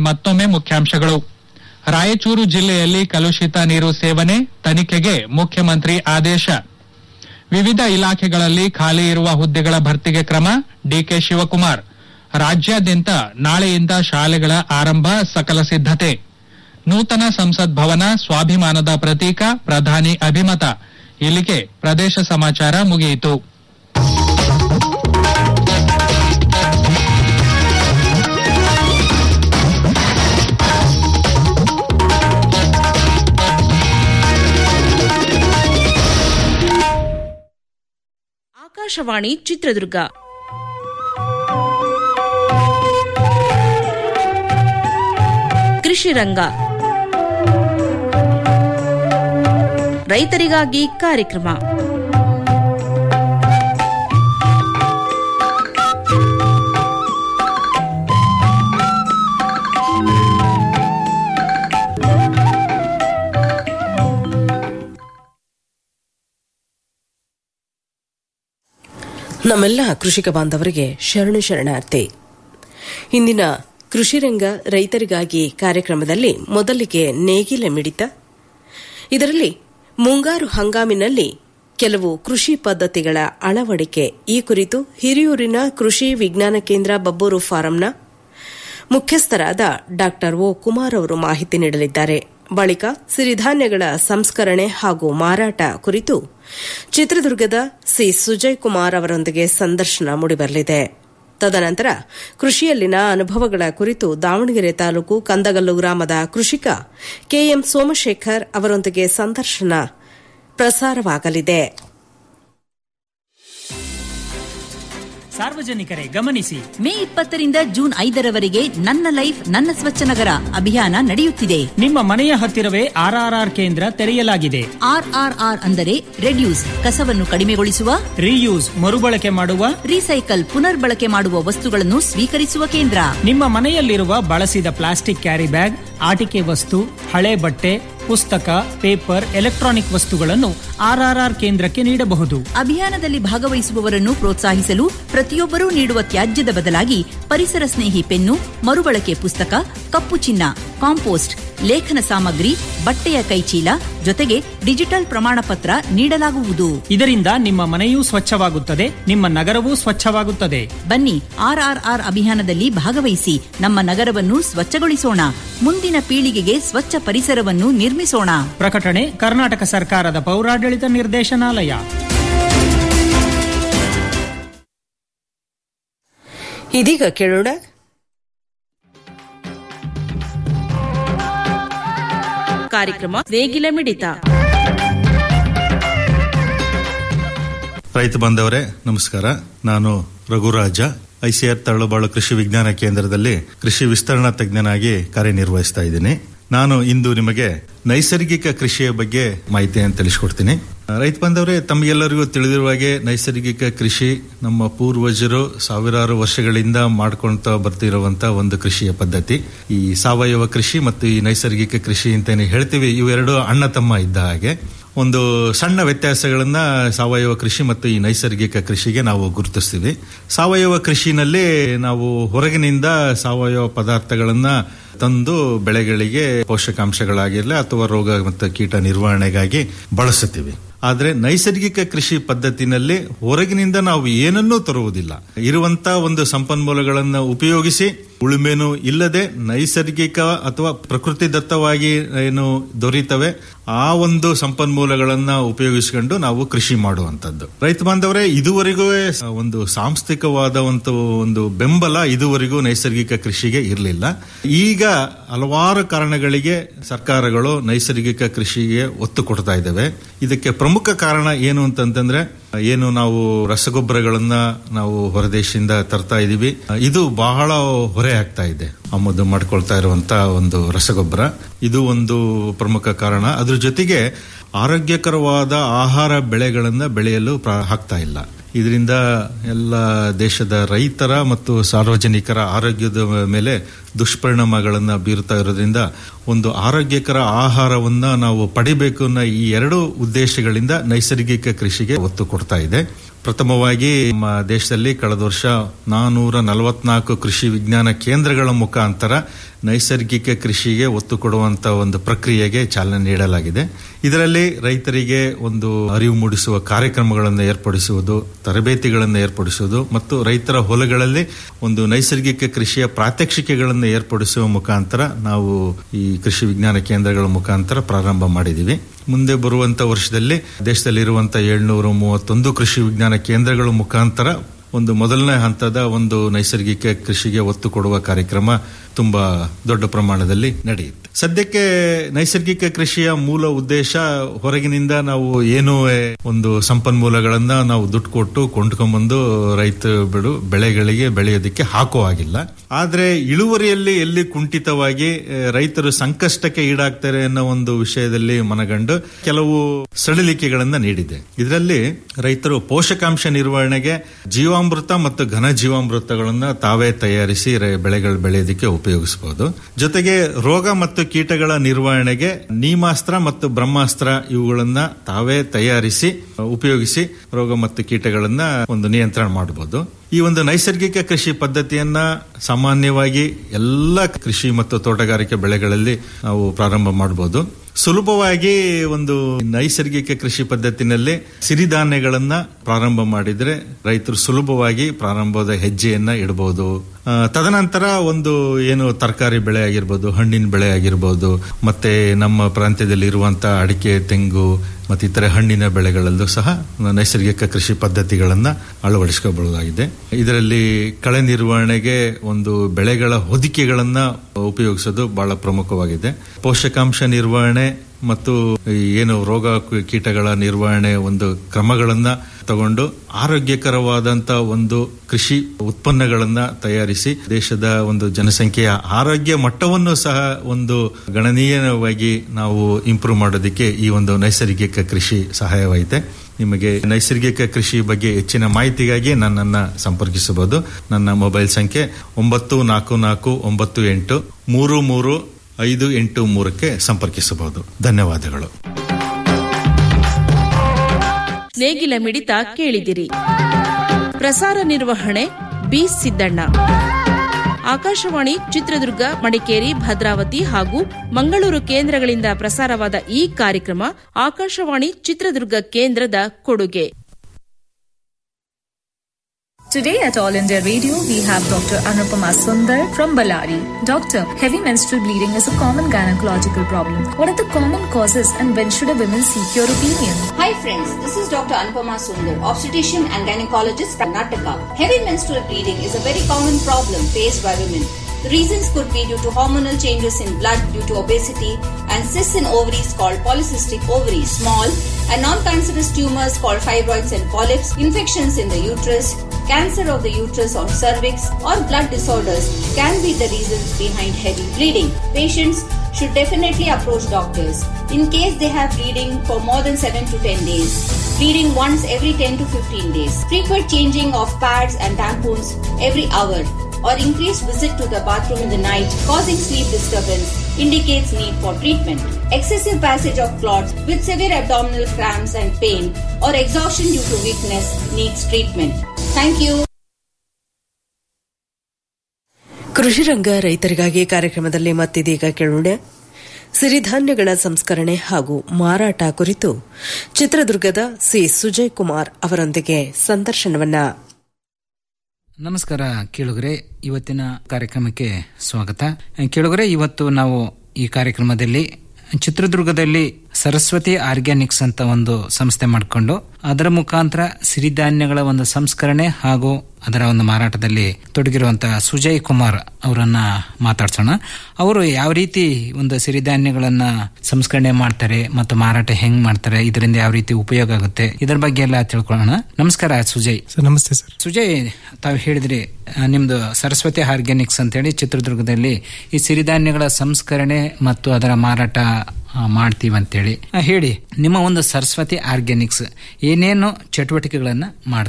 ಮತ್ತೊಮ್ಮೆ ಮುಖ್ಯಾಂಶಗಳು ರಾಯಚೂರು ಜಿಲ್ಲೆಯಲ್ಲಿ ಕಲುಷಿತ ನೀರು ಸೇವನೆ ತನಿಖೆಗೆ ಮುಖ್ಯಮಂತ್ರಿ ಆದೇಶ ವಿವಿಧ ಇಲಾಖೆಗಳಲ್ಲಿ ಖಾಲಿ ಇರುವ ಹುದ್ದೆಗಳ ಭರ್ತಿಗೆ ಕ್ರಮ ಡಿಕೆ ಶಿವಕುಮಾರ್ ರಾಜ್ಯಾದ್ಯಂತ ನಾಳೆಯಿಂದ ಶಾಲೆಗಳ ಆರಂಭ ಸಕಲ ಸಿದ್ದತೆ ನೂತನ ಸಂಸತ್ ಭವನ ಸ್ವಾಭಿಮಾನದ ಪ್ರತೀಕ ಪ್ರಧಾನಿ ಅಭಿಮತ ಇಲ್ಲಿಗೆ ಪ್ರದೇಶ ಸಮಾಚಾರ ಮುಗಿಯಿತು ಆಕಾಶವಾಣಿ ಚಿತ್ರದುರ್ಗ ಕೃಷಿ ರಂಗ ರೈತರಿಗಾಗಿ ಕಾರ್ಯಕ್ರಮ ನಮ್ಮೆಲ್ಲ ಕೃಷಿಕ ಬಾಂಧವರಿಗೆ ಶರಣು ಶರಣಾರ್ಥಿ ಇಂದಿನ ಕೃಷಿರಂಗ ರೈತರಿಗಾಗಿ ಕಾರ್ಯಕ್ರಮದಲ್ಲಿ ಮೊದಲಿಗೆ ನೇಗಿಲ ಮಿಡಿತ ಇದರಲ್ಲಿ ಮುಂಗಾರು ಹಂಗಾಮಿನಲ್ಲಿ ಕೆಲವು ಕೃಷಿ ಪದ್ಧತಿಗಳ ಅಳವಡಿಕೆ ಈ ಕುರಿತು ಹಿರಿಯೂರಿನ ಕೃಷಿ ವಿಜ್ಞಾನ ಕೇಂದ್ರ ಬಬ್ಬೂರು ಫಾರಂನ ಮುಖ್ಯಸ್ಥರಾದ ಡಾ ಓ ಕುಮಾರ್ ಅವರು ಮಾಹಿತಿ ನೀಡಲಿದ್ದಾರೆ ಬಳಿಕ ಸಿರಿಧಾನ್ಯಗಳ ಸಂಸ್ಕರಣೆ ಹಾಗೂ ಮಾರಾಟ ಕುರಿತು ಚಿತ್ರದುರ್ಗದ ಸಿ ಸುಜಯ್ ಕುಮಾರ್ ಅವರೊಂದಿಗೆ ಸಂದರ್ಶನ ಮೂಡಿಬರಲಿದೆ ತದನಂತರ ಕೃಷಿಯಲ್ಲಿನ ಅನುಭವಗಳ ಕುರಿತು ದಾವಣಗೆರೆ ತಾಲೂಕು ಕಂದಗಲ್ಲು ಗ್ರಾಮದ ಕೃಷಿಕ ಕೆಎಂ ಸೋಮಶೇಖರ್ ಅವರೊಂದಿಗೆ ಸಂದರ್ಶನ ಪ್ರಸಾರವಾಗಲಿದೆ ಸಾರ್ವಜನಿಕರೇ ಗಮನಿಸಿ ಮೇ ಇಪ್ಪತ್ತರಿಂದ ಜೂನ್ ಐದರವರೆಗೆ ನನ್ನ ಲೈಫ್ ನನ್ನ ಸ್ವಚ್ಛ ನಗರ ಅಭಿಯಾನ ನಡೆಯುತ್ತಿದೆ ನಿಮ್ಮ ಮನೆಯ ಹತ್ತಿರವೇ ಆರ್ಆರ್ಆರ್ ಕೇಂದ್ರ ತೆರೆಯಲಾಗಿದೆ ಆರ್ಆರ್ಆರ್ ಅಂದರೆ ರೆಡ್ಯೂಸ್ ಕಸವನ್ನು ಕಡಿಮೆಗೊಳಿಸುವ ರೀಯೂಸ್ ಮರುಬಳಕೆ ಮಾಡುವ ರೀಸೈಕಲ್ ಪುನರ್ಬಳಕೆ ಮಾಡುವ ವಸ್ತುಗಳನ್ನು ಸ್ವೀಕರಿಸುವ ಕೇಂದ್ರ ನಿಮ್ಮ ಮನೆಯಲ್ಲಿರುವ ಬಳಸಿದ ಪ್ಲಾಸ್ಟಿಕ್ ಕ್ಯಾರಿ ಬ್ಯಾಗ್ ಆಟಿಕೆ ವಸ್ತು ಹಳೆ ಬಟ್ಟೆ ಪುಸ್ತಕ ಪೇಪರ್ ಎಲೆಕ್ಟ್ರಾನಿಕ್ ವಸ್ತುಗಳನ್ನು ಆರ್ಆರ್ಆರ್ ಕೇಂದ್ರಕ್ಕೆ ನೀಡಬಹುದು ಅಭಿಯಾನದಲ್ಲಿ ಭಾಗವಹಿಸುವವರನ್ನು ಪ್ರೋತ್ಸಾಹಿಸಲು ಪ್ರತಿಯೊಬ್ಬರೂ ನೀಡುವ ತ್ಯಾಜ್ಯದ ಬದಲಾಗಿ ಪರಿಸರ ಸ್ನೇಹಿ ಪೆನ್ನು ಮರುಬಳಕೆ ಪುಸ್ತಕ ಕಪ್ಪು ಚಿನ್ನ ಕಾಂಪೋಸ್ಟ್ ಲೇಖನ ಸಾಮಗ್ರಿ ಬಟ್ಟೆಯ ಕೈಚೀಲ ಜೊತೆಗೆ ಡಿಜಿಟಲ್ ಪ್ರಮಾಣ ಪತ್ರ ನೀಡಲಾಗುವುದು ಇದರಿಂದ ನಿಮ್ಮ ಮನೆಯೂ ಸ್ವಚ್ಛವಾಗುತ್ತದೆ ನಿಮ್ಮ ನಗರವೂ ಸ್ವಚ್ಛವಾಗುತ್ತದೆ ಬನ್ನಿ ಆರ್ಆರ್ಆರ್ ಅಭಿಯಾನದಲ್ಲಿ ಭಾಗವಹಿಸಿ ನಮ್ಮ ನಗರವನ್ನು ಸ್ವಚ್ಛಗೊಳಿಸೋಣ ಮುಂದಿನ ಪೀಳಿಗೆಗೆ ಸ್ವಚ್ಛ ಪರಿಸರವನ್ನು ನಿರ್ಮಿಸೋಣ ಪ್ರಕಟಣೆ ಕರ್ನಾಟಕ ಸರ್ಕಾರದ ಪೌರಾಡಳಿತ ನಿರ್ದೇಶನಾಲಯ ಇದೀಗ ಕೇಳೋಣ ಕಾರ್ಯಕ್ರಮ ನೇಗಿಲ ಮಿಡಿತ ರೈತ ಬಾಂಧವರೇ ನಮಸ್ಕಾರ ನಾನು ರಘುರಾಜ ಐಸಿಆರ್ ತರಳುಬಾಳು ಕೃಷಿ ವಿಜ್ಞಾನ ಕೇಂದ್ರದಲ್ಲಿ ಕೃಷಿ ವಿಸ್ತರಣಾ ತಜ್ಞನಾಗಿ ಕಾರ್ಯನಿರ್ವಹಿಸ್ತಾ ಇದ್ದೀನಿ ನಾನು ಇಂದು ನಿಮಗೆ ನೈಸರ್ಗಿಕ ಕೃಷಿಯ ಬಗ್ಗೆ ಮಾಹಿತಿಯನ್ನು ತಿಳಿಸ್ಕೊಡ್ತೀನಿ ರೈತ ಬಾಂಧವರೇ ತಮಗೆಲ್ಲರಿಗೂ ತಿಳಿದಿರುವ ಹಾಗೆ ನೈಸರ್ಗಿಕ ಕೃಷಿ ನಮ್ಮ ಪೂರ್ವಜರು ಸಾವಿರಾರು ವರ್ಷಗಳಿಂದ ಮಾಡ್ಕೊಂತ ಬರ್ತಿರುವಂತ ಒಂದು ಕೃಷಿಯ ಪದ್ಧತಿ ಈ ಸಾವಯವ ಕೃಷಿ ಮತ್ತು ಈ ನೈಸರ್ಗಿಕ ಕೃಷಿ ಅಂತಾನೆ ಹೇಳ್ತೀವಿ ಇವೆರಡು ಅಣ್ಣ ತಮ್ಮ ಇದ್ದ ಹಾಗೆ ಒಂದು ಸಣ್ಣ ವ್ಯತ್ಯಾಸಗಳನ್ನ ಸಾವಯವ ಕೃಷಿ ಮತ್ತು ಈ ನೈಸರ್ಗಿಕ ಕೃಷಿಗೆ ನಾವು ಗುರುತಿಸ್ತೀವಿ ಸಾವಯವ ಕೃಷಿನಲ್ಲಿ ನಾವು ಹೊರಗಿನಿಂದ ಸಾವಯವ ಪದಾರ್ಥಗಳನ್ನ ತಂದು ಬೆಳೆಗಳಿಗೆ ಪೋಷಕಾಂಶಗಳಾಗಿರಲಿ ಅಥವಾ ರೋಗ ಮತ್ತು ಕೀಟ ನಿರ್ವಹಣೆಗಾಗಿ ಬಳಸುತ್ತೀವಿ ಆದ್ರೆ ನೈಸರ್ಗಿಕ ಕೃಷಿ ಪದ್ಧತಿನಲ್ಲಿ ಹೊರಗಿನಿಂದ ನಾವು ಏನನ್ನೂ ತರುವುದಿಲ್ಲ ಇರುವಂತ ಒಂದು ಸಂಪನ್ಮೂಲಗಳನ್ನು ಉಪಯೋಗಿಸಿ ಉಳುಮೆನೂ ಇಲ್ಲದೆ ನೈಸರ್ಗಿಕ ಅಥವಾ ಪ್ರಕೃತಿ ದತ್ತವಾಗಿ ಏನು ದೊರೀತವೆ ಆ ಒಂದು ಸಂಪನ್ಮೂಲಗಳನ್ನ ಉಪಯೋಗಿಸಿಕೊಂಡು ನಾವು ಕೃಷಿ ಮಾಡುವಂತದ್ದು ರೈತ ಬಾಂಧವರೇ ಇದುವರೆಗೂ ಒಂದು ಸಾಂಸ್ಥಿಕವಾದ ಒಂದು ಒಂದು ಬೆಂಬಲ ಇದುವರೆಗೂ ನೈಸರ್ಗಿಕ ಕೃಷಿಗೆ ಇರಲಿಲ್ಲ ಈಗ ಹಲವಾರು ಕಾರಣಗಳಿಗೆ ಸರ್ಕಾರಗಳು ನೈಸರ್ಗಿಕ ಕೃಷಿಗೆ ಒತ್ತು ಕೊಡ್ತಾ ಇದ್ದಾವೆ ಇದಕ್ಕೆ ಪ್ರಮುಖ ಕಾರಣ ಏನು ಅಂತಂತಂದ್ರೆ ಏನು ನಾವು ರಸಗೊಬ್ಬರಗಳನ್ನ ನಾವು ಹೊರದೇಶದಿಂದ ತರ್ತಾ ಇದೀವಿ ಇದು ಬಹಳ ಹೊರೆ ಆಗ್ತಾ ಇದೆ ಆಮದು ಮಾಡ್ಕೊಳ್ತಾ ಇರುವಂತ ಒಂದು ರಸಗೊಬ್ಬರ ಇದು ಒಂದು ಪ್ರಮುಖ ಕಾರಣ ಅದ್ರ ಜೊತೆಗೆ ಆರೋಗ್ಯಕರವಾದ ಆಹಾರ ಬೆಳೆಗಳನ್ನ ಬೆಳೆಯಲು ಆಗ್ತಾ ಇಲ್ಲ ಇದರಿಂದ ಎಲ್ಲ ದೇಶದ ರೈತರ ಮತ್ತು ಸಾರ್ವಜನಿಕರ ಆರೋಗ್ಯದ ಮೇಲೆ ದುಷ್ಪರಿಣಾಮಗಳನ್ನ ಬೀರುತ್ತಾ ಇರೋದ್ರಿಂದ ಒಂದು ಆರೋಗ್ಯಕರ ಆಹಾರವನ್ನ ನಾವು ಪಡಿಬೇಕು ಅನ್ನೋ ಈ ಎರಡು ಉದ್ದೇಶಗಳಿಂದ ನೈಸರ್ಗಿಕ ಕೃಷಿಗೆ ಒತ್ತು ಕೊಡ್ತಾ ಇದೆ ಪ್ರಥಮವಾಗಿ ನಮ್ಮ ದೇಶದಲ್ಲಿ ಕಳೆದ ವರ್ಷ ನಾನೂರ ನಲವತ್ನಾಲ್ಕು ಕೃಷಿ ವಿಜ್ಞಾನ ಕೇಂದ್ರಗಳ ಮುಖಾಂತರ ನೈಸರ್ಗಿಕ ಕೃಷಿಗೆ ಒತ್ತು ಕೊಡುವಂತ ಒಂದು ಪ್ರಕ್ರಿಯೆಗೆ ಚಾಲನೆ ನೀಡಲಾಗಿದೆ ಇದರಲ್ಲಿ ರೈತರಿಗೆ ಒಂದು ಅರಿವು ಮೂಡಿಸುವ ಕಾರ್ಯಕ್ರಮಗಳನ್ನು ಏರ್ಪಡಿಸುವುದು ತರಬೇತಿಗಳನ್ನು ಏರ್ಪಡಿಸುವುದು ಮತ್ತು ರೈತರ ಹೊಲಗಳಲ್ಲಿ ಒಂದು ನೈಸರ್ಗಿಕ ಕೃಷಿಯ ಪ್ರಾತ್ಯಕ್ಷಿಕೆಗಳನ್ನು ಏರ್ಪಡಿಸುವ ಮುಖಾಂತರ ನಾವು ಈ ಕೃಷಿ ವಿಜ್ಞಾನ ಕೇಂದ್ರಗಳ ಮುಖಾಂತರ ಪ್ರಾರಂಭ ಮಾಡಿದ್ದೀವಿ ಮುಂದೆ ಬರುವಂತ ವರ್ಷದಲ್ಲಿ ದೇಶದಲ್ಲಿರುವಂತಹ ಏಳ್ನೂರ ಮೂವತ್ತೊಂದು ಕೃಷಿ ವಿಜ್ಞಾನ ಕೇಂದ್ರಗಳ ಮುಖಾಂತರ ಒಂದು ಮೊದಲನೇ ಹಂತದ ಒಂದು ನೈಸರ್ಗಿಕ ಕೃಷಿಗೆ ಒತ್ತು ಕೊಡುವ ಕಾರ್ಯಕ್ರಮ ತುಂಬಾ ದೊಡ್ಡ ಪ್ರಮಾಣದಲ್ಲಿ ನಡೆಯುತ್ತೆ ಸದ್ಯಕ್ಕೆ ನೈಸರ್ಗಿಕ ಕೃಷಿಯ ಮೂಲ ಉದ್ದೇಶ ಹೊರಗಿನಿಂದ ನಾವು ಏನು ಒಂದು ಸಂಪನ್ಮೂಲಗಳನ್ನ ನಾವು ದುಡ್ಡು ಕೊಟ್ಟು ಕೊಂಡ್ಕೊಂಡ್ಬಂದು ರೈತ ಬಿಡು ಬೆಳೆಗಳಿಗೆ ಬೆಳೆಯೋದಕ್ಕೆ ಹಾಕೋ ಆಗಿಲ್ಲ ಆದ್ರೆ ಇಳುವರಿಯಲ್ಲಿ ಎಲ್ಲಿ ಕುಂಠಿತವಾಗಿ ಆ, ರೈತರು ಸಂಕಷ್ಟಕ್ಕೆ ಈಡಾಗ್ತಾರೆ ಅನ್ನೋ ಒಂದು ವಿಷಯದಲ್ಲಿ ಮನಗಂಡು ಕೆಲವು ಸಡಿಲಿಕೆಗಳನ್ನ ನೀಡಿದೆ ಇದರಲ್ಲಿ ರೈತರು ಪೋಷಕಾಂಶ ನಿರ್ವಹಣೆಗೆ ಜೀವಾಮೃತ ಮತ್ತು ಘನ ಜೀವಾಮೃತಗಳನ್ನ ತಾವೇ ತಯಾರಿಸಿ ರೆ- ಬೆಳೆಗಳು ಬೆಳೆಯೋದಕ್ಕೆ ಉಪಯೋಗಿಸಬಹುದು ಜೊತೆಗೆ ರೋಗ ಮತ್ತು ಕೀಟಗಳ ನಿರ್ವಹಣೆಗೆ ನೀಮಾಸ್ತ್ರ ಮತ್ತು ಬ್ರಹ್ಮಾಸ್ತ್ರ ಇವುಗಳನ್ನ ತಾವೇ ತಯಾರಿಸಿ ಉಪಯೋಗಿಸಿ ರೋಗ ಮತ್ತು ಕೀಟಗಳನ್ನ ಒಂದು ನಿಯಂತ್ರಣ ಮಾಡಬಹುದು ಈ ಒಂದು ನೈಸರ್ಗಿಕ ಕೃಷಿ ಪದ್ಧತಿಯನ್ನ ಸಾಮಾನ್ಯವಾಗಿ ಎಲ್ಲ ಕೃಷಿ ಮತ್ತು ತೋಟಗಾರಿಕೆ ಬೆಳೆಗಳಲ್ಲಿ ನಾವು ಪ್ರಾರಂಭ ಮಾಡಬಹುದು ಸುಲಭವಾಗಿ ಒಂದು ನೈಸರ್ಗಿಕ ಕೃಷಿ ಪದ್ಧತಿನಲ್ಲಿ ಸಿರಿಧಾನ್ಯಗಳನ್ನ ಪ್ರಾರಂಭ ಮಾಡಿದ್ರೆ ರೈತರು ಸುಲಭವಾಗಿ ಪ್ರಾರಂಭದ ಹೆಜ್ಜೆಯನ್ನ ಇಡಬಹುದು ಆ, ತದನಂತರ ಒಂದು ಏನು ತರಕಾರಿ ಬೆಳೆ ಆಗಿರ್ಬೋದು ಹಣ್ಣಿನ ಬೆಳೆ ಆಗಿರ್ಬೋದು ಮತ್ತೆ ನಮ್ಮ ಪ್ರಾಂತ್ಯದಲ್ಲಿ ಇರುವಂತಹ ಅಡಿಕೆ ತೆಂಗು ಮತ್ತು ಇತರೆ ಹಣ್ಣಿನ ಬೆಳೆಗಳಲ್ಲೂ ಸಹ ನೈಸರ್ಗಿಕ ಕೃಷಿ ಪದ್ಧತಿಗಳನ್ನ ಅಳವಡಿಸಿಕೊಳ್ಳಬಹುದಾಗಿದೆ ಇದರಲ್ಲಿ ಕಳೆ ನಿರ್ವಹಣೆಗೆ ಒಂದು ಬೆಳೆಗಳ ಹೊದಿಕೆಗಳನ್ನ ಉಪಯೋಗಿಸೋದು ಬಹಳ ಪ್ರಮುಖವಾಗಿದೆ ಪೋಷಕಾಂಶ ನಿರ್ವಹಣೆ ಮತ್ತು ಈ ಏನು ರೋಗ ಕೀಟಗಳ ನಿರ್ವಹಣೆ ಒಂದು ಕ್ರಮಗಳನ್ನ ತಗೊಂಡು ಆರೋಗ್ಯಕರವಾದಂತ ಒಂದು ಕೃಷಿ ಉತ್ಪನ್ನಗಳನ್ನ ತಯಾರಿಸಿ ದೇಶದ ಒಂದು ಜನಸಂಖ್ಯೆಯ ಆರೋಗ್ಯ ಮಟ್ಟವನ್ನು ಸಹ ಒಂದು ಗಣನೀಯವಾಗಿ ನಾವು ಇಂಪ್ರೂವ್ ಮಾಡೋದಕ್ಕೆ ಈ ಒಂದು ನೈಸರ್ಗಿಕ ಕೃಷಿ ಸಹಾಯವಾಯಿತೆ ನಿಮಗೆ ನೈಸರ್ಗಿಕ ಕೃಷಿ ಬಗ್ಗೆ ಹೆಚ್ಚಿನ ಮಾಹಿತಿಗಾಗಿ ನನ್ನನ್ನ ಸಂಪರ್ಕಿಸಬಹುದು ನನ್ನ ಮೊಬೈಲ್ ಸಂಖ್ಯೆ ಒಂಬತ್ತು ನಾಲ್ಕು ನಾಲ್ಕು ಒಂಬತ್ತು ಎಂಟು ಮೂರು ಮೂರು ಐದು ಎಂಟು ಮೂರಕ್ಕೆ ಸಂಪರ್ಕಿಸಬಹುದು ಧನ್ಯವಾದಗಳು ನೇಗಿಲ ಮಿಡಿತ ಕೇಳಿದಿರಿ ಪ್ರಸಾರ ನಿರ್ವಹಣೆ ಬಿ ಸಿದ್ದಣ್ಣ ಆಕಾಶವಾಣಿ ಚಿತ್ರದುರ್ಗ ಮಡಿಕೇರಿ ಭದ್ರಾವತಿ ಹಾಗೂ ಮಂಗಳೂರು ಕೇಂದ್ರಗಳಿಂದ ಪ್ರಸಾರವಾದ ಈ ಕಾರ್ಯಕ್ರಮ ಆಕಾಶವಾಣಿ ಚಿತ್ರದುರ್ಗ ಕೇಂದ್ರದ ಕೊಡುಗೆ Today at All India Radio, we have Dr. Anupama Sundar from Ballari. Doctor, heavy menstrual bleeding is a common gynecological problem. What are the common causes and when should a woman seek your opinion? Hi friends, this is Dr. Anupama Sundar, obstetrician and gynecologist from Karnataka. Heavy menstrual bleeding is a very common problem faced by women. The reasons could be due to hormonal changes in blood due to obesity and cysts in ovaries called polycystic ovaries, small and non-cancerous tumors called fibroids and polyps, infections in the uterus, cancer of the uterus or cervix or blood disorders can be the reasons behind heavy bleeding. Patients should definitely approach doctors in case they have bleeding for more than 7 to 10 days. Bleeding once every 10 to 15 days. Frequent changing of pads and tampons every hour or increased visit to the bathroom in the night causing sleep disturbance indicates need for treatment. Excessive passage of clots with severe abdominal cramps and pain or exhaustion due to weakness needs treatment. Thank you. ಕೃಷಿ ರಂಗ ರೈತರಿಗಾಗಿ ಕಾರ್ಯಕ್ರಮದಲ್ಲಿ ಮತ್ತಿದೀಗ ಕೇಳೋಣ ಸಿರಿಧಾನ್ಯಗಳ ಸಂಸ್ಕರಣೆ ಹಾಗೂ ಮಾರಾಟ ಕುರಿತು ಚಿತ್ರದುರ್ಗದ ಸಿ ಸುಜಯ್ ಕುಮಾರ್ ಅವರೊಂದಿಗೆ ಸಂದರ್ಶನವನ್ನ ನಮಸ್ಕಾರ ಕೇಳುಗರೆ ಇವತ್ತಿನ ಕಾರ್ಯಕ್ರಮಕ್ಕೆ ಸ್ವಾಗತ ಕೇಳುಗರೆ ಇವತ್ತು ನಾವು ಈ ಕಾರ್ಯಕ್ರಮದಲ್ಲಿ ಚಿತ್ರದುರ್ಗದಲ್ಲಿ ಸರಸ್ವತಿ ಆರ್ಗ್ಯಾನಿಕ್ಸ್ ಅಂತ ಒಂದು ಸಂಸ್ಥೆ ಮಾಡಿಕೊಂಡು ಅದರ ಮುಖಾಂತರ ಸಿರಿಧಾನ್ಯಗಳ ಒಂದು ಸಂಸ್ಕರಣೆ ಹಾಗೂ ಅದರ ಒಂದು ಮಾರಾಟದಲ್ಲಿ ತೊಡಗಿರುವಂತಹ ಸುಜಯ್ ಕುಮಾರ್ ಅವರನ್ನ ಮಾತಾಡ್ಸೋಣ ಅವರು ಯಾವ ರೀತಿ ಒಂದು ಸಿರಿಧಾನ್ಯಗಳನ್ನ ಸಂಸ್ಕರಣೆ ಮಾಡ್ತಾರೆ ಮತ್ತು ಮಾರಾಟ ಹೆಂಗ್ ಮಾಡ್ತಾರೆ ಇದರಿಂದ ಯಾವ ರೀತಿ ಉಪಯೋಗ ಆಗುತ್ತೆ ಇದರ ಬಗ್ಗೆ ಎಲ್ಲ ತಿಳ್ಕೊಳ್ಳೋಣ ನಮಸ್ಕಾರ ಸುಜಯ್ ಸರ್ ನಮಸ್ತೆ ಸರ್ ಸುಜಯ್ ತಾವು ಹೇಳಿದ್ರಿ ಆ, ನಿಮ್ದು ಸರಸ್ವತಿ ಆರ್ಗ್ಯಾನಿಕ್ಸ್ ಅಂತೇಳಿ ಚಿತ್ರದುರ್ಗದಲ್ಲಿ ಈ ಸಿರಿಧಾನ್ಯಗಳ ಸಂಸ್ಕರಣೆ ಮತ್ತು ಅದರ ಮಾರಾಟ ಆ, ಮಾಡ್ತೀವಿ ಅಂತೇಳಿ ಆ, ಹೇಳಿ ನಿಮ್ಮ ಒಂದು ಸರಸ್ವತಿ ಆರ್ಗ್ಯಾನಿಕ್ಸ್ ಏನೇನು ಚಟುವಟಿಕೆಗಳನ್ನ ಮಾಡುತ್ತೆ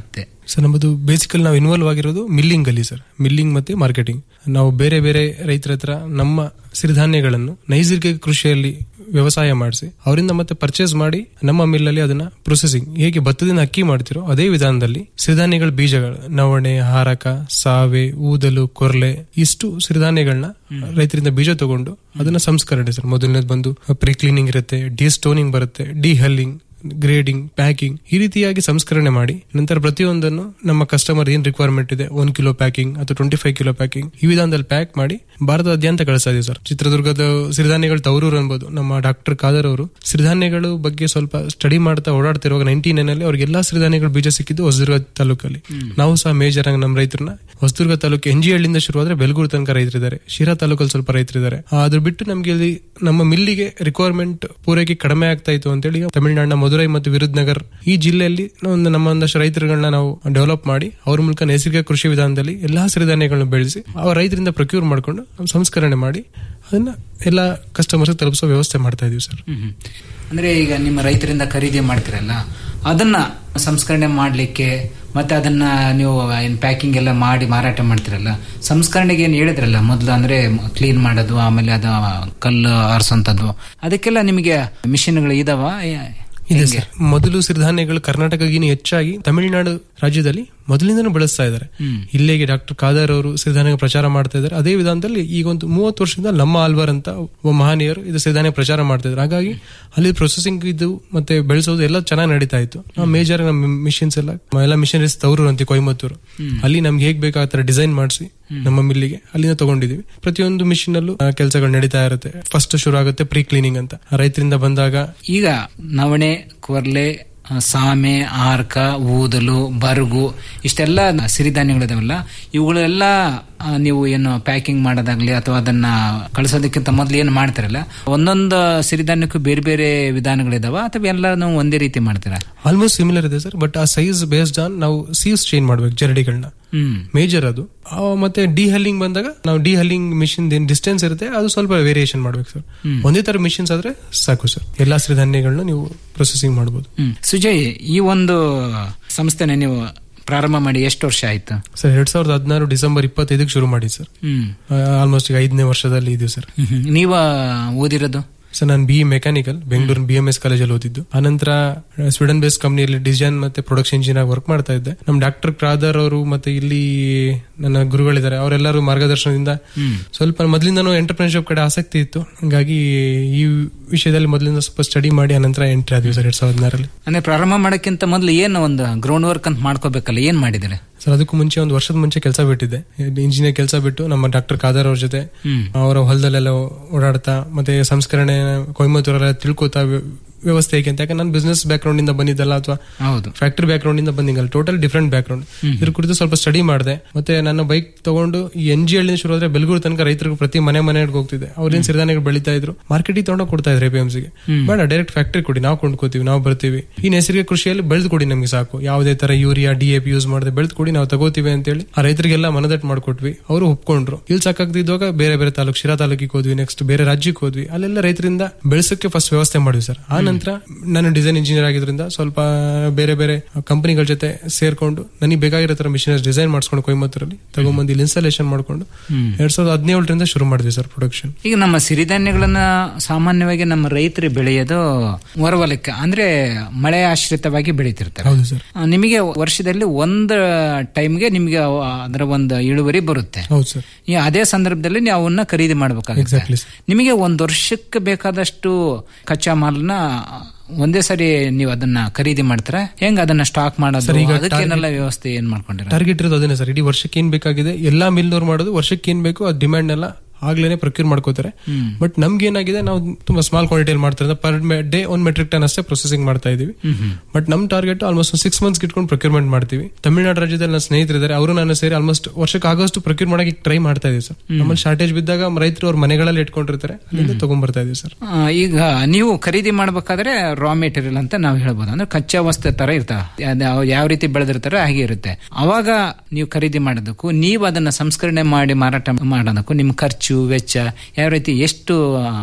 ಸರ್ ನಮ್ಮದು ಬೇಸಿಕಲಿ ನಾವು ಇನ್ವಾಲ್ವ್ ಆಗಿರೋದು ಮಿಲ್ಲಿಂಗ್ ಅಲ್ಲಿ ಸರ್ ಮಿಲ್ಲಿಂಗ್ ಮತ್ತೆ ಮಾರ್ಕೆಟಿಂಗ್ ನಾವು ಬೇರೆ ಬೇರೆ ರೈತರ ಹತ್ರ ನಮ್ಮ ಸಿರಿಧಾನ್ಯಗಳನ್ನು ನೈಸರ್ಗಿಕ ಕೃಷಿಯಲ್ಲಿ ವ್ಯವಸಾಯ ಮಾಡಿಸಿ ಅವರಿಂದ ಮತ್ತೆ ಪರ್ಚೇಸ್ ಮಾಡಿ ನಮ್ಮ ಮಿಲ್ಲಲ್ಲಿ ಅದನ್ನ ಪ್ರೊಸೆಸಿಂಗ್ ಹೇಗೆ ಭತ್ತದಿಂದ ಅಕ್ಕಿ ಮಾಡ್ತಿರೋ ಅದೇ ವಿಧಾನದಲ್ಲಿ ಸಿರಿಧಾನ್ಯಗಳ ಬೀಜಗಳು ನವಣೆ ಹಾರಕ ಸಾವೆ ಊದಲು ಕೊರ್ಲೆ ಇಷ್ಟು ಸಿರಿಧಾನ್ಯಗಳನ್ನ ರೈತರಿಂದ ಬೀಜ ತಗೊಂಡು ಅದನ್ನ ಸಂಸ್ಕರಣೆ ಸರ್ ಮೊದಲನೇದು ಬಂದು ಪ್ರೀ ಕ್ಲೀನಿಂಗ್ ಇರುತ್ತೆ ಡಿ ಸ್ಟೋನಿಂಗ್ ಬರುತ್ತೆ ಡಿ ಹಲ್ಲಿಂಗ್ ಗ್ರೇಡಿಂಗ್ ಪ್ಯಾಕಿಂಗ್ ಈ ರೀತಿಯಾಗಿ ಸಂಸ್ಕರಣೆ ಮಾಡಿ ನಂತರ ಪ್ರತಿಯೊಂದನ್ನು ನಮ್ಮ ಕಸ್ಟಮರ್ ಏನ್ ರಿಕ್ವೈರ್ಮೆಂಟ್ ಇದೆ ಒನ್ ಕಿಲೋ ಪ್ಯಾಕಿಂಗ್ ಅಥವಾ ಟ್ವೆಂಟಿ ಫೈವ್ ಕಿಲೋ ಪ್ಯಾಕಿಂಗ್ ಈ ವಿಧಾನದಲ್ಲಿ ಪ್ಯಾಕ್ ಮಾಡಿ ಭಾರತದಾದ್ಯಂತ ಕಳಿಸ್ತಾ ಇದೀವಿ ಸರ್ ಚಿತ್ರದುರ್ಗದ ಸಿರಿಧಾನ್ಯಗಳು ತವರೂರು ಅನ್ಬೋದು ನಮ್ಮ ಡಾಕ್ಟರ್ ಖಾದರ್ ಅವರು ಸಿರಿಧಾನ್ಯಗಳು ಬಗ್ಗೆ ಸ್ವಲ್ಪ ಸ್ಟಡಿ ಮಾಡ್ತಾ ಓಡಾಡ್ತಿರುವಾಗ ನೈನ್ಟಿ ನೈನ್ ಅಲ್ಲಿ ಅವ್ರಿಗೆ ಎಲ್ಲಾ ಸಿರಿಧಾನ್ಯಗಳು ಬೀಜ ಸಿಕ್ಕಿದ್ದು ಹೊಸದುರ್ಗ ತಾಲೂಕಲ್ಲಿ ನಾವು ಸಹ ಮೇಜರ್ ಆಗಿ ನಮ್ಮ ರೈತರನ್ನ ಹೊಸದುರ್ಗ ತಾಲೂಕು ಎನ್ ಜಿ ಹಳ್ಳಿಯಿಂದ ಶುರುವಾದ್ರೆ ಬೆಲಗೂರು ತನಕ ರೈತರಿದ್ದಾರೆ ಶಿರಾ ತಾಲೂಕಲ್ಲಿ ಸ್ವಲ್ಪ ರೈತರಿದ್ದಾರೆ ಅದ್ರ ಬಿಟ್ಟು ನಮ್ಗೆ ಇಲ್ಲಿ ನಮ್ಮ ಮಿಲ್ಲಿಗೆ ರಿಕ್ವೈರ್ಮೆಂಟ್ ಪೂರೈಕೆ ಕಡಿಮೆ ಆಗ್ತಾ ಇತ್ತು ಅಂತೇಳಿ ಈಗ ತಮಿಳುನಾಡಿನ ಮಧುರೈ ಮತ್ತು ವಿರುದ್ನಗರ್ ಈ ಜಿಲ್ಲೆಯಲ್ಲಿ ಒಂದು ನಮ್ಮ ಒಂದಷ್ಟು ರೈತರುಗಳನ್ನ ನಾವು ಡೆವಲಪ್ ಮಾಡಿ ಅವ್ರ ಮೂಲಕ ನೈಸರ್ಗಿಕ ಕೃಷಿ ವಿಧಾನದಲ್ಲಿ ಎಲ್ಲಾ ಸಿರಿಧಾನ್ಯಗಳನ್ನು ಬೆಳೆಸಿ ಅವ್ರ ರೈತರಿಂದ ಪ್ರೊಕ್ಯೂರ್ ಮಾಡ್ಕೊಂಡು ನಾವು ಸಂಸ್ಕರಣೆ ಮಾಡಿ ಅದನ್ನ ಎಲ್ಲಾ ಕಸ್ಟಮರ್ಸ್ ತಲುಪಿಸೋ ವ್ಯವಸ್ಥೆ ಮಾಡ್ತಾ ಇದೀವಿ ಸರ್ ಹ್ಮ್. ಅಂದ್ರೆ ಈಗ ನಿಮ್ಮ ರೈತರಿಂದ ಖರೀದಿ ಮಾಡ್ತಿರಲ್ಲ ಅದನ್ನ ಸಂಸ್ಕರಣೆ ಮಾಡ್ಲಿಕ್ಕೆ ಮತ್ತೆ ಅದನ್ನ ನೀವು ಏನ್ ಪ್ಯಾಕಿಂಗ್ ಎಲ್ಲ ಮಾಡಿ ಮಾರಾಟ ಮಾಡ್ತಿರಲ್ಲ ಸಂಸ್ಕರಣೆಗೆ ಏನ್ ಹೇಳಿದ್ರಲ್ಲ ಮೊದಲು ಅಂದ್ರೆ ಕ್ಲೀನ್ ಮಾಡೋದು ಆಮೇಲೆ ಅದ ಕಲ್ಲು ಆರಿಸೋಂಥದ್ದು ಅದಕ್ಕೆಲ್ಲ ನಿಮಗೆ ಮಿಷಿನ್ಗಳು ಇದಾವ ಇದೆ ಸರ್ ಮೊದಲು ಸಿರಿಧಾನ್ಯಗಳು ಕರ್ನಾಟಕಗಿನ ಹೆಚ್ಚಾಗಿ ತಮಿಳುನಾಡು ರಾಜ್ಯದಲ್ಲಿ ಮೊದಲಿಂದನೂ ಬಳಸ್ತಾ ಇದ್ದಾರೆ ಇಲ್ಲಿಗೆ ಡಾಕ್ಟರ್ ಖಾದರ್ ಅವರು ಸಿರಿಧಾನ್ಯ ಪ್ರಚಾರ ಮಾಡ್ತಾ ಇದ್ದಾರೆ ಅದೇ ವಿಧಾನದಲ್ಲಿ ಈಗ ಒಂದು ಮೂವತ್ತು ವರ್ಷದಿಂದ ನಮ್ಮ ಆಲ್ವಾರ್ ಅಂತ ಒಬ್ಬ ಮಹನೀಯರು ಇದು ಸಿರಿಧಾನ್ಯ ಪ್ರಚಾರ ಮಾಡ್ತಾ ಇದ್ದಾರೆ ಹಾಗಾಗಿ ಅಲ್ಲಿ ಪ್ರೊಸೆಸಿಂಗ್ ಇದು ಮತ್ತೆ ಬೆಳೆಸೋದು ಎಲ್ಲ ಚೆನ್ನಾಗಿ ನಡೀತಾ ಇತ್ತು ನಾವು ಮೇಜರ್ ನಮ್ಮ ಮಿಷಿನ್ಸ್ ಎಲ್ಲ ಎಲ್ಲ ಮಿಷನರೀಸ್ ತವರು ಅಂತೀವಿ ಕೊಯಮತ್ತೂರು ಅಲ್ಲಿ ನಮ್ಗೆ ಹೇಗ್ ಬೇಕು ಆ ತರ ಡಿಸೈನ್ ಮಾಡಿಸಿ ನಮ್ಮ ಮಿಲ್ಲಿಗೆ ಅಲ್ಲಿಂದ ತಗೊಂಡಿದೀವಿ ಪ್ರತಿಯೊಂದು ಮಿಷಿನ್ ಅಲ್ಲೂ ಆ, ಕೆಲಸಗಳು ನಡೀತಾ ಇರುತ್ತೆ ಫಸ್ಟ್ ಶುರು ಆಗುತ್ತೆ ಪ್ರೀ ಕ್ಲೀನಿಂಗ್ ಅಂತ ರೈತರಿಂದ ಬಂದಾಗ ಈಗ ನವಣೆ ಕೊರ್ಲೆ ಆ, ಸಾಮೆ ಆರ್ಕ ಊದಲು ಬರುಗು ಇಷ್ಟೆಲ್ಲ ಸಿರಿಧಾನ್ಯಗಳಿದಾವಲ್ಲ ಇವುಗಳೆಲ್ಲ ಆ, ನೀವು ಏನು ಪ್ಯಾಕಿಂಗ್ ಮಾಡೋದಾಗ್ಲಿ ಅಥವಾ ಅದನ್ನ ಕಳಿಸೋದಕ್ಕಿಂತ ಮೊದಲು ಏನು ಮಾಡ್ತಾರಲ್ಲ ಒಂದೊಂದು ಸಿರಿಧಾನ್ಯಕ್ಕೂ ಬೇರೆ ಬೇರೆ ವಿಧಾನಗಳಿದಾವ ಅಥವಾ ಎಲ್ಲಾನು ಒಂದೇ ರೀತಿ ಮಾಡ್ತೀರಾ ಆಲ್ಮೋಸ್ಟ್ ಸಿಮಿಲರ್ ಇದೆ ಸರ್ ಬಟ್ ಆ ಸೈಜ್ ಬೇಸ್ಡ್ ಆನ್ ನಾವು ಸೀವ್ಸ್ ಚೇಂಜ್ ಮಾಡ್ಬೇಕು ಜರಡಿಗಳನ್ನ ಹ್ಮ್ ಮೇಜರ್ ಅದು ಆ, ಮತ್ತೆ ಡಿ ಹಲ್ಲಿಂಗ್ ಬಂದಾಗ ನಾವು ಡಿ ಹಲ್ಲಿಂಗ್ ಮಿಷಿನ್ ಏನ್ ಡಿಸ್ಟೆನ್ಸ್ ಇರುತ್ತೆ ಅದು ಸ್ವಲ್ಪ ವೇರಿಯೇಷನ್ ಮಾಡ್ಬೇಕು ಸರ್ ಒಂದೇ ತರ ಮಿಷಿನ್ಸ್ ಆದ್ರೆ ಸಾಕು ಸರ್ ಎಲ್ಲಾ ಸಿರಿಧಾನ್ಯಗಳನ್ನ ನೀವು ಪ್ರೊಸೆಸಿಂಗ್ ಮಾಡಬಹುದು ಹ್ಮ್ ಸುಜಯ್ ಈ ಒಂದು ಸಂಸ್ಥೆನ ನೀವು ಪ್ರಾರಂಭ ಮಾಡಿ ಎಷ್ಟು ವರ್ಷ ಆಯ್ತು ಸರ್ ಎರಡ್ ಸಾವಿರದ ಹದಿನಾರು ಡಿಸೆಂಬರ್ ಇಪ್ಪತ್ತೈದಕ್ಕೆ ಶುರು ಮಾಡಿ ಸರ್ ಹ್ಮ್ ಆಲ್ಮೋಸ್ಟ್ ಈಗ ಐದನೇ ವರ್ಷದಲ್ಲಿ ಇದೀವಿ ಸರ್ ಹ್ಮ್, ಹ್ಮ್. ನೀವ ಓದಿರೋದು ಸರ್ ನಾನು ಬಿ ಮೆಕ್ಯಾನಿಕಲ್ ಬೆಂಗಳೂರಿನ ಬಿ ಎಂ ಎಸ್ ಕಾಲೇಜಲ್ಲಿ ಓದಿದ್ದು ಆನಂತರ ಸ್ವೀಡನ್ ಬೇಸ್ ಕಂಪ್ನಿಯಲ್ಲಿ ಡಿಸೈನ್ ಮತ್ತೆ ಪ್ರೊಡಕ್ಷನ್ ಇಂಜಿನಿಯರ್ ಆಗಿ ವರ್ಕ್ ಮಾಡ್ತಾ ಇದ್ದೆ ನಮ್ಮ ಡಾಕ್ಟರ್ ಕ್ರಾದರ್ ಅವರು ಮತ್ತೆ ಇಲ್ಲಿ ನನ್ನ ಗುರುಗಳಿದ್ದಾರೆ ಅವರೆಲ್ಲರೂ ಮಾರ್ಗದರ್ಶನದಿಂದ ಸ್ವಲ್ಪ ಮೊದಲಿಂದನೂ ಎಂಟರ್ಪ್ರಿನರ್ಶಿಪ್ ಕಡೆ ಆಸಕ್ತಿ ಇತ್ತು ಹಂಗಾಗಿ ಈ ವಿಷಯದಲ್ಲಿ ಮೊದಲಿಂದ ಸ್ವಲ್ಪ ಸ್ಟಡಿ ಮಾಡಿ ಆನಂತರ ಎಂಟ್ರಿ ಆದ್ವಿ ಸರ್ ಎರಡ್ ಸಾವಿರದ ಹದಿನಾರಲ್ಲಿ ಅಂದ್ರೆ ಪ್ರಾರಂಭ ಮಾಡಕ್ಕಿಂತ ಮೊದಲು ಏನು ಒಂದು ಗ್ರೌಂಡ್ ವರ್ಕ್ ಅಂತ ಮಾಡ್ಕೋಬೇಕಲ್ಲ ಏನ್ ಮಾಡಿದ್ರೆ ಸರ್ ಅದಕ್ಕೂ ಮುಂಚೆ ಒಂದು ವರ್ಷದ ಮುಂಚೆ ಕೆಲಸ ಬಿಟ್ಟಿದ್ದೆ ಇಂಜಿನಿಯರ್ ಕೆಲಸ ಬಿಟ್ಟು ನಮ್ಮ ಡಾಕ್ಟರ್ ಖಾದರ್ ಅವ್ರ ಜೊತೆ ಅವರ ಹೊಲದಲ್ಲೆಲ್ಲ ಓಡಾಡ್ತಾ ಮತ್ತೆ ಸಂಸ್ಕರಣೆ ಕೊಯಮತ್ತೂರೆಲ್ಲ ತಿಳ್ಕೊತಾ ವ್ಯ- ವ್ಯವಸ್ಥೆ ಹೇಗೆ ಅಂತ ಯಾಕಂದ್ರೆ ನಾನು ಬಿಸ್ನೆಸ್ ಬ್ಯಾಕ್ ಗ್ರೌಂಡ್ ಇಂದ ಬಂದಿದ್ದಲ್ಲ ಅಥವಾ ಹೌದು ಫ್ಯಾಕ್ಟರಿ ಬ್ಯಾಕ್ ಗ್ರೌಂಡ್ ಇಂದ ಬಂದಿದ್ದಲ್ಲ ಟೋಟಲ್ ಡಿಫ್ರೆಂಟ್ ಬ್ಯಾಕ್ ಗ್ರೌಂಡ್ ಇದ್ರ ಕುರಿತು ಸ್ವಲ್ಪ ಸ್ಟಡಿ ಮಾಡಿದೆ ಮತ್ತೆ ನನ್ನ ಬೈಕ್ ತಗೊಂಡು ಈ ಎನ್ ಜಿ ಹಳ್ಳಿ ಶುರು ಆದ್ರೆ ಬೆಳಗೂರು ತನಕ ರೈತರಿಗೆ ಪ್ರತಿ ಮನೆ ಮನೆಗೆ ಹೋಗ್ತಿದ್ದೆ ಅವ್ರೇನ್ ಸಿರಿಧಾನ್ಯಗಳು ಬೆಳೀತಾ ಇದ್ರು ಮಾರ್ಕೆಟಿಗೆ ತಗೊಂಡು ಕೊಡ್ತಾ ಇದ್ರು ಎಪಿಎಂಸಿಗೆ ಬೇಡ ಡೈರೆಕ್ಟ್ ಫ್ಯಾಕ್ಟರಿ ಕೊಡಿ ನಾವು ಕೊಂಡ್ಕೋತೀವಿ ನಾವು ಬರ್ತೀವಿ ಈ ನೈಸರ್ಗಿಕ ಕೃಷಿಯಲ್ಲಿ ಬೆಳೆದು ಕೊಡಿ ನಮ್ಗೆ ಸಾಕು ಯಾವುದೇ ತರ urea D A P use ಮಾಡದೆ ಬೆಳೆದು ಕೊಡಿ ನಾವು ತಗೋತೀವಿ ಅಂತೇಳಿ ಆ ರೈತರಿಗೆಲ್ಲ ಮನದಟ್ಟು ಮಾಡ್ಕೊಟ್ವಿ ಅವರು ಒಪ್ಕೊಂಡ್ರು ಇಲ್ಲಿ ಸಾಕಾಗ್ದಿದ್ದಾಗ ಬೇರೆ ಬೇರೆ ತಾಲೂಕು ಶಿರಾ ತಾಲೂಕಿಗೆ ಹೋದ್ವಿ ನೆಕ್ಸ್ಟ್ ಬೇರೆ ರಾಜ್ಯಕ್ಕೆ ಹೋದ್ವಿ ಅಲ್ಲೆಲ್ಲ ರೈತರಿಂದ ಬೆಳೆಸಕ್ಕೆ ಫಸ್ಟ್ ವ್ಯವಸ್ಥೆ ಮಾಡಿದ್ವಿ ಸರ್ ಆ ನಂತರ ನಾನು ಡಿಸೈನ್ ಇಂಜಿನಿಯರ್ ಆಗಿದ್ರಿಂದ ಸ್ವಲ್ಪ ಬೇರೆ ಬೇರೆ ಕಂಪನಿಗಳ ಜೊತೆ ಸೇರ್ಕೊಂಡು ನನಗೆ ಬೇಕಾಗಿರೋ ತರ ಮಿಷಿನರಿ ಡಿಸೈನ್ ಮಾಡಿಸ್ಕೊಂಡು ಕೊಯಮತ್ತೂರಲ್ಲಿ ತಗೊಂಬಂದು ಇಲ್ಲಿ ಇನ್ಸ್ಟಾಲೇಷನ್ ಮಾಡ್ಕೊಂಡು ಎರಡ್ ಸಾವಿರದ ಹದಿನೇಳರಿಂದ ಶುರು ಮಾಡಿದ್ವಿ ಸರ್ ಪ್ರೊಡಕ್ಷನ್ ಈಗ ನಮ್ಮ ಸಿರಿಧಾನ್ಯಗಳನ್ನ ಸಾಮಾನ್ಯವಾಗಿ ನಮ್ಮ ರೈತರು ಬೆಳೆಯೋದು ಹೊರವಲಕ್ಕೆ ಅಂದ್ರೆ ಮಳೆ ಆಶ್ರಿತವಾಗಿ ಬೆಳೀತಿರ್ತಾರೆ ಹೌದು ಸರ್ ಆ, ನಿಮಗೆ ವರ್ಷದಲ್ಲಿ ಒಂದು ಟೈಮ್ಗೆ ನಿಮಗೆ ಅವ- ಅದರ ಒಂದು ಇಳುವರಿ ಬರುತ್ತೆ ಹೌದು ಸರ್ ಈ ಅದೇ ಸಂದರ್ಭದಲ್ಲಿ ನೀವು ಅವನ್ನ ಖರೀದಿ ಮಾಡಬೇಕಾಗುತ್ತೆ Exactly, sir. ನಿಮಗೆ ಒಂದು ವರ್ಷಕ್ಕೆ ಬೇಕಾದಷ್ಟು ಕಚ್ಚಾ ಮಾಲನ್ನ ಒಂದೇ ಸರಿ ನೀವು ಅದನ್ನ ಖರೀದಿ ಮಾಡ್ತೀರಾ ಹೆಂಗ್ ಅದನ್ನ ಸ್ಟಾಕ್ ಮಾಡೋದು Sir, ಈಗ ಅದಕ್ಕೇನೆಲ್ಲ ವ್ಯವಸ್ಥೆ ಏನ್ ಮಾಡ್ಕೊಂಡಿರ ಟಾರ್ಗೆಟ್ ಇರೋದು ಅದೇನೆ ಸರ್ ಇಡೀ ವರ್ಷಕ್ಕೆ ಏನ್ ಬೇಕಾಗಿದೆ ಎಲ್ಲಾ ಮಿಲ್ನವ್ರು ಮಾಡೋದು ವರ್ಷಕ್ಕೆ ಏನ್ ಬೇಕು ಆ ಡಿಮ್ಯಾಂಡ್ ಎಲ್ಲ ಆಗ್ಲೇನೆ ಪ್ರೊಕ್ಯೂರ್ ಮಾಡ್ಕೋತಾರೆ ಬಟ್ ನಮ್ಗೆ ಏನಾಗಿದೆ ನಾವು ತುಂಬಾ ಸ್ಮಾಲ್ ಕ್ವಾಂಟಿಟಿಯಲ್ಲಿ ಮಾಡ್ತಾರೆ per day one metric tonne ಅಷ್ಟೇ ಪ್ರೊಸೆಸಿಂಗ್ ಮಾಡ್ತಾ ಇದೀವಿ ಬಟ್ ನಮ್ ಟಾರ್ಗೆಟ್ ಆಲ್ಮೋಸ್ಟ್ ಸಿಕ್ಸ್ ಮಂತ್ಸ್ ಇಟ್ಕೊಂಡು ಪ್ರೊಕ್ಯೂರ್ಮೆಂಟ್ ಮಾಡ್ತೀವಿ ತಮಿಳುನಾಡು ರಾಜ್ಯದಲ್ಲಿ ನನ್ನ ಸ್ನೇಹಿತರಿದ್ದಾರೆ ಅವರು ನಾನು ಸೇರಿ ಆಲ್ಮೋಸ್ಟ್ ವರ್ಷಕ್ಕೆ ಆಗೋಷ್ಟು ಪ್ರೊಕ್ಯೂರ್ ಮಾಡಕ್ಕೆ ಟ್ರೈ ಮಾಡ್ತಾ ಇದೀವಿ ಸರ್ ನಮ್ಮಲ್ಲಿ ಶಾರ್ಟೇಜ್ ಬಿದ್ದಾಗ ರೈತರು ಅವ್ರ ಮನೆಗಳಲ್ಲಿ ಇಟ್ಕೊಂಡಿರ್ತಾರೆ ಅಲ್ಲಿಂದ ತಗೊಂಡ್ಬರ್ತಾ ಇದೀವಿ ಸರ್ ಆ, ಈಗ ನೀವು ಖರೀದಿ ಮಾಡ್ಬೇಕಾದ್ರೆ ರಾ ಮೆಟೀರಿಯಲ್ ಅಂತ ನಾವು ಹೇಳ್ಬೋದು ಅಂದ್ರೆ ಕಚ್ಚಾ ವಸ್ತು ತರ ಇರ್ತಾವ ಅದ್ ಯಾವ- ಯಾವ ರೀತಿ ಬೆಳೆದಿರ್ತಾರೆ ಹಾಗೆ ಇರುತ್ತೆ ಅವಾಗ ನೀವು ಖರೀದಿ ಮಾಡೋದಕ್ಕೂ ನೀವು ಅದನ್ನ ಸಂಸ್ಕರಣೆ ಮಾಡಿ ಮಾರಾಟ ಮಾಡೋದಕ್ಕೂ ನಿಮ್ ಖರ್ಚು ವೆಚ್ಚ ಯಾವ ರೀತಿ ಎಷ್ಟು ಆ,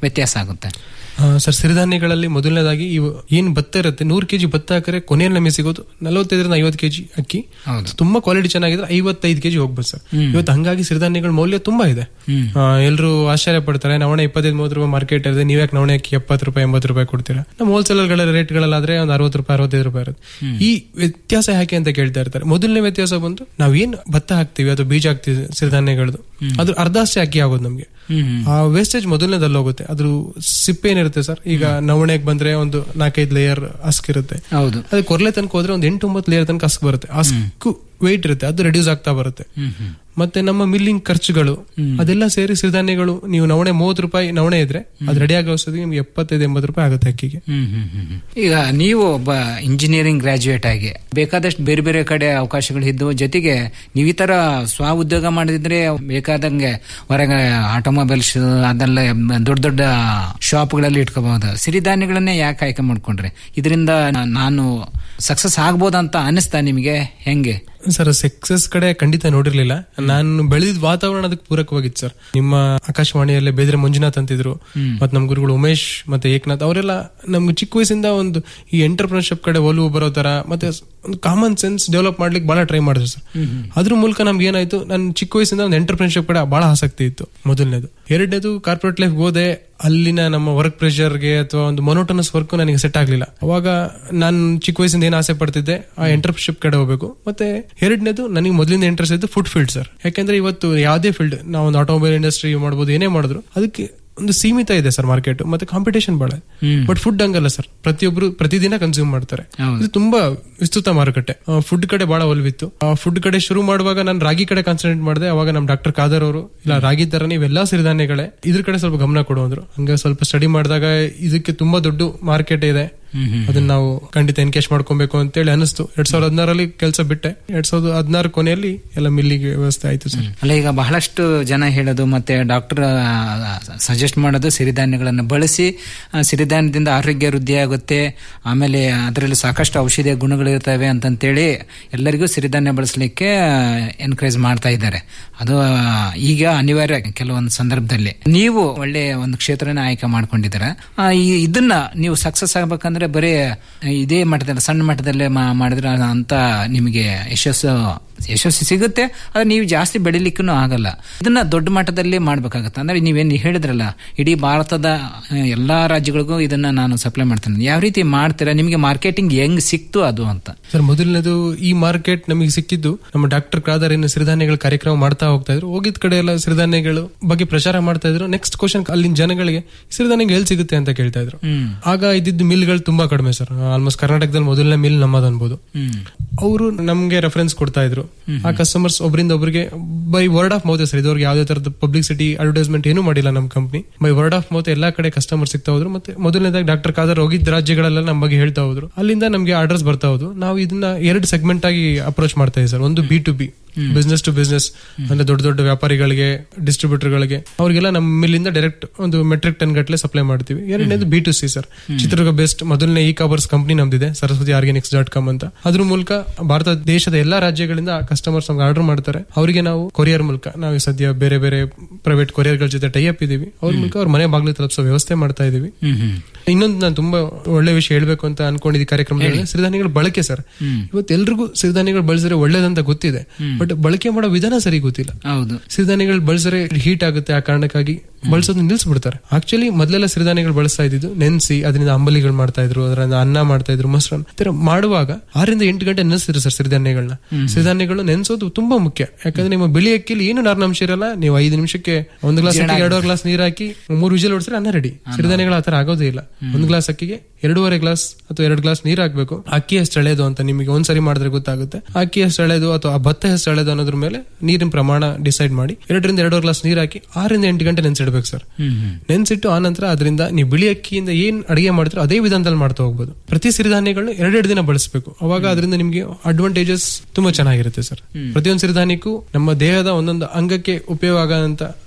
ವ್ಯತ್ಯಾಸ ಆಗುತ್ತೆ ಆ, ಸರ್ ಸಿರಿಧಾನ್ಯಗಳಲ್ಲಿ ಮೊದಲನೇದಾಗಿ ಇವು ಏನ್ ಭತ್ತ ಇರುತ್ತೆ ನೂರು ಕೆಜಿ ಭತ್ತ ಹಾಕಿದ್ರೆ ಕೊನೆಯಲ್ಲಿ ನಮಗೆ ಸಿಗೋದು ನಲವತ್ತೈದರಿಂದ ಐವತ್ತು ಕೆಜಿ ಅಕ್ಕಿ ಹೌದು. ತುಂಬಾ ಕ್ವಾಲಿಟಿ ಚೆನ್ನಾಗಿದ್ರೆ ಐವತ್ತೈದು ಕೆಜಿ ಹೋಗ್ಬೋದು ಸರ್ ಹ್ಮ್. ಇವತ್ತು ಹಂಗಾಗಿ ಸಿರಿಧಾನ್ಯಗಳ ಮೌಲ್ಯ ತುಂಬಾ ಇದೆ ಹ್ಮ್. ಎಲ್ಲರೂ ಆಶ್ಚರ್ಯ ಪಡ್ತಾರೆ ನವಣೆ ಇಪ್ಪತ್ತೈದು ಮೂವತ್ತು ರೂಪಾಯಿ ಮಾರ್ಕೆಟ್ ಇದೆ ನೀವ್ಯಾಕೆ ನವಣೆ ಅಕ್ಕಿ ಎಪ್ಪತ್ತು ರೂಪಾಯಿ ಎಂಬತ್ತು ರೂಪಾಯಿ ಕೊಡ್ತೀರಾ ನಮ್ಮ ಹೋಲ್ಸೇಲರ್ಗಳ ರೇಟ್ಗಳಲ್ಲಾದ್ರೆ ಒಂದು ಅರವತ್ತು ರೂಪಾಯಿ ಅರವತ್ತೈದು ರೂಪಾಯಿ ಇರುತ್ತೆ ಈ ವ್ಯತ್ಯಾಸ ಯಾಕೆ ಅಂತ ಕೇಳ್ತಾ ಇರ್ತಾರೆ ಮೊದಲನೇ ವ್ಯತ್ಯಾಸ ಬಂದು ನಾವೇನ್ ಭತ್ತ ಹಾಕ್ತಿವಿ ಅಥವಾ ಬೀಜ ಹಾಕ್ತಿವಿ ಸಿರಿಧಾನ್ಯಗಳದ್ದು ಅದ್ರ ಅರ್ಧಷ್ಟೇ ಅಕ್ಕಿ ಆಗೋದು ನಮ್ಗೆ ಆ ವೇಸ್ಟೇಜ್ ಮೊದಲನೇದಲ್ಲಿ ಹೋಗುತ್ತೆ ಅದ್ರ ಸಿಪ್ಪೆ ಏನಿರುತ್ತೆ ಸರ್ ಈಗ ನವಣೆಗೆ ಬಂದ್ರೆ ಒಂದು ನಾಲ್ಕೈದು ಲೇಯರ್ ಹಸ್ಕ್ ಇರುತ್ತೆ ಹೌದು ಅದೇ ಕೊರ್ಲೆ ತನಕ ಹೋದ್ರೆ ಒಂದು ಎಂಟು ಒಂಬತ್ತು ಲೇಯರ್ ತನಕ ಹಸ್ಕ್ ಬರುತ್ತೆ ಹಸ್ಕು ವೆಯ್ಟ್ ಇರುತ್ತೆ ಅದು ರೆಡ್ಯೂಸ್ ಆಗ್ತಾ ಬರುತ್ತೆ ಮತ್ತೆ ನಮ್ಮ ಮಿಲ್ಲಿಂಗ್ ಖರ್ಚುಗಳು ಅದೆಲ್ಲ ಸೇರಿ ಸಿರಿಧಾನ್ಯಗಳು ನೀವು ನವಣೆ ಮೂವತ್ತು ರೂಪಾಯಿ ನವಣೆ ಇದ್ರೆ ಅದು ರೆಡಿ ಆಗೋ ಅಷ್ಟೊತ್ತಿಗೆ ನಿಮ್ಗೆ ಎಪ್ಪತ್ತೈದು ಎಂಬತ್ತು ರೂಪಾಯಿ ಆಗುತ್ತೆ ಅಕ್ಕಿಗೆ ಹ್ಮ್ ಹ್ಮ್ ಹ್ಮ್ ಹ್ಮ್. ಈಗ ನೀವು ಒಬ್ಬ ಇಂಜಿನಿಯರಿಂಗ್ ಗ್ರಾಜುಯೇಟ್ ಆಗಿ ಬೇಕಾದಷ್ಟು ಬೇರೆ ಬೇರೆ ಕಡೆ ಅವಕಾಶಗಳು ಇದ್ದು ಜೊತೆಗೆ ನೀವು ಈ ತರ ಸ್ವ ಉದ್ಯೋಗ ಮಾಡಿದ್ರೆ ಬೇಕಾದಂಗೆ ಹೊರಗೆ ಆಟೋಮೊಬೈಲ್ಸ್ ಅದೆಲ್ಲ ದೊಡ್ಡ ದೊಡ್ಡ ಶಾಪ್ಗಳಲ್ಲಿ ಇಟ್ಕೋಬಹುದು ಸಿರಿಧಾನ್ಯಗಳನ್ನೇ ಯಾಕೆ ಆಯ್ಕೆ ಮಾಡ್ಕೊಂಡ್ರೆ ಇದರಿಂದ ನಾನು ಸಕ್ಸಸ್ ಆಗ್ಬೋದಂತ ಅನಿಸ್ತಾ ನಿಮಗೆ ಹೆಂಗೆ ಸರ್ ಸಕ್ಸಸ್ ಕಡೆ ಖಂಡಿತ ನೋಡಿರ್ಲಿಲ್ಲ ನಾನು ಬೆಳೆದಿದ್ ವಾತಾವರಣ ಅದಕ್ಕೆ ಪೂರಕವಾಗಿತ್ತು ಸರ್ ನಿಮ್ಮ ಆಕಾಶವಾಣಿಯಲ್ಲೇ ಬೇದ್ರೆ ಮಂಜುನಾಥ್ ಅಂತಿದ್ರು ಮತ್ತೆ ನಮ್ಮ ಗುರುಗಳು ಉಮೇಶ್ ಮತ್ತೆ ಏಕನಾಥ್ ಅವರೆಲ್ಲ ನಮ್ಗೆ ಚಿಕ್ಕ ವಯಸ್ಸಿಂದ ಒಂದು ಈ ಎಂಟರ್ಪ್ರಿನರ್ಶಿಪ್ ಕಡೆ ಒಲವು ಬರೋ ತರ ಮತ್ತೆ ಒಂದು ಕಾಮನ್ ಸೆನ್ಸ್ ಡೆವಲಪ್ ಮಾಡ್ಲಿಕ್ಕೆ ಬಹಳ ಟ್ರೈ ಮಾಡಿದ್ರು ಸರ್ ಅದ್ರ ಮೂಲಕ ನಮ್ಗೆ ಏನಾಯ್ತು ನಾನು ಚಿಕ್ಕ ವಯಸ್ಸಿಂದ ಒಂದು ಎಂಟರ್ಪ್ರಿನರ್ಶಿಪ್ ಕಡೆ ಬಹಳ ಆಸಕ್ತಿ ಇತ್ತು ಮೊದಲನೇದು ಎರಡನೇದು ಕಾರ್ಪೊರೇಟ್ ಲೈಫ್ ಹೋದೆ ಅಲ್ಲಿನ ನಮ್ಮ ವರ್ಕ್ ಪ್ರೆಷರ್ಗೆ ಅಥವಾ ಒಂದು ಮೊನೋಟನಸ್ ವರ್ಕ್ ನನಗೆ ಸೆಟ್ ಆಗ್ಲಿಲ್ಲ ಅವಾಗ ನಾನು ಚಿಕ್ಕ ವಯಸ್ಸಿಂದ ಏನ್ ಆಸೆ ಪಡ್ತಿದ್ದೆ ಆ ಎಂಟರ್ಪ್ರಿನರ್ಶಿಪ್ ಕಡೆ ಹೋಗ್ಬೇಕು ಮತ್ತೆ ಎರಡನೇದು ನನಗೆ ಮೊದಲಿಂದ ಇಂಟ್ರೆಸ್ಟ್ ಇದ್ದು ಫುಡ್ ಫೀಲ್ಡ್ ಸರ್ ಯಾಕಂದ್ರೆ ಇವತ್ತು ಯಾವುದೇ ಫೀಲ್ಡ್ ನಾವು ಒಂದು ಆಟೋಮೊಬೈಲ್ ಇಂಡಸ್ಟ್ರಿ ಮಾಡ್ಬೋದು ಏನೇ ಮಾಡಿದ್ರು ಅದಕ್ಕೆ ಒಂದು ಸೀಮಿತ ಇದೆ ಸರ್ ಮಾರ್ಕೆಟ್ ಮತ್ತೆ ಕಾಂಪಿಟೇಷನ್ ಬಹಳ ಬಟ್ ಫುಡ್ ಹಂಗಲ್ಲ ಸರ್ ಪ್ರತಿಯೊಬ್ರು ಪ್ರತಿದಿನ ಕನ್ಸ್ಯೂಮ್ ಮಾಡ್ತಾರೆ ಇದು ತುಂಬಾ ವಿಸ್ತೃತ ಮಾರುಕಟ್ಟೆ ಫುಡ್ ಕಡೆ ಬಹಳ ಒಲವಿತ್ತು ಫುಡ್ ಕಡೆ ಶುರು ಮಾಡುವಾಗ ನಾನು ರಾಗಿ ಕಡೆ ಕಾನ್ಸಂಟ್ರೇಟ್ ಮಾಡಿದೆ ಅವಾಗ ನಮ್ ಡಾಕ್ಟರ್ ಖಾದರ್ ಅವರು ಇಲ್ಲ ರಾಗಿ ತರ ನೀವೆಲ್ಲಾ ಸಿರಿಧಾನ್ಯಗಳೇ ಇದ್ರ ಕಡೆ ಸ್ವಲ್ಪ ಗಮನ ಕೊಡು ಅಂದ್ರು ಹಂಗ ಸ್ವಲ್ಪ ಸ್ಟಡಿ ಮಾಡಿದಾಗ ಇದಕ್ಕೆ ತುಂಬಾ ದೊಡ್ಡ ಮಾರ್ಕೆಟ್ ಇದೆ ಅದನ್ನ ನಾವು ಖಂಡಿತ ಎನ್ಕೇಶ್ ಮಾಡ್ಕೊಬೇಕು ಅಂತೇಳಿ ಅನಿಸ್ತು ಎರಡ್ ಸಾವಿರದ ಹದಿನಾರಲ್ಲಿ ಕೆಲಸ ಬಿಟ್ಟೆ ಎರಡ್ ಸಾವಿರದ ಹದಿನಾರು ಕೊನೆಯಲ್ಲಿ ಎಲ್ಲ ಮಿಲ್ಲಿಗೆ ವ್ಯವಸ್ಥೆ ಆಯ್ತು ಸರ್ ಅಲ್ಲ ಈಗ ಬಹಳಷ್ಟು ಜನ ಹೇಳೋದು ಮತ್ತೆ ಡಾಕ್ಟರ್ ಸಜೆಸ್ಟ್ ಮಾಡೋದು ಸಿರಿಧಾನ್ಯಗಳನ್ನು ಬಳಸಿ ಆ, ಸಿರಿಧಾನ್ಯದಿಂದ ಆರೋಗ್ಯ ವೃದ್ಧಿ ಆಗುತ್ತೆ ಆಮೇಲೆ ಅದರಲ್ಲಿ ಸಾಕಷ್ಟು ಔಷಧೀಯ ಗುಣಗಳಿರ್ತವೆ ಅಂತಂತೇಳಿ ಎಲ್ಲರಿಗೂ ಸಿರಿಧಾನ್ಯ ಬಳಸಲಿಕ್ಕೆ ಎನ್ಕರೇಜ್ ಮಾಡ್ತಾ ಇದ್ದಾರೆ ಅದು ಆ, ಈಗ ಅನಿವಾರ್ಯ ಕೆಲವೊಂದು ಸಂದರ್ಭದಲ್ಲಿ ನೀವು ಒಳ್ಳೆ ಒಂದು ಕ್ಷೇತ್ರನ ಆಯ್ಕೆ ಮಾಡ್ಕೊಂಡಿದ್ದೀರ ಆ, ಈ- ಇದನ್ನ ನೀವು ಸಕ್ಸಸ್ ಆಗ್ಬೇಕಂದ್ರೆ ಬರೀ ಇದೇ ಮಟ್ಟದಲ್ಲಿ ಸಣ್ಣ ಮಟ್ಟದಲ್ಲೇ ಮಾ- ಮಾಡಿದ್ರೆ ಅಂತ ನಿಮಗೆ ಯಶಸ್ಸು ಯಶಸ್ಸು ಸಿಗುತ್ತೆ ಆದ್ರೆ ನೀವು ಜಾಸ್ತಿ ಬೆಳಿಲಿಕ್ಕೂ ಆಗಲ್ಲ ಇದನ್ನ ದೊಡ್ಡ ಮಟ್ಟದಲ್ಲಿ ಮಾಡ್ಬೇಕಾಗತ್ತೆ ಅಂದ್ರೆ ನೀವೇನು ಹೇಳಿದ್ರಲ್ಲ ಇಡೀ ಭಾರತದ ಆ, ಎಲ್ಲಾ ರಾಜ್ಯಗಳಿಗೂ ಇದನ್ನ ನಾನು ಸಪ್ಲೈ ಮಾಡ್ತೇನೆ ಯಾವ ರೀತಿ ಮಾಡ್ತೀರಾ ನಿಮಗೆ ಮಾರ್ಕೆಟಿಂಗ್ ಹೆಂಗ್ ಸಿಕ್ತು ಅದು ಅಂತ ಸರ್ ಮೊದಲನೇದು ಈ ಮಾರ್ಕೆಟ್ ನಮಗೆ ಸಿಕ್ಕಿದ್ದು ನಮ್ಮ ಡಾಕ್ಟರ್ ಕ್ರಾದರ್ ಏನು ಸಿರಿಧಾನ್ಯಗಳ ಕಾರ್ಯಕ್ರಮ ಮಾಡ್ತಾ ಹೋಗ್ತಾ ಇದ್ರು ಹೋಗಿದ ಕಡೆ ಎಲ್ಲ ಸಿರಿಧಾನ್ಯಗಳು ಬಗ್ಗೆ ಪ್ರಚಾರ ಮಾಡ್ತಾ ಇದ್ರು ನೆಕ್ಸ್ಟ್ ಕ್ವಶನ್ ಅಲ್ಲಿನ ಜನಗಳಿಗೆ ಸಿರಿಧಾನ್ಯಗಳು ಎಲ್ಲಿ ಸಿಗುತ್ತೆ ಅಂತ ಕೇಳ್ತಾ ಇದ್ರು ಆಗ ಇದ್ದಿದ್ದು ಮಿಲ್ಗಳು ತುಂಬಾ ಕಡಿಮೆ ಸರ್ ಆಲ್ಮೋಸ್ಟ್ ಕರ್ನಾಟಕದಲ್ಲಿ ಮೊದಲನೇ ಮಿಲ್ ನಮ್ಮದು ಅನ್ಬೋದು ಅವರು ನಮ್ಗೆ ರೆಫರೆನ್ಸ್ ಕೊಡ್ತಾ ಇದ್ರು ಆ ಕಸ್ಟಮರ್ಸ್ ಒಬ್ಬರಿಂದ ಒಬ್ಬರಿಗೆ by word of mouth sir ಇದುವರೆಗೆ ಯಾವುದೇ ತರದ ಪಬ್ಲಿಸಿಟಿ ಅಡ್ವರ್ಟೈಸ್ಮೆಂಟ್ ಏನು ಮಾಡಿಲ್ಲ ನಮ್ಮ company by word of mouth ಎಲ್ಲಾ ಕಡೆ ಕಸ್ಟಮರ್ ಸಿಗ್ತಾ ಹೋದ್ರು ಮತ್ತೆ ಮೊದಲನೇದಾಗಿ ಡಾಕ್ಟರ್ ಖಾದರ್ ಹೋಗಿದ್ದ ರಾಜ್ಯಗಳೆಲ್ಲ ನಮ್ಮ ಬಗ್ಗೆ ಹೇಳ್ತಾ ಹೋದ್ರು ಅಲ್ಲಿಂದ ನಮಗೆ ಆರ್ಡರ್ಸ್ ಬರ್ತಾ ಹೋದ್ರು ನಾವು ಇದನ್ನ ಎರಡು ಸೆಗ್ಮೆಂಟ್ ಆಗಿ ಅಪ್ರೋಚ್ ಮಾಡ್ತಾ ಇದ್ದೀವಿ ಸರ್ ಒಂದು B to B business to business ಅಂದ್ರೆ ದೊಡ್ಡ ದೊಡ್ಡ ವ್ಯಾಪಾರಿಗಳಿಗೆ ಡಿಸ್ಟ್ರಿಬ್ಯೂಟರ್ಗಳಿಗೆ ಅವರಿಗೆಲ್ಲ ನಮ್ಮ ಮಿಲ್ಲಿಂದ ಡೈರೆಕ್ಟ್ ಒಂದು ಮೆಟ್ರಿಕ್ ಟನ್ ಗಟ್ಟಲೆ ಸಪ್ಲೈ ಮಾಡ್ತೀವಿ ಎರಡನೇದು B to C sir Chitradurga best ಮೊದಲನೇ ಇ ಕಾಮರ್ಸ್ ಕಂಪನಿ ನಮ್ದಿದೆ ಸರಸ್ವತಿ ಆರ್ಗ್ಯಾನಿಕ್ಸ್ ಡಾಟ್ ಕಾಮ್ ಅಂತ ಅದ್ರ ಮೂಲಕ ಭಾರತ ದೇಶದ ಎಲ್ಲಾ ರಾಜ್ಯಗಳಿಂದ ಕಸ್ಟಮರ್ಸ್ ನಮ್ಗೆ ಆರ್ಡರ್ ಮಾಡ್ತಾರೆ ಅವರಿಗೆ ನಾವು ಕೊರಿಯರ್ ಮೂಲಕ ನಾವು ಈ ಸದ್ಯ ಬೇರೆ ಬೇರೆ ಪ್ರೈವೇಟ್ ಕೊರಿಯರ್ಗಳ ಜೊತೆ ಟೈ ಅಪ್ ಇದೀವಿ ಅವ್ರ ಮೂಲಕ ಅವ್ರ ಮನೆ ಬಾಗಿಲು ತಲುಪಿಸೋ ವ್ಯವಸ್ಥೆ ಮಾಡ್ತಾ ಇದೀವಿ ಇನ್ನೊಂದು ನಾನು ತುಂಬಾ ಒಳ್ಳೆ ವಿಷಯ ಹೇಳ್ಬೇಕು ಅಂತ ಅನ್ಕೊಂಡಿದ್ದ ಕಾರ್ಯಕ್ರಮದಲ್ಲಿ ಸಿರಿಧಾನ್ಯಗಳ ಬಳಕೆ ಸರ್ ಇವತ್ತು ಎಲ್ರಿಗೂ ಸಿರಿಧಾನ್ಯಗಳು ಬಳಸಿದ್ರೆ ಒಳ್ಳೇದಂತ ಗೊತ್ತಿದೆ ಬಟ್ ಬಳಕೆ ಮಾಡೋ ವಿಧಾನ ಸರಿ ಗೊತ್ತಿಲ್ಲ ಹೌದು ಸಿರಿಧಾನ್ಯಗಳು ಬಳಸಿದ್ರೆ ಹೀಟ್ ಆಗುತ್ತೆ ಆ ಕಾರಣಕ್ಕಾಗಿ ಬಳಸೋದನ್ನ ನಿಲ್ಸ್ಬಿಡ್ತಾರೆ ಆಕ್ಚುಲಿ ಮೊದಲೆಲ್ಲ ಸಿರಿಧಾನ್ಯಗಳು ಬಳಸ್ತಾ ಇದ್ದು ನೆನ್ಸಿ ಅದರಿಂದ ಅಂಬಲಿಗಳು ಮಾಡ್ತಾ ಇದ್ರು ಅದರಿಂದ ಅನ್ನ ಮಾಡ್ತಾ ಇದ್ರು ಮೊಸರನ್ನ ಈ ತರ ಮಾಡುವಾಗ ಆರರಿಂದ ಎಂಟು ಗಂಟೆ ನೆನೆಸ್ತಿದ್ರು ಸರ್ ಸಿರಿಧಾನ್ಯಗಳನ್ನ ಸಿರಿಧಾನ್ಯಗಳು ನೆನೆಸೋದು ತುಂಬಾ ಮುಖ್ಯ ಯಾಕಂದ್ರೆ ನಿಮ್ಮ ಬಿಳಿ ಅಕ್ಕಿಲಿ ಏನು ನಾರಿನಾಂಶ ಇರಲ್ಲ ನೀವು ಐದು ನಿಮಿಷಕ್ಕೆ ಒಂದು ಗ್ಲಾಸ್ ಅಕ್ಕಿಗೆ ಎರಡೂವರೆ ಗ್ಲಾಸ್ ನೀರು ಹಾಕಿ ಮೂರು ವಿಜಲ್ ಹೊಡಿಸಿದ್ರೆ ಅನ್ನ ರೆಡಿ ಸಿರಿಧಾನ್ಯಗಳು ಆತರ ಆಗೋದೇ ಇಲ್ಲ ಒಂದು ಗ್ಲಾಸ್ ಅಕ್ಕಿಗೆ ಎರಡೂವರೆ ಗ್ಲಾಸ್ ಅಥವಾ ಎರಡು ಗ್ಲಾಸ್ ನೀರು ಹಾಕ್ಬೇಕು ಅಕ್ಕಿ ಎಷ್ಟು ಎಳೆದು ಅಂತ ನಿಮಗೆ ಒಂದ್ಸರಿ ಮಾಡಿದ್ರೆ ಗೊತ್ತಾಗುತ್ತೆ ಅಕ್ಕಿ ಎಷ್ಟು ಎಳೆದು ಅಥವಾ ಆ ಭತ್ತ ಎಷ್ಟು ಎಳೆದು ಅನ್ನೋದ್ರ ಮೇಲೆ ನೀರಿನ ಪ್ರಮಾಣ ಡಿಸೈಡ್ ಮಾಡಿ ಎರಡರಿಂದ ಎರಡೂವರೆ ಗ್ಲಾಸ್ ನೀರು ಹಾಕಿ ಆರರಿಂದ ಎಂಟು ಗಂಟೆ ನೆನ್ಸಿಡ್ಬೇಕು ಸರ್ ನೆನ್ಸಿಟ್ಟು ಆ ನಂತರ ಅದರಿಂದ ನೀವು ಬಿಳಿ ಅಕ್ಕಿಯಿಂದ ಏನ್ ಅಡಿಗೆ ಮಾಡ್ತೀರೋ ಅದೇ ವಿಧಾನದಲ್ಲಿ ಮಾಡ್ತಾ ಹೋಗ್ಬೋದು ಪ್ರತಿ ಸಿರಿಧಾನ್ಯಗಳನ್ನ ಎರಡೆರಡು ದಿನ ಬಳಸಬೇಕು ಅವಾಗ ಅದರಿಂದ ನಿಮಗೆ ಅಡ್ವಾಂಟೇಜಸ್ ತುಂಬಾ ಚೆನ್ನಾಗಿರುತ್ತೆ ಸರ್ ಪ್ರತಿಯೊಂದು ಸಿರಿಧಾನ್ಯಕ್ಕೂ ನಮ್ಮ ದೇಹದ ಒಂದೊಂದು ಅಂಗಕ್ಕೆ ಉಪಯೋಗ ಆಗಂತ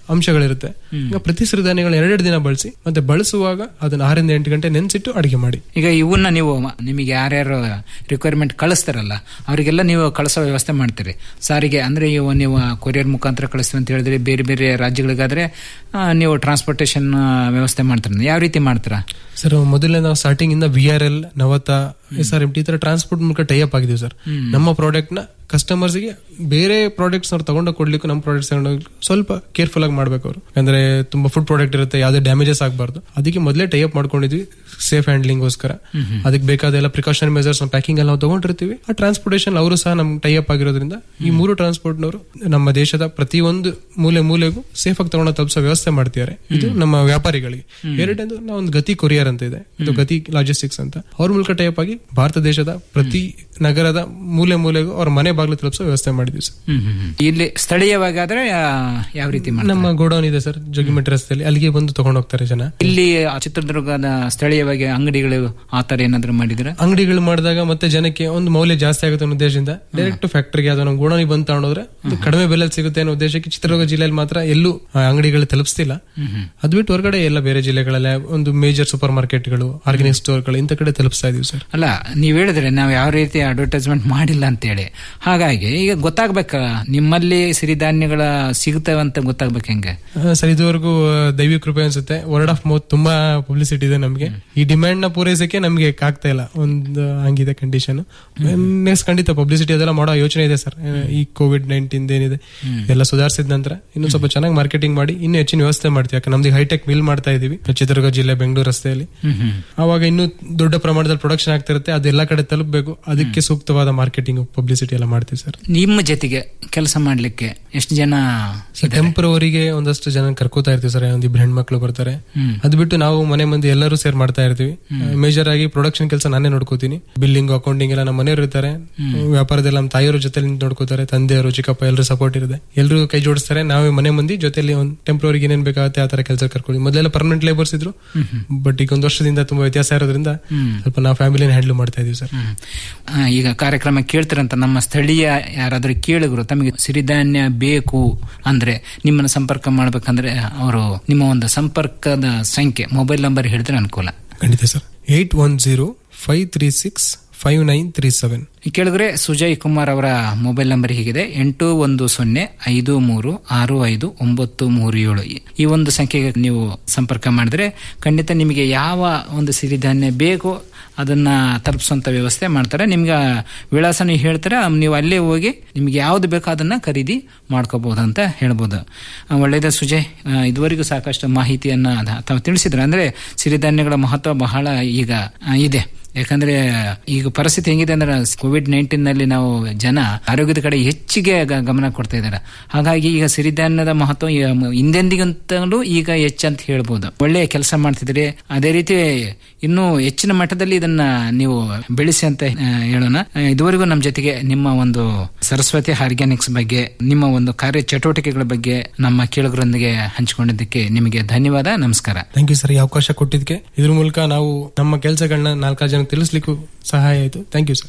ಅಂಶಗಳಿರುತ್ತೆ ಈಗ ಪ್ರತಿ ಸಿರಿಧಾನ್ಯಗಳನ್ನ ಎರಡೆರಡು ದಿನ ಬಳಸಿ ಮತ್ತೆ ಬಳಸುವಾಗ ಅದನ್ನ ಆರರಿಂದ ಎಂಟು ಗಂಟೆ ನೆನೆಸಿಟ್ಟು ಅಡಿಗೆ ಮಾಡಿ ಈಗ ಇವನ್ನ ನೀವು ಮ- ನಿಮಗೆ ಯಾರ್ಯಾರು ರಿಕ್ವೈರ್ಮೆಂಟ್ ಕಳಿಸ್ತಾರಲ್ಲ ಅವರಿಗೆಲ್ಲ ನೀವು ಕಳಿಸೋ ವ್ಯವಸ್ಥೆ ಮಾಡ್ತೀರಿ ಸಾರಿಗೆ ಅಂದ್ರೆ ಇವು ನೀವು ಕೊರಿಯರ್ ಮುಖಾಂತರ ಕಳಿಸ್ತೀವಿ ಅಂತ ಹೇಳಿದ್ರೆ ಬೇರೆ ಬೇರೆ ರಾಜ್ಯಗಳಿಗಾದ್ರೆ ಆ, ನೀವು ಟ್ರಾನ್ಸ್ಪೋರ್ಟೇಷನ್ ವ್ಯವಸ್ಥೆ ಮಾಡ್ತೀರ ಯಾವ ರೀತಿ ಮಾಡ್ತೀರಾ ಸರ್ ಮೊದಲೇ ನಾವು ಸ್ಟಾರ್ಟಿಂಗ್ ಇಂದ V R L Navata S R M T ತರ ಟ್ರಾನ್ಸ್ಪೋರ್ಟ್ ಮೂಲಕ ಟೈ ಅಪ್ ಆಗಿದ್ದೀವಿ ಸರ್ ನಮ್ಮ ಪ್ರಾಡಕ್ಟ್ ನ ಕಸ್ಟಮರ್ಸ್ ಗೆ ಬೇರೆ ಪ್ರಾಡಕ್ಟ್ಸ್ ಅವ್ರು ತಗೊಂಡೋಗಿ ಕೊಡ್ಲಿಕ್ಕೂ ನಮ್ಮ ಪ್ರಾಡಕ್ಟ್ಸ್ ತಗೊಂಡೋಗಿ ಸ್ವಲ್ಪ ಕೇರ್ಫುಲ್ ಆಗಿ ಮಾಡ್ಬೇಕು ಅವರು ಅಂದ್ರೆ ತುಂಬಾ ಫುಡ್ ಪ್ರಾಡಕ್ಟ್ ಇರುತ್ತೆ ಯಾವ್ದೇ ಡ್ಯಾಮೇಜಸ್ ಆಗಬಾರ್ದು ಅದಕ್ಕೆ ಮೊದಲೇ ಟೈ ಅಪ್ ಮಾಡ್ಕೊಂಡಿದ್ವಿ ಸೇಫ್ ಹ್ಯಾಂಡ್ಲಿಂಗ್ ಗೋಸ್ಕರ ಅದಕ್ಕೆ ಬೇಕಾದ ಎಲ್ಲ ಪ್ರಿಕಾಷನ್ ಮೆಜರ್ಸ್ ಪ್ಯಾಕಿಂಗ್ ಎಲ್ಲ ನಾವು ತಗೊಂಡಿರ್ತೀವಿ ಆ ಟ್ರಾನ್ಸ್ಪೋರ್ಟೇಷನ್ ಅವರು ಸಹ ನಮ್ ಟೈ ಅಪ್ ಆಗಿರೋದ್ರಿಂದ ಈ ಮೂರು ಟ್ರಾನ್ಸ್ಪೋರ್ಟ್ ನವರು ನಮ್ಮ ದೇಶದ ಪ್ರತಿಯೊಂದು ಮೂಲೆ ಮೂಲೆಗೂ ಸೇಫ್ ಆಗಿ ತಗೊಂಡು ತಲುಪಿಸೋ ವ್ಯವಸ್ಥೆ ಮಾಡ್ತಿದ್ದಾರೆ ಇದು ನಮ್ಮ ವ್ಯಾಪಾರಿಗಳಿಗೆ ಎರಡನೇದು ನಾವು ಒಂದು ಗತಿ ಕೊರಿಯರ್ ಅಂತ ಇದೆ ಇದು ಗತಿ ಲಾಜಿಸ್ಟಿಕ್ಸ್ ಅಂತ ಅವ್ರ ಮೂಲಕ ಟೈಪ್ ಆಗಿ ಭಾರತ ದೇಶದ ಪ್ರತಿ ನಗರದ ಮೂಲೆ ಮೂಲೆಗೂ ಅವ್ರ ಮನೆ ಬಾಗಿಲು ತಲುಪಿಸೋ ವ್ಯವಸ್ಥೆ ಮಾಡಿದ್ವಿ ಸರ್ ಇಲ್ಲಿ ಸ್ಥಳೀಯವಾಗಿ ಆದ್ರೆ ಆ, ಯಾವ ರೀತಿ ಮಾಡ್ತೀರಾ? ನಮ್ಮ ಗೋಡೌನ್ ಇದೆ ಸರ್ ಜೋಗಿಮಟ್ಟಿ ರಸ್ತೆಯಲ್ಲಿ ಅಲ್ಲಿಗೆ ಬಂದು ತಗೊಂಡು ಹೋಗ್ತಾರೆ ಜನ ಇಲ್ಲಿ ಆ ಚಿತ್ರದುರ್ಗದ ಸ್ಥಳೀಯವಾಗಿ ಅಂಗಡಿಗಳು ಆತರ ಏನಾದ್ರು ಮಾಡಿದ್ರೆ ಅಂಗಡಿಗಳು ಮಾಡಿದಾಗ ಮತ್ತೆ ಜನಕ್ಕೆ ಒಂದು ಮೌಲ್ಯ ಜಾಸ್ತಿ ಆಗುತ್ತೆ ಅನ್ನೋ ಉದ್ದೇಶದಿಂದ ಡೈರೆಕ್ಟ್ ಫ್ಯಾಕ್ಟರಿಗೆ ಅಥವಾ ನಮ್ಮ ಗೋಡೌನಿಗೆ ಬಂದು ತಗೊಂಡೋದ್ರೆ ಅದು ಕಡಿಮೆ ಬೆಲೆಯಲ್ಲಿ ಸಿಗುತ್ತೆ ಅನ್ನೋ ಉದ್ದೇಶಕ್ಕೆ ಚಿತ್ರದುರ್ಗ ಜಿಲ್ಲೆಯಲ್ಲಿ ಮಾತ್ರ ಎಲ್ಲೂ ಆ, ಅಂಗಡಿಗಳು ತಲುಪಿಸ್ತಿಲ್ಲ ಅದು ಬಿಟ್ಟು ಹೊರಗಡೆ ಎಲ್ಲ ಬೇರೆ ಜಿಲ್ಲೆಗಳಲ್ಲಿ ಒಂದು ಮೇಜರ್ ಸೂಪರ್ ಮಾರ್ಕೆಟ್ಗಳು ಆರ್ಗ್ಯಾನಿಕ್ ಸ್ಟೋರ್ಗಳು ಇಂಥ ಕಡೆ ತಲುಪಿಸ್ತಾ ಇದೀವಿ ಸರ್ ಅಲ್ಲ ನೀವ್ ಹೇಳಿದ್ರೆ ನಾವು ಯಾವ ರೀತಿ ಅಡ್ವರ್ಟೈಸ್ಮೆಂಟ್ ಮಾಡಿಲ್ಲ ಅಂತೇಳಿ ಹಾಗಾಗಿ ಈಗ ಗೊತ್ತಾಗ್ಬೇಕ ನಿಮ್ಮಲ್ಲಿ ಸಿರಿಧಾನ್ಯಗಳ ಸಿಗುತ್ತವೆ ಅಂತ ಗೊತ್ತಾಗ್ಬೇಕು ಹೆಂಗೆ ಆ, ಸರ್ ಇದುವರೆಗೂ ಆ, ದೈವಿ ಕೃಪೆ ಅನ್ಸುತ್ತೆ ವರ್ಡ್ ಆಫ್ ಮೌತ್ ತುಂಬಾ ಪಬ್ಲಿಸಿಟಿ ಇದೆ ನಮಗೆ ಈ ಡಿಮ್ಯಾಂಡ್ ನ ಪೂರೈಸಕ್ಕೆ ನಮಗೆ ಆಗ್ತಾ ಇಲ್ಲ ಒಂದು ಹಂಗಿದೆ ಕಂಡೀಷನ್ ನೆಕ್ಸ್ಟ್ ಖಂಡಿತ ಪಬ್ಲಿಸಿಟಿ ಅದೆಲ್ಲ ಮಾಡೋ ಯೋಚನೆ ಇದೆ ಸರ್ ಈ ಕೋವಿಡ್ ನೈನ್ಟೀನ್ ಏನಿದೆ ಎಲ್ಲ ಸುಧಾರಿಸಿದ ನಂತರ ಇನ್ನು ಸ್ವಲ್ಪ ಚೆನ್ನಾಗಿ ಮಾರ್ಕೆಟಿಂಗ್ ಮಾಡಿ ಇನ್ನು ಹೆಚ್ಚಿನ ವ್ಯವಸ್ಥೆ ಮಾಡ್ತೀವಿ ಯಾಕಂದ್ರೆ ನಮ್ದು ಹೈಟೆಕ್ ಮಿಲ್ ಮಾಡ್ತಾ ಇದೀವಿ ಚಿತ್ರದುರ್ಗ ಜಿಲ್ಲೆ ಬೆಂಗಳೂರು ರಸ್ತೆಯಲ್ಲಿ ಅವಾಗ ಇನ್ನೂ ದೊಡ್ಡ ಪ್ರಮಾಣದಲ್ಲಿ ಪ್ರೊಡಕ್ಷನ್ ಆಗ್ತಿರುತ್ತೆ ಅದೆಲ್ಲ ಕಡೆ ತಲುಪಬೇಕು ಅದಕ್ಕೆ ಸೂಕ್ತವಾದ ಮಾರ್ಕೆಟಿಂಗ್ ಪಬ್ಲಿಸಿಟಿ ಎಲ್ಲ ಮಾಡ್ತೀವಿ ಸರ್ ನಿಮ್ಮ ಜೊತೆಗೆ ಕೆಲಸ ಮಾಡ್ಲಿಕ್ಕೆ ಎಷ್ಟು ಜನ ಟೆಂಪ್ರವರಿಗೆ ಒಂದಷ್ಟು ಜನ ಕರ್ಕೋತಾ ಇರ್ತೀವಿ ಸರ್ ಒಂದಿಬ್ರು ಹೆಣ್ಮಕ್ಳು ಬರ್ತಾರೆ ಅದು ಬಿಟ್ಟು ನಾವು ಮನೆ ಮಂದಿ ಎಲ್ಲರೂ ಸೇರ್ ಮಾಡ್ತಾ ಇರ್ತೀವಿ ಮೇಜರ್ ಆಗಿ ಪ್ರೊಡಕ್ಷನ್ ಕೆಲಸ ನಾನೇ ನೋಡ್ಕೋತೀನಿ ಬಿಲ್ಲಿಂಗ್ ಅಕೌಂಟಿಂಗ್ ಎಲ್ಲ ನಮ್ಮ ಮನೆಯವರು ಇರ್ತಾರೆ ವ್ಯಾಪಾರದೆಲ್ಲ ನಮ್ಮ ತಾಯಿಯವರು ಜೊತೆ ನೋಡ್ಕೋತಾರೆ ತಂದೆಯವರು ಚಿಕ್ಕಪ್ಪ ಎಲ್ಲರೂ ಸಪೋರ್ಟ್ ಇರುತ್ತೆ ಎಲ್ಲರೂ ಕೈ ಜೋಡಿಸ್ತಾರೆ ನಾವೇ ಮನೆ ಮಂದಿ ಜೊತೆಲಿ ಒಂದು ಟೆಂಪ್ರವರಿಗೆ ಏನೇನ್ ಬೇಕಾಗುತ್ತೆ ಆ ತರ ಕೆಲಸ ಕರ್ಕೊಳ್ಳಿ ಮೊದಲೆಲ್ಲ ಪರ್ಮನೆಂಟ್ ಲೇಬರ್ಸ್ ಇದ್ರು ಬಟ್ ಈಗ ಒಂದು ವರ್ಷದಿಂದ ತುಂಬಾ ವ್ಯತ್ಯಾಸ ಇರೋದ್ರಿಂದ ಸ್ವಲ್ಪ ನಾವು ಫ್ಯಾಮಿಲಿನ ಹ್ಯಾಂಡಲ್ ಮಾಡ್ತಾ ಇದೀವಿ ಸರ್ ಆ, ಈಗ ಕಾರ್ಯಕ್ರಮ ಕೇಳ್ತಿರಂತ ನಮ್ಮ ಸ್ಥಳೀಯ ಯಾರಾದ್ರೂ ಕೇಳಿದ್ರು ತಮಗೆ ಸಿರಿಧಾನ್ಯ ಬೇಕು ಅಂದ್ರೆ ನಿಮ್ಮನ್ನ ಸಂಪರ್ಕ ಮಾಡ್ಬೇಕಂದ್ರೆ ಅವರು ನಿಮ್ಮ ಒಂದು ಸಂಪರ್ಕದ ಸಂಖ್ಯೆ ಮೊಬೈಲ್ ನಂಬರ್ ಹೇಳಿದ್ರೆ ಅನುಕೂಲ ಖಂಡಿತ sir eight one zero five three six five nine three seven ಕೇಳಿದ್ರೆ ಸುಜಯ್ ಕುಮಾರ್ ಅವರ ಮೊಬೈಲ್ ನಂಬರ್ ಹೀಗಿದೆ ಎಂಟು ಒಂದು ಸೊನ್ನೆ ಐದು ಮೂರು ಆರು ಐದು ಒಂಬತ್ತು ಮೂರು ಏಳು ಈ ಒಂದು ಸಂಖ್ಯೆಗೆ ನೀವು ಸಂಪರ್ಕ ಮಾಡಿದ್ರೆ ಖಂಡಿತ ನಿಮಗೆ ಯಾವ ಒಂದು ಸಿರಿಧಾನ್ಯ ಬೇಕೋ ಅದನ್ನ ತಲುಪಿಸುವಂತ ವ್ಯವಸ್ಥೆ ಮಾಡ್ತಾರೆ ನಿಮ್ಗೆ ವಿಳಾಸ ನೀವು ಹೇಳ್ತಾರೆ ನೀವು ಅಲ್ಲೇ ಹೋಗಿ ನಿಮ್ಗೆ ಯಾವ್ದು ಬೇಕೋ ಅದನ್ನ ಖರೀದಿ ಮಾಡ್ಕೋಬಹುದು ಅಂತ ಹೇಳ್ಬೋದು ಆ, ಒಳ್ಳೆಯದು ಸುಜಯ್ ಆ, ಇದುವರೆಗೂ ಸಾಕಷ್ಟು ಮಾಹಿತಿಯನ್ನ ದ- ತಾವು ತಿಳಿಸಿದ್ರೆ ಅಂದ್ರೆ ಸಿರಿಧಾನ್ಯಗಳ ಮಹತ್ವ ಬಹಳ ಈಗ ಆ, ಇದೆ ಯಾಕಂದ್ರೆ ಈಗ ಪರಿಸ್ಥಿತಿ ಹೆಂಗಿದೆ ಅಂದ್ರೆ ಕೋವಿಡ್ ನೈನ್ಟೀನ್ ನಲ್ಲಿ ನಾವು ಜನ ಆರೋಗ್ಯದ ಕಡೆ ಹೆಚ್ಚಿಗೆ ಗ- ಗಮನ ಕೊಡ್ತಾ ಇದ್ದಾರೆ ಹಾಗಾಗಿ ಈಗ ಸಿರಿಧಾನ್ಯದ ಮಹತ್ವ ಈ- ಮ- ಹಿಂದೆಂದಿಗಿಂತಲೂ ಈಗ ಹೆಚ್ಚಂತ ಹೇಳ್ಬೋದು ಒಳ್ಳೆಯ ಕೆಲಸ ಮಾಡ್ತಿದ್ರೆ ಅದೇ ರೀತಿ ಇನ್ನೂ ಹೆಚ್ಚಿನ ಮಟ್ಟದಲ್ಲಿ ಇದನ್ನ ನೀವು ಬೆಳೆಸಿ ಅಂತ ಆ, ಹೇಳೋಣ ಆ, ಇದುವರೆಗೂ ನಮ್ಮ ಜೊತೆಗೆ ನಿಮ್ಮ ಒಂದು ಸರಸ್ವತಿ ಆರ್ಗ್ಯಾನಿಕ್ಸ್ ಬಗ್ಗೆ ನಿಮ್ಮ ಒಂದು ಕಾರ್ಯ ಚಟುವಟಿಕೆಗಳ ಬಗ್ಗೆ ನಮ್ಮ ಕೇಳುಗರೊಂದಿಗೆ ಹಂಚಿಕೊಂಡಿದ್ದಕ್ಕೆ ನಿಮಗೆ ಧನ್ಯವಾದ ನಮಸ್ಕಾರ ಥ್ಯಾಂಕ್ ಯು ಸರ್ ಈ ಅವಕಾಶ ಕೊಟ್ಟಿದ್ದಕ್ಕೆ ಇದ್ರ ಮೂಲಕ ನಾವು ನಮ್ಮ ಕೆಲಸಗಳನ್ನ ನಾಲ್ಕಾರು ಜನಕ್ಕೆ ತಿಳಿಸ್ಲಿಕ್ಕೂ ಸಹಾಯ ಆಯಿತು ಥ್ಯಾಂಕ್ ಯು ಸರ್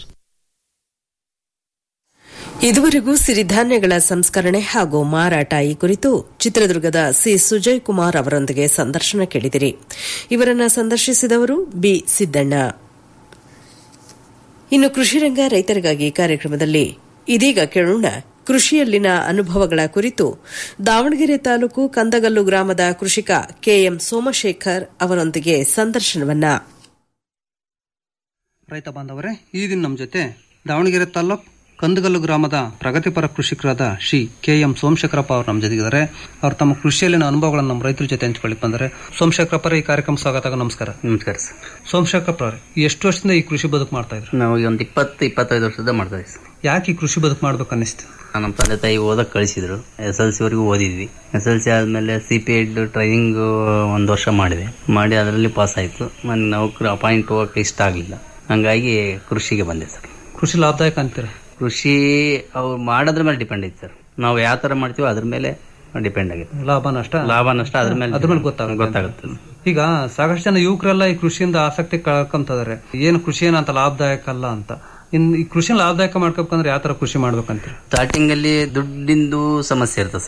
ಇದುವರೆಗೂ ಸಿರಿಧಾನ್ಯಗಳ ಸಂಸ್ಕರಣೆ ಹಾಗೂ ಮಾರಾಟ ಈ ಕುರಿತು ಚಿತ್ರದುರ್ಗದ ಸಿ ಸುಜಯ್ ಕುಮಾರ್ ಅವರೊಂದಿಗೆ ಸಂದರ್ಶನ ಕೇಳಿದಿರಿ ಇವರನ್ನ ಸಂದರ್ಶಿಸಿದವರು ಬಿ ಸಿದ್ದಣ್ಣ ಇನ್ನು ಕೃಷಿರಂಗ ರೈತರಿಗಾಗಿ ಕಾರ್ಯಕ್ರಮದಲ್ಲಿ ಇದೀಗ ಕೇಳೋಣ ಕೃಷಿಯಲ್ಲಿನ ಅನುಭವಗಳ ಕುರಿತು ದಾವಣಗೆರೆ ತಾಲೂಕು ಕಂದಗಲ್ಲು ಗ್ರಾಮದ ಕೃಷಿಕ ಕೆಎಂ ಸೋಮಶೇಖರ್ ಅವರೊಂದಿಗೆ ಸಂದರ್ಶನವನ್ನ ರೈತ ಬಾಂಧವರೇ ಈ ದಿನ ನಮ್ಮ ಜೊತೆ ದಾವಣಗೆರೆ ತಾಲ್ಲೂಕ್ ಕಂದಗಲ್ಲು ಗ್ರಾಮದ ಪ್ರಗತಿಪರ ಕೃಷಿಕರಾದ ಶ್ರೀ ಕೆ ಎಂ ಸೋಮಶೇಖರಪ್ಪ ಅವರು ನಮ್ಮ ಜೊತೆಗಿದ್ದಾರೆ ಅವರು ತಮ್ಮ ಕೃಷಿಯಲ್ಲಿನ ಅನುಭವಗಳನ್ನು ನಮ್ಮ ರೈತರ ಜೊತೆ ಹಂಚಿಕೊಳ್ಳಿ ಬಂದರೆ ಸೋಮಶೇಖರಪ್ಪ ಈ ಕಾರ್ಯಕ್ರಮ ಸ್ವಾಗತ ನಮಸ್ಕಾರ ನಮಸ್ಕಾರ ಸರ್ ಸೋಮಶೇಖರಪ್ಪ ಅವರೇ ಎಷ್ಟು ವರ್ಷದಿಂದ ಈ ಕೃಷಿ ಬದುಕು ಮಾಡ್ತಾ ಇದ್ರು ನಾವು ಈಗ ಒಂದು ಇಪ್ಪತ್ತು ಇಪ್ಪತ್ತೈದು ವರ್ಷದ ಮಾಡ್ತಾ ಇದ್ದೀವಿ ಸರ್ ಯಾಕೆ ಈ ಕೃಷಿ ಬದುಕು ಮಾಡ್ಬೇಕು ಅನ್ನಿಸ್ತು ನಮ್ಮ ತಂದೆ ತಾಯಿ ಓದಕ್ಕೆ ಕಳಿಸಿದ್ರು ಎಸ್ ಎಲ್ ಸಿ ವರೆಗೂ ಓದಿದ್ವಿ ಎಸ್ ಎಲ್ ಸಿ ಆದಮೇಲೆ ಸಿ ಪಿ ಎಡ್ ಟ್ರೈನಿಂಗ್ ಒಂದು ವರ್ಷ ಮಾಡಿದೆ ಮಾಡಿ ಅದರಲ್ಲಿ ಪಾಸ್ ಆಯಿತು ನನ್ನ ನೌಕರಿ ಅಪಾಯಿಂಟ್ ಹೋಗೋಕೆ ಇಷ್ಟ ಆಗಲಿಲ್ಲ ಹಂಗಾಗಿ ಕೃಷಿಗೆ ಬಂದೆ ಸರ್ ಕೃಷಿ ಲಾಭದಾಯಕ ಅಂತೀರ ಕೃಷಿ ಅವ್ರು ಮಾಡೋದ್ರ ಮೇಲೆ ಡಿಪೆಂಡ್ ಐತೆ ಸರ್ ನಾವು ಯಾವ ಥರ ಮಾಡ್ತೀವೋ ಅದ್ರ ಮೇಲೆ ಡಿಪೆಂಡ್ ಆಗುತ್ತೆ ಲಾಭ ನಷ್ಟ ಲಾಭ ನಷ್ಟ ಅದ್ರ ಮೇಲೆ ಅದ್ರ ಮೇಲೆ ಗೊತ್ತಾಗುತ್ತೆ ಗೊತ್ತಾಗುತ್ತೆ ಈಗ ಸಾಕಷ್ಟು ಜನ ಯುವಕರೆಲ್ಲ ಈ ಕೃಷಿಯಿಂದ ಆಸಕ್ತಿ ಕಳ್ಕೊಂತಿದ್ದಾರೆ ಏನು ಕೃಷಿ ಏನಂತ ಲಾಭದಾಯಕ ಅಲ್ಲ ಅಂತ ಇನ್ ಈ ಕೃಷಿ ಲಾಭದಾಯಕ ಮಾಡ್ಕೋಬೇಕಂದ್ರೆ ಯಾವ ತರ ಕೃಷಿ ಮಾಡ್ಬೇಕಂತೀರಿ ಸ್ಟಾರ್ಟಿಂಗ್ ಅಲ್ಲಿ ದುಡ್ಡಿಂದು ಸಮಸ್ಯೆ ಇರ್ತದೆ ಸರ್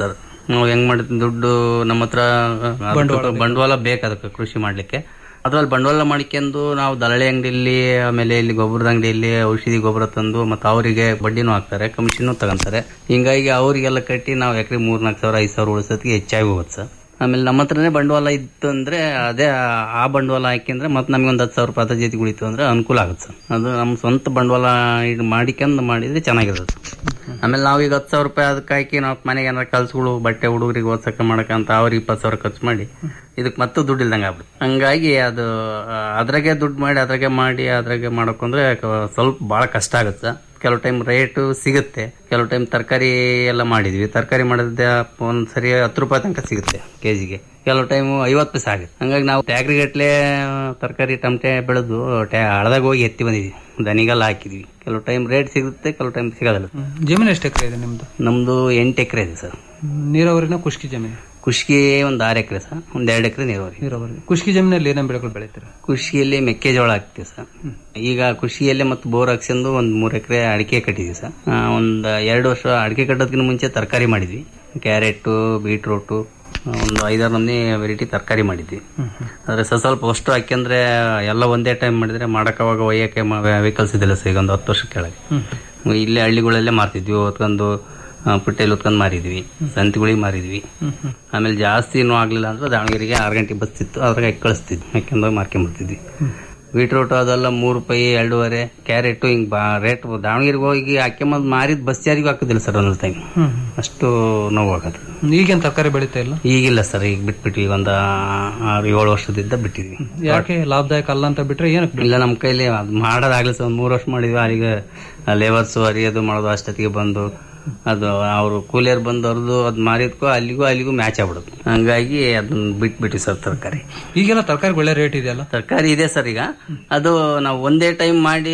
ನಾವು ಹೆಂಗ್ ಮಾಡಿದ್ವಿ ದುಡ್ಡು ನಮ್ಮ ಹತ್ರ ಅದಕ್ಕೆ ಬಂಡವಾಳ ಬೇಕು ಅದಕ್ಕೆ ಕೃಷಿ ಮಾಡ್ಲಿಕ್ಕೆ ಅದ್ರಲ್ಲಿ ಬಂಡವಾಳ ಮಾಡಿಕೊಂಡು ನಾವು ದಳಾಳಿ ಅಂಗಡಿಯಲ್ಲಿ ಆಮೇಲೆ ಇಲ್ಲಿ ಗೊಬ್ಬರದ ಅಂಗಡಿಯಲ್ಲಿ ಔಷಧಿ ಗೊಬ್ಬರ ತಂದು ಮತ್ತೆ ಅವರಿಗೆ ಬಡ್ಡಿನೂ ಹಾಕ್ತಾರೆ ಕಮಿಷನ್ ತಗೊಂತಾರೆ ಹಿಂಗಾಗಿ ಅವರಿಗೆಲ್ಲ ಕಟ್ಟಿ ನಾವು ಎಕರೆ ಮೂರ್ ನಾಲ್ಕು ಸಾವಿರ ಐದು ಸಾವಿರ ಉಳಿಸೋದಕ್ಕೆ ಹೆಚ್ಚಾಗಿ ಹೋಗುತ್ತೆ ಸರ್ ಆಮೇಲೆ ನಮ್ಮ ಹತ್ರನೇ ಬಂಡವಾಳ ಇತ್ತು ಅಂದ್ರೆ ಅದೇ ಆ- ಆ ಬಂಡವಾಳ ಹಾಕಿಂದ್ರೆ ಮತ್ತೆ ನಮ್ಗೆ ಒಂದು ಹತ್ತು ಸಾವಿರ ರೂಪಾಯಿ ಅದ್ರ ಜೊತೆಗೆ ಉಳಿತು ಅಂದ್ರೆ ಅನುಕೂಲ ಆಗುತ್ತೆ ಸರ್ ಅದು ನಮ್ಮ ಸ್ವಂತ ಬಂಡವಾಳ ಇದು ಮಾಡಿಕೊಂಡು ಮಾಡಿದ್ರೆ ಚೆನ್ನಾಗಿರುತ್ತೆ ಆಮೇಲೆ ನಾವೀಗ ಹತ್ತು ಸಾವಿರ ರೂಪಾಯಿ ಅದಕ್ಕೆ ಹಾಕಿ ನಾವು ಮನೆಗೆ ಏನಾರ ಕಲ್ಸ್ಗಳು ಬಟ್ಟೆ ಹುಡುಗರಿಗೆ ಓದ್ಸಕ್ಕೆ ಮಾಡಕ್ಕಂತ ಅವ್ರಿಗೆ ಇಪ್ಪತ್ತು ಸಾವಿರ ಖರ್ಚು ಮಾಡಿ ಇದಕ್ಕೆ ಮತ್ತೆ ದುಡ್ಡು ಇಲ್ದಂಗೆ ಆಗ್ಬಿಡುತ್ತೆ ಹಂಗಾಗಿ ಅದು ಆ, ಅದ್ರಾಗೆ ದುಡ್ಡು ಮಾಡಿ ಅದ್ರಾಗೆ ಮಾಡಿ ಅದ್ರಾಗೆ ಮಾಡೋಕಂದ್ರೆ ಕ- ಸ್ವಲ್ಪ ಭಾಳ ಕಷ್ಟ ಆಗುತ್ತೆ ಸರ್. ಕೆಲವು ಟೈಮ್ ರೇಟು ಸಿಗುತ್ತೆ ಕೆಲವು ಟೈಮ್ ತರಕಾರಿ ಎಲ್ಲ ಮಾಡಿದ್ವಿ ತರಕಾರಿ ಮಾಡಿದ್ರೆ ಒಂದ್ ಸರಿ ಹತ್ತು ರೂಪಾಯಿ ತನಕ ಸಿಗುತ್ತೆ ಕೆಜಿಗೆ ಕೆಲವು ಟೈಮು ಐವತ್ತು ಪೈಸೆ ಆಗುತ್ತೆ ಹಂಗಾಗಿ ನಾವು ಟ್ಯಾಕ್ರಿ ಗಟ್ಲೆ ತರಕಾರಿ ಟಮಟೆ ಬೆಳೆದು ಹಳದಾಗ ಹೋಗಿ ಎತ್ತಿ ಬಂದಿದ್ವಿ ದನಿಗೆಲ್ಲ ಹಾಕಿದ್ವಿ ಕೆಲವು ಟೈಮ್ ರೇಟ್ ಸಿಗುತ್ತೆ ಕೆಲವು ಟೈಮ್ ಸಿಗೋದಿಲ್ಲ ಜಮೀನು ಎಷ್ಟು ಎಕರೆ ಇದೆ ನಿಮ್ದು ನಮ್ದು ಎಂಟು ಎಕರೆ ಇದೆ ಸರ್ ನೀರಾವರಿನ ಖುಷ್ಕಿ ಜಮೀನು ಖುಷ್ಕಿ ಒಂದು ಆರು ಎಕರೆ ಸರ್ ಒಂದ್ ಎರಡು ಎಕರೆ ನೀರಾವರಿ ನೀರಾವರಿ ಖುಷ್ಕಿ ಜಮೀನಲ್ಲಿ ಏನೇನು ಬೆಳೆಗಳು ಬೆಳಿತೀರಾ ಕೃಷಿಯಲ್ಲಿ ಮೆಕ್ಕೆಜೋಳ ಹಾಕ್ತೀವಿ ಸರ್ ಈಗ ಕೃಷಿಯಲ್ಲೇ ಮತ್ತು ಬೋರ್ ಹಾಕ್ಸ್ಕೊಂಡು ಒಂದು ಮೂರು ಎಕರೆ ಅಡಿಕೆ ಕಟ್ಟಿದ್ವಿ ಸರ್ ಆ, ಒಂದ್ ಎರಡು ವರ್ಷ ಅಡಿಕೆ ಕಟ್ಟೋದಕ್ಕಿಂತ ಮುಂಚೆ ತರಕಾರಿ ಮಾಡಿದ್ವಿ ಕ್ಯಾರೆಟ್ ಬೀಟ್ರೂಟು ಒಂದು ಐದಾರು ನಮೂನಿ ವೆರೈಟಿ ತರಕಾರಿ ಮಾಡಿದ್ವಿ ಆದ್ರೆ ಸ್ವಲ್ಪ ಸ್ವಲ್ಪ ಅಷ್ಟು ಹಾಕ್ಯಂದ್ರೆ ಎಲ್ಲ ಒಂದೇ ಟೈಮ್ ಮಾಡಿದ್ರೆ ಮಾಡಕ್ ಅವಾಗ ಒಯ್ಯಕ್ಕೆ ವೆಹಿಕಲ್ಸ್ ಇದೆಲ್ಲ ಸರ್ ಈಗ ಒಂದು ಹತ್ತು ವರ್ಷ ಕೆಳಗೆ ಇಲ್ಲೇ ಹಳ್ಳಿಗಳಲ್ಲೇ ಮಾರ್ತಿದ್ವಿ ಹೊತ್ಕೊಂಡು ಪುಟ್ಟೆಯಲ್ಲಿ ಹೊತ್ಕೊಂಡು ಮಾರಿದ್ವಿ ಸಂತಿಗಳಿಗೆ ಮಾರಿದ್ವಿ ಆಮೇಲೆ ಜಾಸ್ತಿ ಏನೂ ಆಗ್ಲಿಲ್ಲ ಅಂದ್ರೆ ದಾವಣಗೆರೆಗೆ ಆರು ಗಂಟೆಗೆ ಬಸ್ ಇತ್ತು ಅದ್ರಾಗ ಕಳಿಸ್ತಿದ್ವಿ ಯಾಕೆಂದ್ರೆ ಮಾರ್ಕೊಂಡ್ಬರ್ತಿದ್ವಿ ಬೀಟ್ರೂಟ್ ಅದೆಲ್ಲ ಮೂರು ರೂಪಾಯಿ ಎರಡೂವರೆ ಕ್ಯಾರೆಟ್ ಹಿಂಗ್ ಬಾ ರೇಟ್ ದಾವಣಗೆರೆಗೆ ಹೋಗಿ ಹಾಕ್ಯಂಬಂದು ಮಾರಿದ ಬಸ್ ಯಾರಿಗೂ ಹಾಕೋದಿಲ್ಲ ಸರ್ ಒಂದೊಂದು ಟೈಮ್ ಅಷ್ಟು ನೋವು ಆಗೋದು ಈಗೇನು ತರಕಾರಿ ಬೆಳೀತಾ ಇಲ್ಲ ಈಗಿಲ್ಲ ಸರ್ ಈಗ ಬಿಟ್ಬಿಟ್ವಿ ಒಂದು ಆರು ಏಳು ವರ್ಷದಿಂದ ಬಿಟ್ಟಿದ್ವಿ ಯಾಕೆ ಲಾಭದಾಯಕ ಅಲ್ಲ ಅಂತ ಬಿಟ್ರೆ ಏನಕ್ಕೆ ಇಲ್ಲ ನಮ್ಮ ಕೈಲಿ ಅದು ಮಾಡೋದಾಗ್ಲಿ ಸರ್ ಒಂದು ಮೂರು ವರ್ಷ ಮಾಡಿದ್ವಿ ಅಲ್ಲಿಗೆ ಲೇಬರ್ಸು ಅರಿಯೋದು ಮಾಡೋದು ಅಷ್ಟೊತ್ತಿಗೆ ಬಂದು ಅದು ಅವರು ಕೂಲಿಯರ್ ಬಂದು ಅವ್ರದ್ದು ಅದು ಮಾರಿದ್ಕೋ ಅಲ್ಲಿಗೂ ಅಲ್ಲಿಗೂ ಮ್ಯಾಚ್ ಆಗ್ಬಿಡುತ್ತೆ ಹಂಗಾಗಿ ಅದನ್ನ ಬಿಟ್ಬಿಟ್ವಿ ಸರ್ ತರಕಾರಿ ಈಗೆಲ್ಲ ತರಕಾರಿ ಒಳ್ಳೆ ರೇಟ್ ಇದೆಯಲ್ಲ ತರಕಾರಿ ಇದೆ ಸರ್ ಈಗ ಅದು ನಾವು ಒಂದೇ ಟೈಮ್ ಮಾಡಿ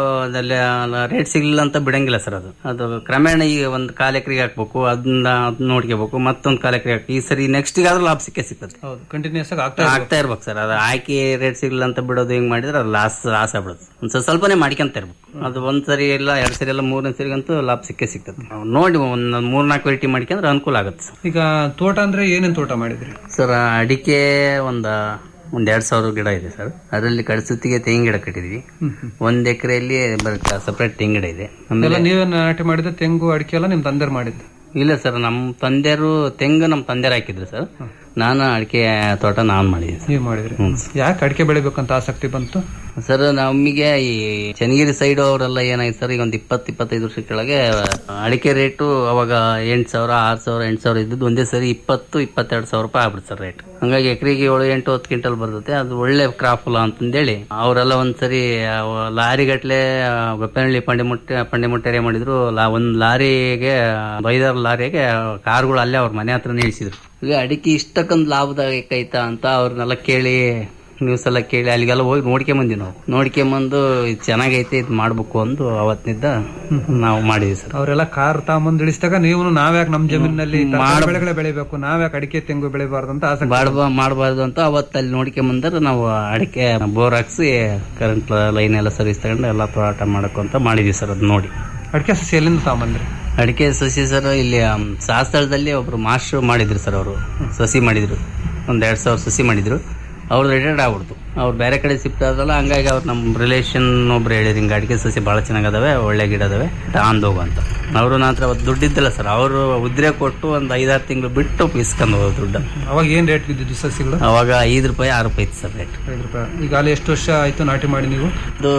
ರೇಟ್ ಸಿಗ್ಲಿಲ್ಲ ಅಂತ ಬಿಡಂಗಿಲ್ಲ ಸರ್ ಅದು ಅದು ಕ್ರಮೇಣ ಈಗ ಒಂದು ಕಾಲ್ ಎಕರೆಗೆ ಹಾಕ್ಬೇಕು ಅದನ್ನ ಅದನ್ನ ನೋಡ್ಕೋಬೇಕು ಮತ್ತೊಂದು ಕಾಲ್ ಎಕರೆ ಹಾಕಿ ಈ ಸರಿ ನೆಕ್ಸ್ಟ್ ಆದ್ರೂ ಲಾಭ ಸಿಕ್ಕೇ ಸಿಕ್ಕತ್ತೆ ಹೌದು ಕಂಟಿನ್ಯೂಸ್ ಆಗಿ ಆಗ್ತಾ ಆಗ್ತಾ ಇರ್ಬೇಕು ಸರ್ ಅದು ಹಾಕಿ ರೇಟ್ ಸಿಗ್ಲಿಲ್ಲ ಅಂತ ಬಿಡೋದು ಹಿಂಗ್ ಮಾಡಿದ್ರೆ ಅದು ಲಾಸ್ ಲಾಸ್ ಆಗ್ಬಿಡುತ್ತೆ ಒಂದ್ ಸ್ವಲ್ಪ ಸ್ವಲ್ಪನೇ ಮಾಡ್ಕೊಂತ ಇರ್ಬೇಕು ಅದು ಒಂದ್ ಸರಿ ಇಲ್ಲ ಎರಡ್ ಸರಿ ಇಲ್ಲ ಮೂರನೇ ಸರಿಗಂತೂ ಲಾಭ ಸಿಕ್ಕೇ ಸಿಕ್ಕತ್ತೆ ನಾವು ನೋಡಿ ಒಂದ್ ಮೂರ್ ನಾಲ್ಕು ವೆರೈಟಿ ಮಾಡ್ಕೊಂಡ್ರೆ ಅನುಕೂಲ ಆಗುತ್ತೆ ಸರ್ ಈಗ ತೋಟ ಅಂದ್ರೆ ಏನೇನ್ ತೋಟ ಮಾಡಿದ್ರಿ ಸರ್ ಅಡಿಕೆ ಒಂದ ಒಂದ್ ಎರಡ್ ಸಾವಿರ ಗಿಡ ಇದೆ ಸರ್ ಅದರಲ್ಲಿ ಕಡಸುತ್ತಿಗೆ ತೆಂಗಿನ ಗಿಡ ಕಟ್ಟಿದ್ವಿ ಒಂದ್ ಎಕರೆಯಲ್ಲಿ ಸಪರೇಟ್ ತೆಂಗಿನ ಗಿಡ ಇದೆ ಎಲ್ಲ ಆಮೇಲೆ ನೀವೇ ನಾಟಿ ಮಾಡಿದ ತೆಂಗು ಅಡಿಕೆ ಎಲ್ಲ ನಿಮ್ ತಂದೆರ್ ಮಾಡಿದ್ದು ಇಲ್ಲ ಸರ್ ನಮ್ಮ ತಂದೆಯರು ತೆಂಗು ನಮ್ಮ ತಂದೆಯರು ಹಾಕಿದ್ರು ಸರ್ ನಾನು ಅಡಿಕೆ ತೋಟ ನಾನು ಮಾಡಿದ್ದೀನಿ ಸರ್ ನೀವ್ ಮಾಡಿದ್ರಿ ಯಾಕೆ ಅಡಿಕೆ ಬೆಳಿಬೇಕಂತ ಆಸಕ್ತಿ ಬಂತು ಸರ್ ನಮಗೆ ಈ ಚನ್ನಗಿರಿ ಸೈಡ್ ಅವರೆಲ್ಲ ಏನಾಯ್ತು ಸರ್ ಈಗ ಒಂದು ಇಪ್ಪತ್ತು ಇಪ್ಪತ್ತೈದು ವರ್ಷ ಕೆಳಗೆ ಅಡಿಕೆ ರೇಟು ಅವಾಗ ಎಂಟು ಸಾವಿರ ಆರು ಸಾವಿರ ಎಂಟು ಸಾವಿರ ಇದ್ದದ್ದು ಒಂದೇ ಸರಿ ಇಪ್ಪತ್ತು ಇಪ್ಪತ್ತೆರಡು ಸಾವಿರ ರೂಪಾಯಿ ಆಗ್ಬಿಡ್ತು ಸರ್ ರೇಟ್ ಹಂಗಾಗಿ ಎಕರೆಗೆ ಏಳು ಎಂಟು ಹತ್ತು ಕ್ವಿಂಟಲ್ ಬರ್ತದೆ ಅದು ಒಳ್ಳೆ ಕ್ರಾಪ್ ಅಲ್ಲ ಅಂತಂದೇಳಿ ಅವರೆಲ್ಲ ಒಂದ್ಸರಿ ಲಾರಿ ಗಟ್ಲೆ ಗೊಪ್ಪನಹಳ್ಳಿ ಪಂಡಿಮುಟ್ಟೆ ಪಂಡಿಮುಟ್ಟೆರೆ ಮಾಡಿದ್ರು ಲಾ ಒಂದ್ ಲಾರಿಗೆ ಐದಾರು ಲಾರಿಗೆ ಕಾರ್ಗಳು ಅಲ್ಲೇ ಅವ್ರ ಮನೆ ಹತ್ರ ನಿಲ್ಸಿದ್ರು ಈಗ ಅಡಿಕೆ ಇಷ್ಟಕ್ಕೊಂದು ಲಾಭದಾಯಕ ಐತಾ ಅಂತ ಅವ್ರನ್ನೆಲ್ಲ ಕೇಳಿ ನ್ಯೂಸ್ ಎಲ್ಲ ಕೇಳಿ ಅಲ್ಲಿಗೆಲ್ಲ ಹೋಗಿ ನೋಡ್ಕೊಂಬಂದ್ವಿ ನಾವು ನೋಡ್ಕೊಂಬಂದು ಇದು ಚೆನ್ನಾಗೈತೆ ಇದು ಮಾಡ್ಬೇಕು ಅಂದು ಅವತ್ತಿನಿಂದ ನಾವು ಮಾಡಿದ್ವಿ ಸರ್ ಅವರೆಲ್ಲ ಕಾರ್ ತಗೊಂಬಂದ್ ಇಳಿಸಿದಾಗ ನೀವು ನಾವ್ಯಾಕೆ ನಮ್ ಜಮೀನಲ್ಲಿ ತರಕಾರಿ ಮಾಡ್- ಬೆಳೆಗಳೇ ಬೆಳಿಬೇಕು ನಾವ್ಯಾಕೆ ಅಡಿಕೆ ತೆಂಗು ಬೆಳಿಬಾರ್ದು ಅಂತ ಆಸಕ್ತಿ ಮಾಡಬ ಮಾಡಬಾರ್ದು ಅಂತ ಅವತ್ತು ಅಲ್ಲಿ ನೋಡ್ಕೊಂಬಂದ್ರೆ ನಾವು ಅಡಿಕೆ ಬೋರ್ ಹಾಕ್ಸಿ ಕರೆಂಟ್ ಲೈನ್ ಎಲ್ಲ ಸರ್ವಿಸ್ ತಗೊಂಡು ಎಲ್ಲ ತೋಟ ಮಾಡಕ್ಕಂತ ಮಾಡಿದ್ವಿ ಸರ್ ಅದು ನೋಡಿ ಅಡಿಕೆ ಸಸಿ ಎಲ್ಲಿಂದ ತಗೊಂಬಂದ್ರಿ ಅಡಿಕೆ ಸಸಿ ಸರ್ ಇಲ್ಲಿ ಆಮ್, ಶಾಸ್ತ್ರದಲ್ಲಿ ಒಬ್ರು ಮಾಸ್ಟರ್ ಮಾಡಿದ್ರು ಸರ್ ಅವರು ಸಸಿ ಮಾಡಿದ್ರು ಒಂದ್ ಎರಡ್ ಸಾವಿರ ಸಸಿ ಮಾಡಿದ್ರು ಅವ್ರು ರಿಟೈರ್ಡ್ ಆಗ್ಬಿಡ್ತು ಅವ್ರು ಬೇರೆ ಕಡೆ ಶಿಫ್ಟ್ ಆದ್ರಲ್ಲ ಹಂಗಾಗಿ ಅವ್ರು ನಮ್ಮ ರಿಲೇಷನ್ ಒಬ್ರು ಹೇಳಿದ್ರು ಹಿಂಗೆ ಅಡಿಕೆ ಸಸಿ ಭಾಳ ಚೆನ್ನಾಗದಾವೆ ಒಳ್ಳೆ ಗಿಡ ಅದಾವೆ ತಗೊಂಡ್ ಹೋಗು ಅಂತ ಅವರು ನಂತರ ಅವತ್ತು ದುಡ್ಡಿದ್ದಿಲ್ಲ ಸರ್ ಅವರು ಉದ್ರೆ ಕೊಟ್ಟು ಒಂದು ಐದಾರು ತಿಂಗಳು ಬಿಟ್ಟು ಇಸ್ಕೊಂಡು ಹೋದ್ರು ದುಡ್ಡು ಅವಾಗ ಏನ್ ರೇಟ್ ಬಿದ್ದಿದ್ದು ಸಸಿಗಳು ಅವಾಗ ಐದು ರೂಪಾಯಿ ಆರು ರೂಪಾಯಿ ಇತ್ತು ಸರ್ ರೇಟ್ ಐದು ರೂಪಾಯಿ ಈಗ ಅಲ್ಲಿ ಎಷ್ಟು ವರ್ಷ ಆಯ್ತು ನಾಟಿ ಮಾಡಿ ನೀವು ಒಂದು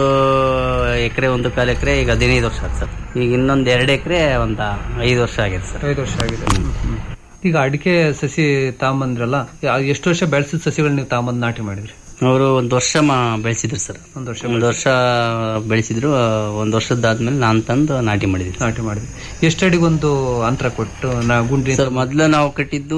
ಎಕರೆ ಒಂದು ಕಾಲು ಎಕರೆ ಈಗ ಹದಿನೈದು ವರ್ಷ ಆಯ್ತು ಸರ್ ಈಗ ಇನ್ನೊಂದು ಎರಡು ಎಕರೆ ಒಂದು ಐದು ವರ್ಷ ಆಗಿದೆ ಸರ್ ಐದು ವರ್ಷ ಆಗಿದೆ ಈಗ ಅಡಿಕೆ ಸಸಿ ತಾಂಬಂದ್ರಲ್ಲ ಎಷ್ಟು ವರ್ಷ ಬೆಳೆಸಿದ ಸಸಿಗಳು ನೀವು ತಾಂಬಂದ್ ನಾಟಿ ಮಾಡಿದ್ರಿ ಅವರು ಒಂದು ವರ್ಷ ಮಾ ಬೆಳೆಸಿದ್ರು ಸರ್ ಒಂದು ವರ್ಷ ಒಂದು ವರ್ಷ ಬೆಳೆಸಿದ್ರು ಒಂದು ವರ್ಷದಾದ್ಮೇಲೆ ನಾನು ತಂದು ನಾಟಿ ಮಾಡಿದ್ವಿ ನಾಟಿ ಮಾಡಿದ್ವಿ ಎಷ್ಟು ಅಡಿಗೊಂದು ಅಂತರ ಕೊಟ್ಟು ನಾ ಗುಂಡಿ ಸರ್ ಮೊದಲು ನಾವು ಕಟ್ಟಿದ್ದು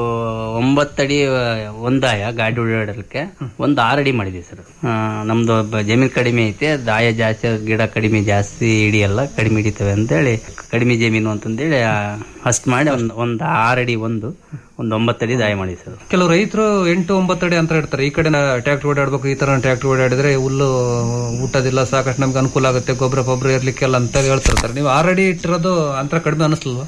ಒಂಬತ್ತಡಿ ಒಂದಾಯ ಗಾಡಿ ಓಡಾಡಲಿಕ್ಕೆ ಒಂದು ಆರಡಿ ಮಾಡಿದ್ವಿ ಸರ್ ಆ, ನಮ್ದು ಬ- ಜಮೀನು ಕಡಿಮೆ ಐತೆ ದಾಯ ಜಾಸ್ತಿ ಗಿಡ ಕಡಿಮೆ ಜಾಸ್ತಿ ಹಿಡಿಯಲ್ಲ ಕಡಿಮೆ ಹಿಡಿತವೆ ಅಂತೇಳಿ ಕಡಿಮೆ ಜಮೀನು ಅಂತಂದೇಳಿ ಅಷ್ಟು ಮಾಡಿ ಒಂದು ಒಂದು ಆರಡಿ ಒಂದು ಒಂದು ಒಂಬತ್ತಡಿ ದಾಯ ಮಾಡಿದ್ವಿ ಸರ್ ಕೆಲವು ರೈತರು ಎಂಟು ಒಂಬತ್ತು ಅಡಿ ಅಂತರ ಇಡ್ತಾರೆ ಈ ಕಡೆ ಟ್ರ್ಯಾಕ್ಟರ್ ಓಡಾಡ್ಬೇಕು ಈ ತರ ಟ್ರ್ಯಾಕ್ಟರ್ ಓಡಾಡಿದ್ರೆ ಹುಲ್ಲು ಊಟದಿಲ್ಲ ಸಾಕಷ್ಟು ನಮ್ಗೆ ಅನುಕೂಲ ಆಗುತ್ತೆ ಗೊಬ್ಬರ ಗೊಬ್ಬರ ಇರ್ಲಿಕ್ಕೆಲ್ಲ ಅಂತ ಹೇಳ್ತಿರ್ತಾರೆ ನೀವು ಆರು ಅಡಿ ಇಟ್ಟಿರೋದು ಅಂತರ ಕಡಿಮೆ ಅನಿಸ್ಲಲ್ವಾ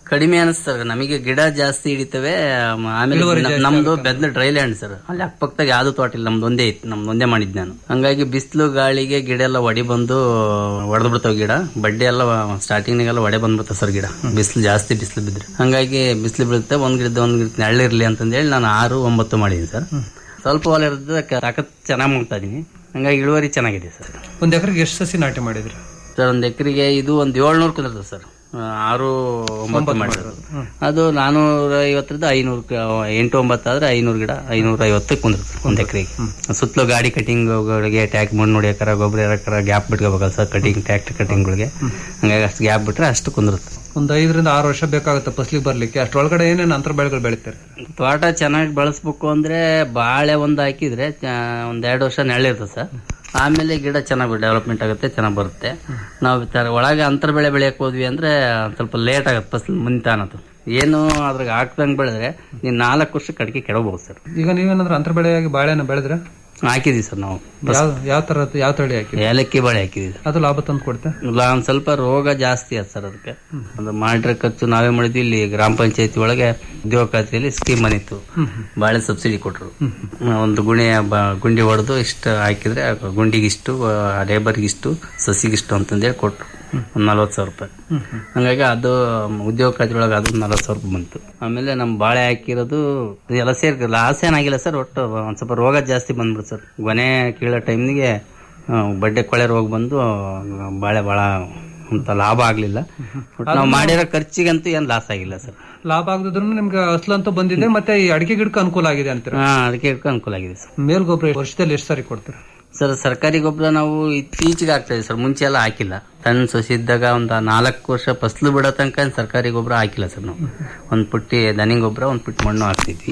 ಕಡಿಮೆ ಅನಿಸ್ತು ಸರ್ ನಮಗೆ ಗಿಡ ಜಾಸ್ತಿ ಹಿಡಿತವೆ ಆಮ- ಆಮೇಲೆ ಇಳುವರಿ ನ- ಜಾಸ್ತಿ ನಮ್ದು ಬೆದ್ದ ಡ್ರೈ ಲ್ಯಾಂಡ್ ಸರ್ ಅಲ್ಲಿ ಅಕ್ಕಪಕ್ಕದಾಗ ಯಾವ್ದು ತೋಟ ಇಲ್ಲ ನಮ್ದು ಒಂದೇ ಇತ್ತು ನಮ್ದು ಒಂದೇ ಮಾಡಿದ್ ನಾನು ಹಂಗಾಗಿ ಬಿಸಿಲು ಗಾಳಿಗೆ ಗಿಡ ಎಲ್ಲ ಒಡಿ ಬಂದು ಒಡೆದು ಬಿಡ್ತಾವ ಗಿಡ ಬಡ್ಡಿ ಎಲ್ಲ ಸ್ಟಾರ್ಟಿಂಗ್ನಾಗೆಲ್ಲ ಒಡೆ ಬಂದ್ಬಿಡ್ತಾವ ಸರ್ ಗಿಡ ಬಿಸಿಲು ಜಾಸ್ತಿ ಬಿಸಿಲು ಬಿದ್ರೆ ಹಂಗಾಗಿ ಬಿಸಿಲು ಬೀಳುತ್ತೆ ಒಂದ್ ಗಿಡದ ಒಂದ್ ಗಿಡ ನೆರಳಿರ್ಲಿ ಅಂತಂದೇಳಿ ನಾನು ಆರು ಒಂಬತ್ತು ಮಾಡಿದ್ದೀನಿ ಸರ್ ಸ್ವಲ್ಪ ಹೊಲ ಇರ್ತದೆ ತಾಕತ್ ಚೆನ್ನಾಗಿ ಮಾಡ್ತಾ ಇದೀನಿ ಹಂಗಾಗಿ ಇಳುವರಿ ಚೆನ್ನಾಗಿದೆ ಸರ್ ಒಂದ್ ಎಕರೆಗೆ ಎಷ್ಟು ಸಸಿ ನಾಟಿ ಮಾಡಿದ್ರಿ ಸರ್ ಒಂದ್ ಎಕರೆಗೆ ಇದು ಒಂದ್ ಏಳ್ನೂರು ಕುಂದಿರ್ತದೆ ಸರ್ ಆ, ಆರು ಒಂಬತ್ತು ಮಾಡಿರೋದು ಅದು ನಾನೂರ ಐವತ್ತರಿಂದ ಐನೂರು ಎಂಟು ಒಂಬತ್ತು ಆದ್ರೆ ಐನೂರು ಗಿಡ ಐನೂರ ಐವತ್ತು ಕುಂದಿರ್ತದೆ ಒಂದ್ ಎಕರೆಗೆ ಸುತ್ತಲೂ ಗಾಡಿ ಕಟಿಂಗ್ಗಳಿಗೆ ಟ್ಯಾಕ್ ಮಣ್ಣು ಹೊಡಿಯಕರ ಗೊಬ್ಬರ ಎರಕರ ಗ್ಯಾಪ್ ಬಿಟ್ಕೋಬೇಕಲ್ಲ ಸರ್ ಕಟಿಂಗ್ ಟ್ಯಾಕ್ಟರ್ ಕಟಿಂಗ್ಗಳಿಗೆ ಹಂಗಾಗಿ ಅಷ್ಟು ಗ್ಯಾಪ್ ಬಿಟ್ರೆ ಅಷ್ಟು ಕುಂದಿರುತ್ತೆ ಒಂದ್ ಐದರಿಂದ ಆರು ವರ್ಷ ಬೇಕಾಗುತ್ತೆ ಫಸಲಿಗೆ ಬರ್ಲಿಕ್ಕೆ ಅಷ್ಟೊಳಗಡೆ ಏನೇನು ಅಂತರ ಬೆಳೆಗಳು ಬೆಳಿತಾರೆ ತೋಟ ಚೆನ್ನಾಗಿ ಬಳಸ್ಬೇಕು ಅಂದ್ರೆ ಬಾಳೆ ಒಂದು ಹಾಕಿದ್ರೆ ಚ- ಒಂದ್ ಎರಡು ವರ್ಷ ನೆರಳಿರ್ತದೆ ಸರ್ ಆಮೇಲೆ ಗಿಡ ಚೆನ್ನಾಗಿ ಡೆವಲಪ್ಮೆಂಟ್ ಆಗುತ್ತೆ ಚೆನ್ನಾಗಿ ಬರುತ್ತೆ ನಾವು ತರ ಒಳಗೆ ಅಂತರ ಬೆಳೆ ಬೆಳೆಯಕ್ ಹೋದ್ವಿ ಅಂದ್ರೆ ಒಂದ್ ಸ್ವಲ್ಪ ಲೇಟ್ ಆಗುತ್ತೆ ಫಸಲು ಮುಂತೆ ಅನ್ನೋದು ಏನು ಅದ್ರಾಗ ಹಾಕ್ದಂಗೆ ಬೆಳೆದ್ರೆ ನೀನ್ ನಾಲ್ಕು ವರ್ಷಕ್ಕೆ ಅಡಿಕೆ ಕೆಡಬಹುದು ಸರ್ ಈಗ ನೀವೇನಾದ್ರೂ ಅಂತರ ಬೆಳೆಯಾಗಿ ಬಾಳೆನ ಬೆಳೆದ್ರೆ ಹಾಕಿದೀವಿ ಸರ್ ನಾವು ಯಾವ ಯಾವ ತರ ಯಾವ ತಳಿ ಹಾಕಿ ಏಲಕ್ಕಿ ಬಾಳೆ ಹಾಕಿದೀವಿ ಸರ್ ಅದು ಲಾಭ ತಂದು ಕೊಡುತ್ತೆ ಇಲ್ಲ ಒಂದ್ ಸ್ವಲ್ಪ ರೋಗ ಜಾಸ್ತಿ ಅದ ಸರ್ ಅದಕ್ಕೆ ಅದು ಮಾಡಿದ್ರೆ ಖರ್ಚು ನಾವೇ ಮಾಡಿದ್ವಿ ಇಲ್ಲಿ ಗ್ರಾಮ ಪಂಚಾಯತಿ ಒಳಗೆ ಉದ್ಯೋಗ ಖಾತೆಯಲ್ಲಿ ಸ್ಕೀಮ್ ಬಂದಿತ್ತು ಬಾಳೆ ಸಬ್ಸಿಡಿ ಕೊಟ್ರು ಒಂದು ಗುಣೆ ಬ- ಗುಂಡಿ ಹೊಡೆದು ಇಷ್ಟು ಹಾಕಿದ್ರೆ ಆ ಗುಂಡಿಗೆ ಇಷ್ಟು ಲೇಬರ್ಗೆ ಇಷ್ಟು ಸಸಿಗೆ ಇಷ್ಟು ಅಂತಂದೇಳಿ ಕೊಟ್ರು ಒಂದ್ ನಲ್ವತ್ತು ಸಾವಿರ ರೂಪಾಯಿ ಹಂಗಾಗಿ ಅದು ಉದ್ಯೋಗ ಖಾತೆ ಒಳಗೆ ಅದು ನಲ್ವತ್ತು ಸಾವಿರ ರೂಪಾಯಿ ಬಂತು ಆಮೇಲೆ ನಮ್ಮ ಬಾಳೆ ಹಾಕಿರೋದು ಎಲ್ಲ ಸೇರಿ ಲಾಸ್ ಏನಾಗಿಲ್ಲ ಸರ್ ಒಟ್ಟು ಒಂದ್ ಸ್ವಲ್ಪ ರೋಗ ಜಾಸ್ತಿ ಬಂದ್ಬಿಡ್ತು ಸರ್ ಗೊನೆ ಕೀಳೋ ಟೈಮ್ನಿಗೆ ಬಡ್ಡೆ ಕೊಳೆ ರೋಗ ಬಂದು ಆ, ಬಾಳೆ ಭಾಳ ಅಂತ ಲಾಭ ಆಗ್ಲಿಲ್ಲ ಒಟ್ಟು ನಾವು ಮಾಡಿರೋ ಖರ್ಚಿಗಂತೂ ಏನ್ ಲಾಸ್ ಆಗಿಲ್ಲ ಸರ್ ಲಾಭ ಆಗದಿದ್ರು ನಿಮ್ಗೆ ಅಸ್ಲಂತೂ ಬಂದಿದೆ ಮತ್ತೆ ಈ ಅಡಿಕೆ ಗಿಡಕ್ಕೆ ಅನುಕೂಲ ಆಗಿದೆ ಅಂತೀರ ಹಾ ಅದಕ್ಕೆ ಅನುಕೂಲ ಆಗಿದೆ ಸರ್ ಮೇಲ್ ಗೊಬ್ಬರ ವರ್ಷದಲ್ಲಿ ಎಷ್ಟು ಸಾರಿ ಕೊಡ್ತೀರಾ ಸರ್ ಸರ್ಕಾರಿ ಗೊಬ್ಬರ ನಾವು ಇತ್ತೀಚೆಗೆ ಆಗ್ತಾ ಇದೆ ಸರ್ ಮುಂಚೆ ಎಲ್ಲ ಹಾಕಿಲ್ಲ ಸಣ್ಣ ಸೊಸಿ ಇದ್ದಾಗ ಒಂದು ನಾಲ್ಕು ವರ್ಷ ಫಸಲು ಬಿಡೋ ತನಕ ಏನ್ ಸರ್ಕಾರಿ ಗೊಬ್ಬರ ಹಾಕಿಲ್ಲ ಸರ್ ನಾವು ಒಂದ್ ಪುಟ್ಟಿ ದನಿ ಗೊಬ್ಬರ ಒಂದ್ ಪುಟ್ಟಿ ಮಣ್ಣು ಹಾಕ್ತಿದ್ವಿ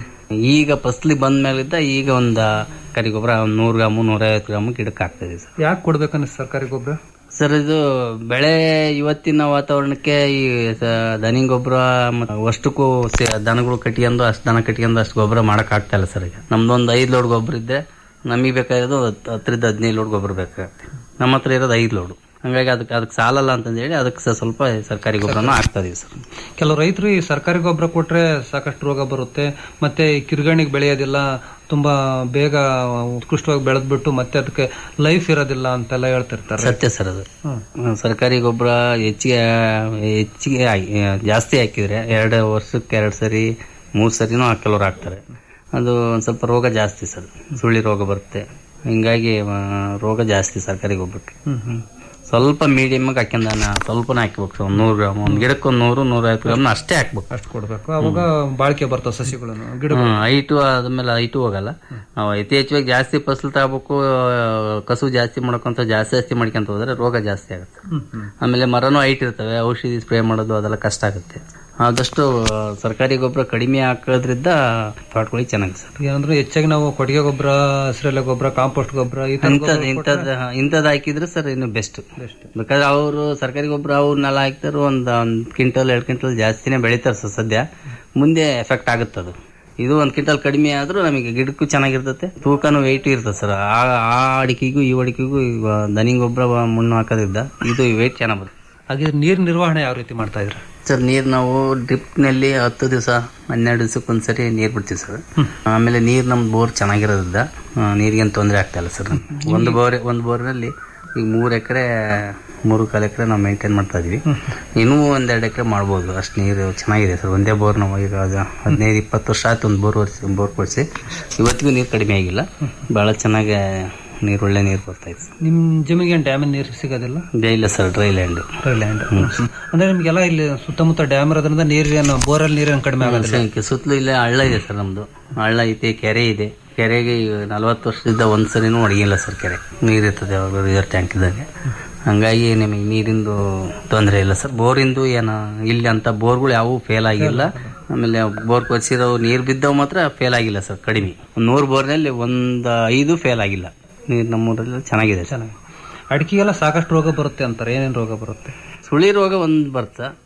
ಈಗ ಫಸಲಿಗೆ ಬಂದ ಮೇಲಿದ್ದ ಈಗ ಒಂದು ಕರಿ ಗೊಬ್ಬರ ಒಂದು ನೂರು ಗ್ರಾಮು ನೂರೈವತ್ತು ಗ್ರಾಮು ಗಿಡಕ್ಕೆ ಆಗ್ತದೆ ಸರ್ ಯಾಕೆ ಕೊಡ್ಬೇಕನ್ನ ಸರ್ಕಾರಿ ಗೊಬ್ಬರ ಸರ್ ಇದು ಬೆಳೆ ಇವತ್ತಿನ ವಾತಾವರಣಕ್ಕೆ ಈ ಸ- ದನಿ ಗೊಬ್ಬರ ಅಷ್ಟಕ್ಕೂ ಸೆ- ದನಗಳು ಕಟ್ಕೊಂಡು ಅಷ್ಟು ದನ ಕಟ್ಕೊಂಡು ಅಷ್ಟು ಗೊಬ್ಬರ ಮಾಡಕ್ ಆಗ್ತಾ ಇಲ್ಲ ಸರ್ ಈಗ ನಮ್ದೊಂದು ಐದು ಲೋಡ್ ಗೊಬ್ಬರ ಇದ್ರೆ ನಮಗೆ ಬೇಕಾಗಿರೋದು ಹತ್ತು- ಹತ್ತರಿಂದ ಹದಿನೈದು ಲೋಡ್ ಗೊಬ್ಬರ ಬೇಕಾಗುತ್ತೆ ನಮ್ಮ ಹತ್ರ ಇರೋದು ಐದು ಲೋಡು ಹಂಗಾಗಿ ಅದಕ್ಕೆ ಅದಕ್ಕೆ ಸಾಲಲ್ಲ ಅಂತಂದೇಳಿ ಅದಕ್ಕೆ ಸ- ಸ್ವಲ್ಪ ಸರ್ಕಾರಿ ಗೊಬ್ಬರನ ಹಾಕ್ತಾ ಇದೀವಿ ಸರ್ ಕೆಲವು ರೈತರು ಈ ಸರ್ಕಾರಿ ಗೊಬ್ಬರ ಕೊಟ್ರೆ ಸಾಕಷ್ಟು ರೋಗ ಬರುತ್ತೆ ಮತ್ತೆ ಈ ಕಿರ್ಗಣಿಗೆ ಬೆಳೆಯೋದಿಲ್ಲ ತುಂಬಾ ಬೇಗ ಉತ್ಕೃಷ್ಟವಾಗಿ ಬೆಳೆದ್ಬಿಟ್ಟು ಮತ್ತೆ ಅದಕ್ಕೆ ಲೈಫ್ ಇರೋದಿಲ್ಲ ಅಂತೆಲ್ಲ ಹೇಳ್ತಿರ್ತಾರೆ ಸತ್ಯ ಸರ್ ಅದು ಸರ್ಕಾರಿ ಗೊಬ್ಬರ ಹೆಚ್ಚಿಗೆ ಹೆಚ್ಚಿಗೆ ಹಾಕಿ- ಜಾಸ್ತಿ ಹಾಕಿದ್ರೆ ಎರಡು ವರ್ಷಕ್ಕೆ ಎರಡು ಸರಿ ಮೂರು ಸರಿನೂ ಕೆಲವ್ರು ಹಾಕ್ತಾರೆ ಅದು ಒಂದು ಸ್ವಲ್ಪ ರೋಗ ಜಾಸ್ತಿ ಸರ್ ಸುಳ್ಳಿ ರೋಗ ಬರುತ್ತೆ ಹಿಂಗಾಗಿ ಆ, ರೋಗ ಜಾಸ್ತಿ ಸರ್ಕಾರಿ ಗೊಬ್ಬರಕ್ಕೆ ಸ್ವಲ್ಪ ಮೀಡಿಯಮ್ ಆಗಿ ಹಾಕ್ಯಂದ ಸ್ವಲ್ಪನೇ ಹಾಕ್ಬೇಕು ಸರ್ ಒಂದು ನೂರು ಗ್ರಾಮ್ ಒಂದು ಗಿಡಕ್ಕೆ ಒಂದು ನೂರು ನೂರೈವತ್ತು ಗ್ರಾಮ್ ಅಷ್ಟೇ ಹಾಕ್ಬೇಕು ಅಷ್ಟು ಕೊಡ್ಬೇಕು ಅವಾಗ ಬಾಳಿಕೆ ಬರ್ತಾವ ಸಸಿಗಳನ್ನು ಗಿಡ ಹೈಟು ಆದ್ಮೇಲೆ ಹೈಟು ಹೋಗಲ್ಲ ನಾವು ಯಥೇಚ್ಛವಾಗಿ ಜಾಸ್ತಿ ಫಸಲು ತಗೋಬೇಕು ಕಸು ಜಾಸ್ತಿ ಮಾಡ್ಕೊಂತ ಜಾಸ್ತಿ ಜಾಸ್ತಿ ಮಾಡ್ಕೊಂತ ಹೋದ್ರೆ ರೋಗ ಜಾಸ್ತಿ ಆಗುತ್ತೆ ಆಮೇಲೆ ಮರನೂ ಹೈಟ್ ಇರ್ತವೆ ಔಷಧಿ ಸ್ಪ್ರೇ ಮಾಡೋದು ಅದೆಲ್ಲ ಕಷ್ಟ ಆಗುತ್ತೆ ಆದಷ್ಟು ಸರ್ಕಾರಿ ಗೊಬ್ಬರ ಕಡಿಮೆ ಹಾಕೋದ್ರಿಂದ ತೋಟಗಳಿಗೆ ಚೆನ್ನಾಗಿ ಸರ್ ಏನಂದ್ರೆ ಹೆಚ್ಚಾಗಿ ನಾವು ಕೊಟ್ಟಿಗೆ ಗೊಬ್ಬರ ಹಸಿರೆಲೆ ಗೊಬ್ಬರ ಕಾಂಪೋಸ್ಟ್ ಗೊಬ್ಬರ ಈ ತರ ಇಂಥದ್ ಇಂಥದ್ ಇಂಥದ್ ಹಾಕಿದ್ರೆ ಸರ್ ಇನ್ನು ಬೆಸ್ಟ್ ಬೇಕಾದ್ರೆ ಅವರು ಸರ್ಕಾರಿ ಗೊಬ್ಬರ ಅವ್ರನ್ನೆಲ್ಲ ಹಾಕ್ತಾರೆ ಒಂದ್ ಒಂದ್ ಕ್ವಿಂಟಲ್ ಎರಡು ಕ್ವಿಂಟಲ್ ಜಾಸ್ತಿನೇ ಬೆಳಿತಾರೆ ಸರ್ ಸದ್ಯ ಮುಂದೆ ಎಫೆಕ್ಟ್ ಆಗುತ್ತೆ ಅದು ಇದು ಒಂದ್ ಕ್ವಿಂಟಲ್ ಕಡಿಮೆ ಆದ್ರೂ ನಮಗೆ ಗಿಡಕ್ಕೂ ಚೆನ್ನಾಗಿರ್ತತೆ ತೂಕನೂ ವೆಯ್ಟ್ ಇರ್ತದೆ ಸರ್ ಆ ಆ ಅಡಿಕೆಗೂ ಈ ಅಡಿಕೆಗೂ ಈಗ ದನಿ ಗೊಬ್ಬರ ಮಣ್ಣು ಹಾಕೋದ್ರಿಂದ ಇದು ವೆಯ್ಟ್ ಚೆನ್ನಾಗಿ ಬರುತ್ತೆ ಹಾಗೆ ನೀರ್ ನಿರ್ವಹಣೆ ಯಾವ ರೀತಿ ಮಾಡ್ತಾ ಇದ್ರ ಸರ್ ನೀರ್ ನಾವು ಡ್ರಿಪ್ ನಲ್ಲಿ ಹತ್ತು ದಿವಸ ಹನ್ನೆರಡು ದಿವಸಕ್ಕೆ ಒಂದ್ಸರಿ ನೀರ್ ಬಿಡ್ತೀವಿ ಸರ್ ಆಮೇಲೆ ನೀರ್ ನಮ್ ಬೋರ್ ಚೆನ್ನಾಗಿರೋದ್ರಿಂದ ಆ, ನೀರಿಗೇನು ತೊಂದರೆ ಆಗ್ತಾ ಇಲ್ಲ ಸರ್ ಒಂದು ಬೋರ್ ಒಂದು ಬೋರ್ನಲ್ಲಿ ಈಗ ಮೂರು ಎಕರೆ ಮೂರು ಕಾಲು ಎಕರೆ ನಾವು ಮೇಂಟೈನ್ ಮಾಡ್ತಾ ಇದೀವಿ ಇನ್ನೂ ಒಂದೆರಡು ಎಕರೆ ಮಾಡ್ಬೋದು ಅಷ್ಟು ನೀರು ಚೆನ್ನಾಗಿದೆ ಸರ್ ಒಂದೇ ಬೋರ್ ನಾವು ಈಗ ಅದು ಹದಿನೈದು ಇಪ್ಪತ್ತು ವರ್ಷ ಆಯ್ತು ಒಂದು ಬೋರ್ ಹೊಡ್ಸಿ ಬೋರ್ ಕೊಡಿಸಿ ಇವತ್ತಿಗೂ ನೀರು ಕಡಿಮೆ ಆಗಿಲ್ಲ ಭಾಳ ಚೆನ್ನಾಗಿ ನೀರು ಒಳ್ಳೆ ನೀರು ಬರ್ತಾ ಇದೆ ಸರ್ ನಿಮ್ ಜಮೀನಿಗೆ ಡ್ಯಾಮಿನ ನೀರು ಸಿಗೋದಿಲ್ಲ ಇದೇ ಇಲ್ಲ sir dry land dry land ಅಂದ್ರೆ ನಿಮ್ಗೆಲ್ಲ ಇಲ್ಲಿ ಸುತ್ತಮುತ್ತ ಡ್ಯಾಮ್ ಇರೋದ್ರಿಂದ ನೀರೇನು ಬೋರಲ್ಲಿ ನೀರೇನು ಕಡಿಮೆ ಆಗೋದಿಲ್ಲ ಸಂಖ್ಯೆ ಸುತ್ತಲೂ ಇಲ್ಲೇ ಹಳ್ಳ ಇದೆ ಸರ್ ನಮ್ದು ಹಳ್ಳ ಐತೆ ಕೆರೆ ಇದೆ ಕೆರೆಗೆ ನಲವತ್ತು ವರ್ಷದಿಂದ ಒಂದ್ಸರಿನೂ ಒಣಗಿಲ್ಲ ಸರ್ ಕೆರೆ ನೀರಿರ್ತದೆ ಯಾವಾಗ ರಿಸರ್ವ್ ಟ್ಯಾಂಕ್ ಇದ್ದಂಗೆ ಹಂಗಾಗಿ ನಿಮಗೆ ನೀರಿಂದು ತೊಂದರೆ ಇಲ್ಲ ಸರ್ ಬೋರಿಂದು ಏನು ಇಲ್ಲಿ ಅಂತ ಬೋರ್ಗಳು ಯಾವುವು ಫೇಲ್ ಆಗಿಲ್ಲ ಆಮೇಲೆ ಬೋರ್ ಕೊಚ್ಚಿರೋ ನೀರು ಬಿದ್ದವು ಮಾತ್ರ ಫೇಲ್ ಆಗಿಲ್ಲ ಸರ್ ಕಡಿಮೆ ಒಂದು ನೂರು ಬೋರ್ನಲ್ಲಿ ಒಂದು ಐದು ಫೇಲ್ ಆಗಿಲ್ಲ ನೀರು ನಮ್ಮೂರಲ್ಲಿ ಚೆನ್ನಾಗಿದೆ ಸರ್ ಅಡಿಕೆಗೆಲ್ಲ ಸಾಕಷ್ಟು ರೋಗ ಬರುತ್ತೆ ಅಂತಾರೆ ಏನೇನು ರೋಗ ಬರುತ್ತೆ ಸುಳಿ ರೋಗ ಒಂದು ಬರ್ತ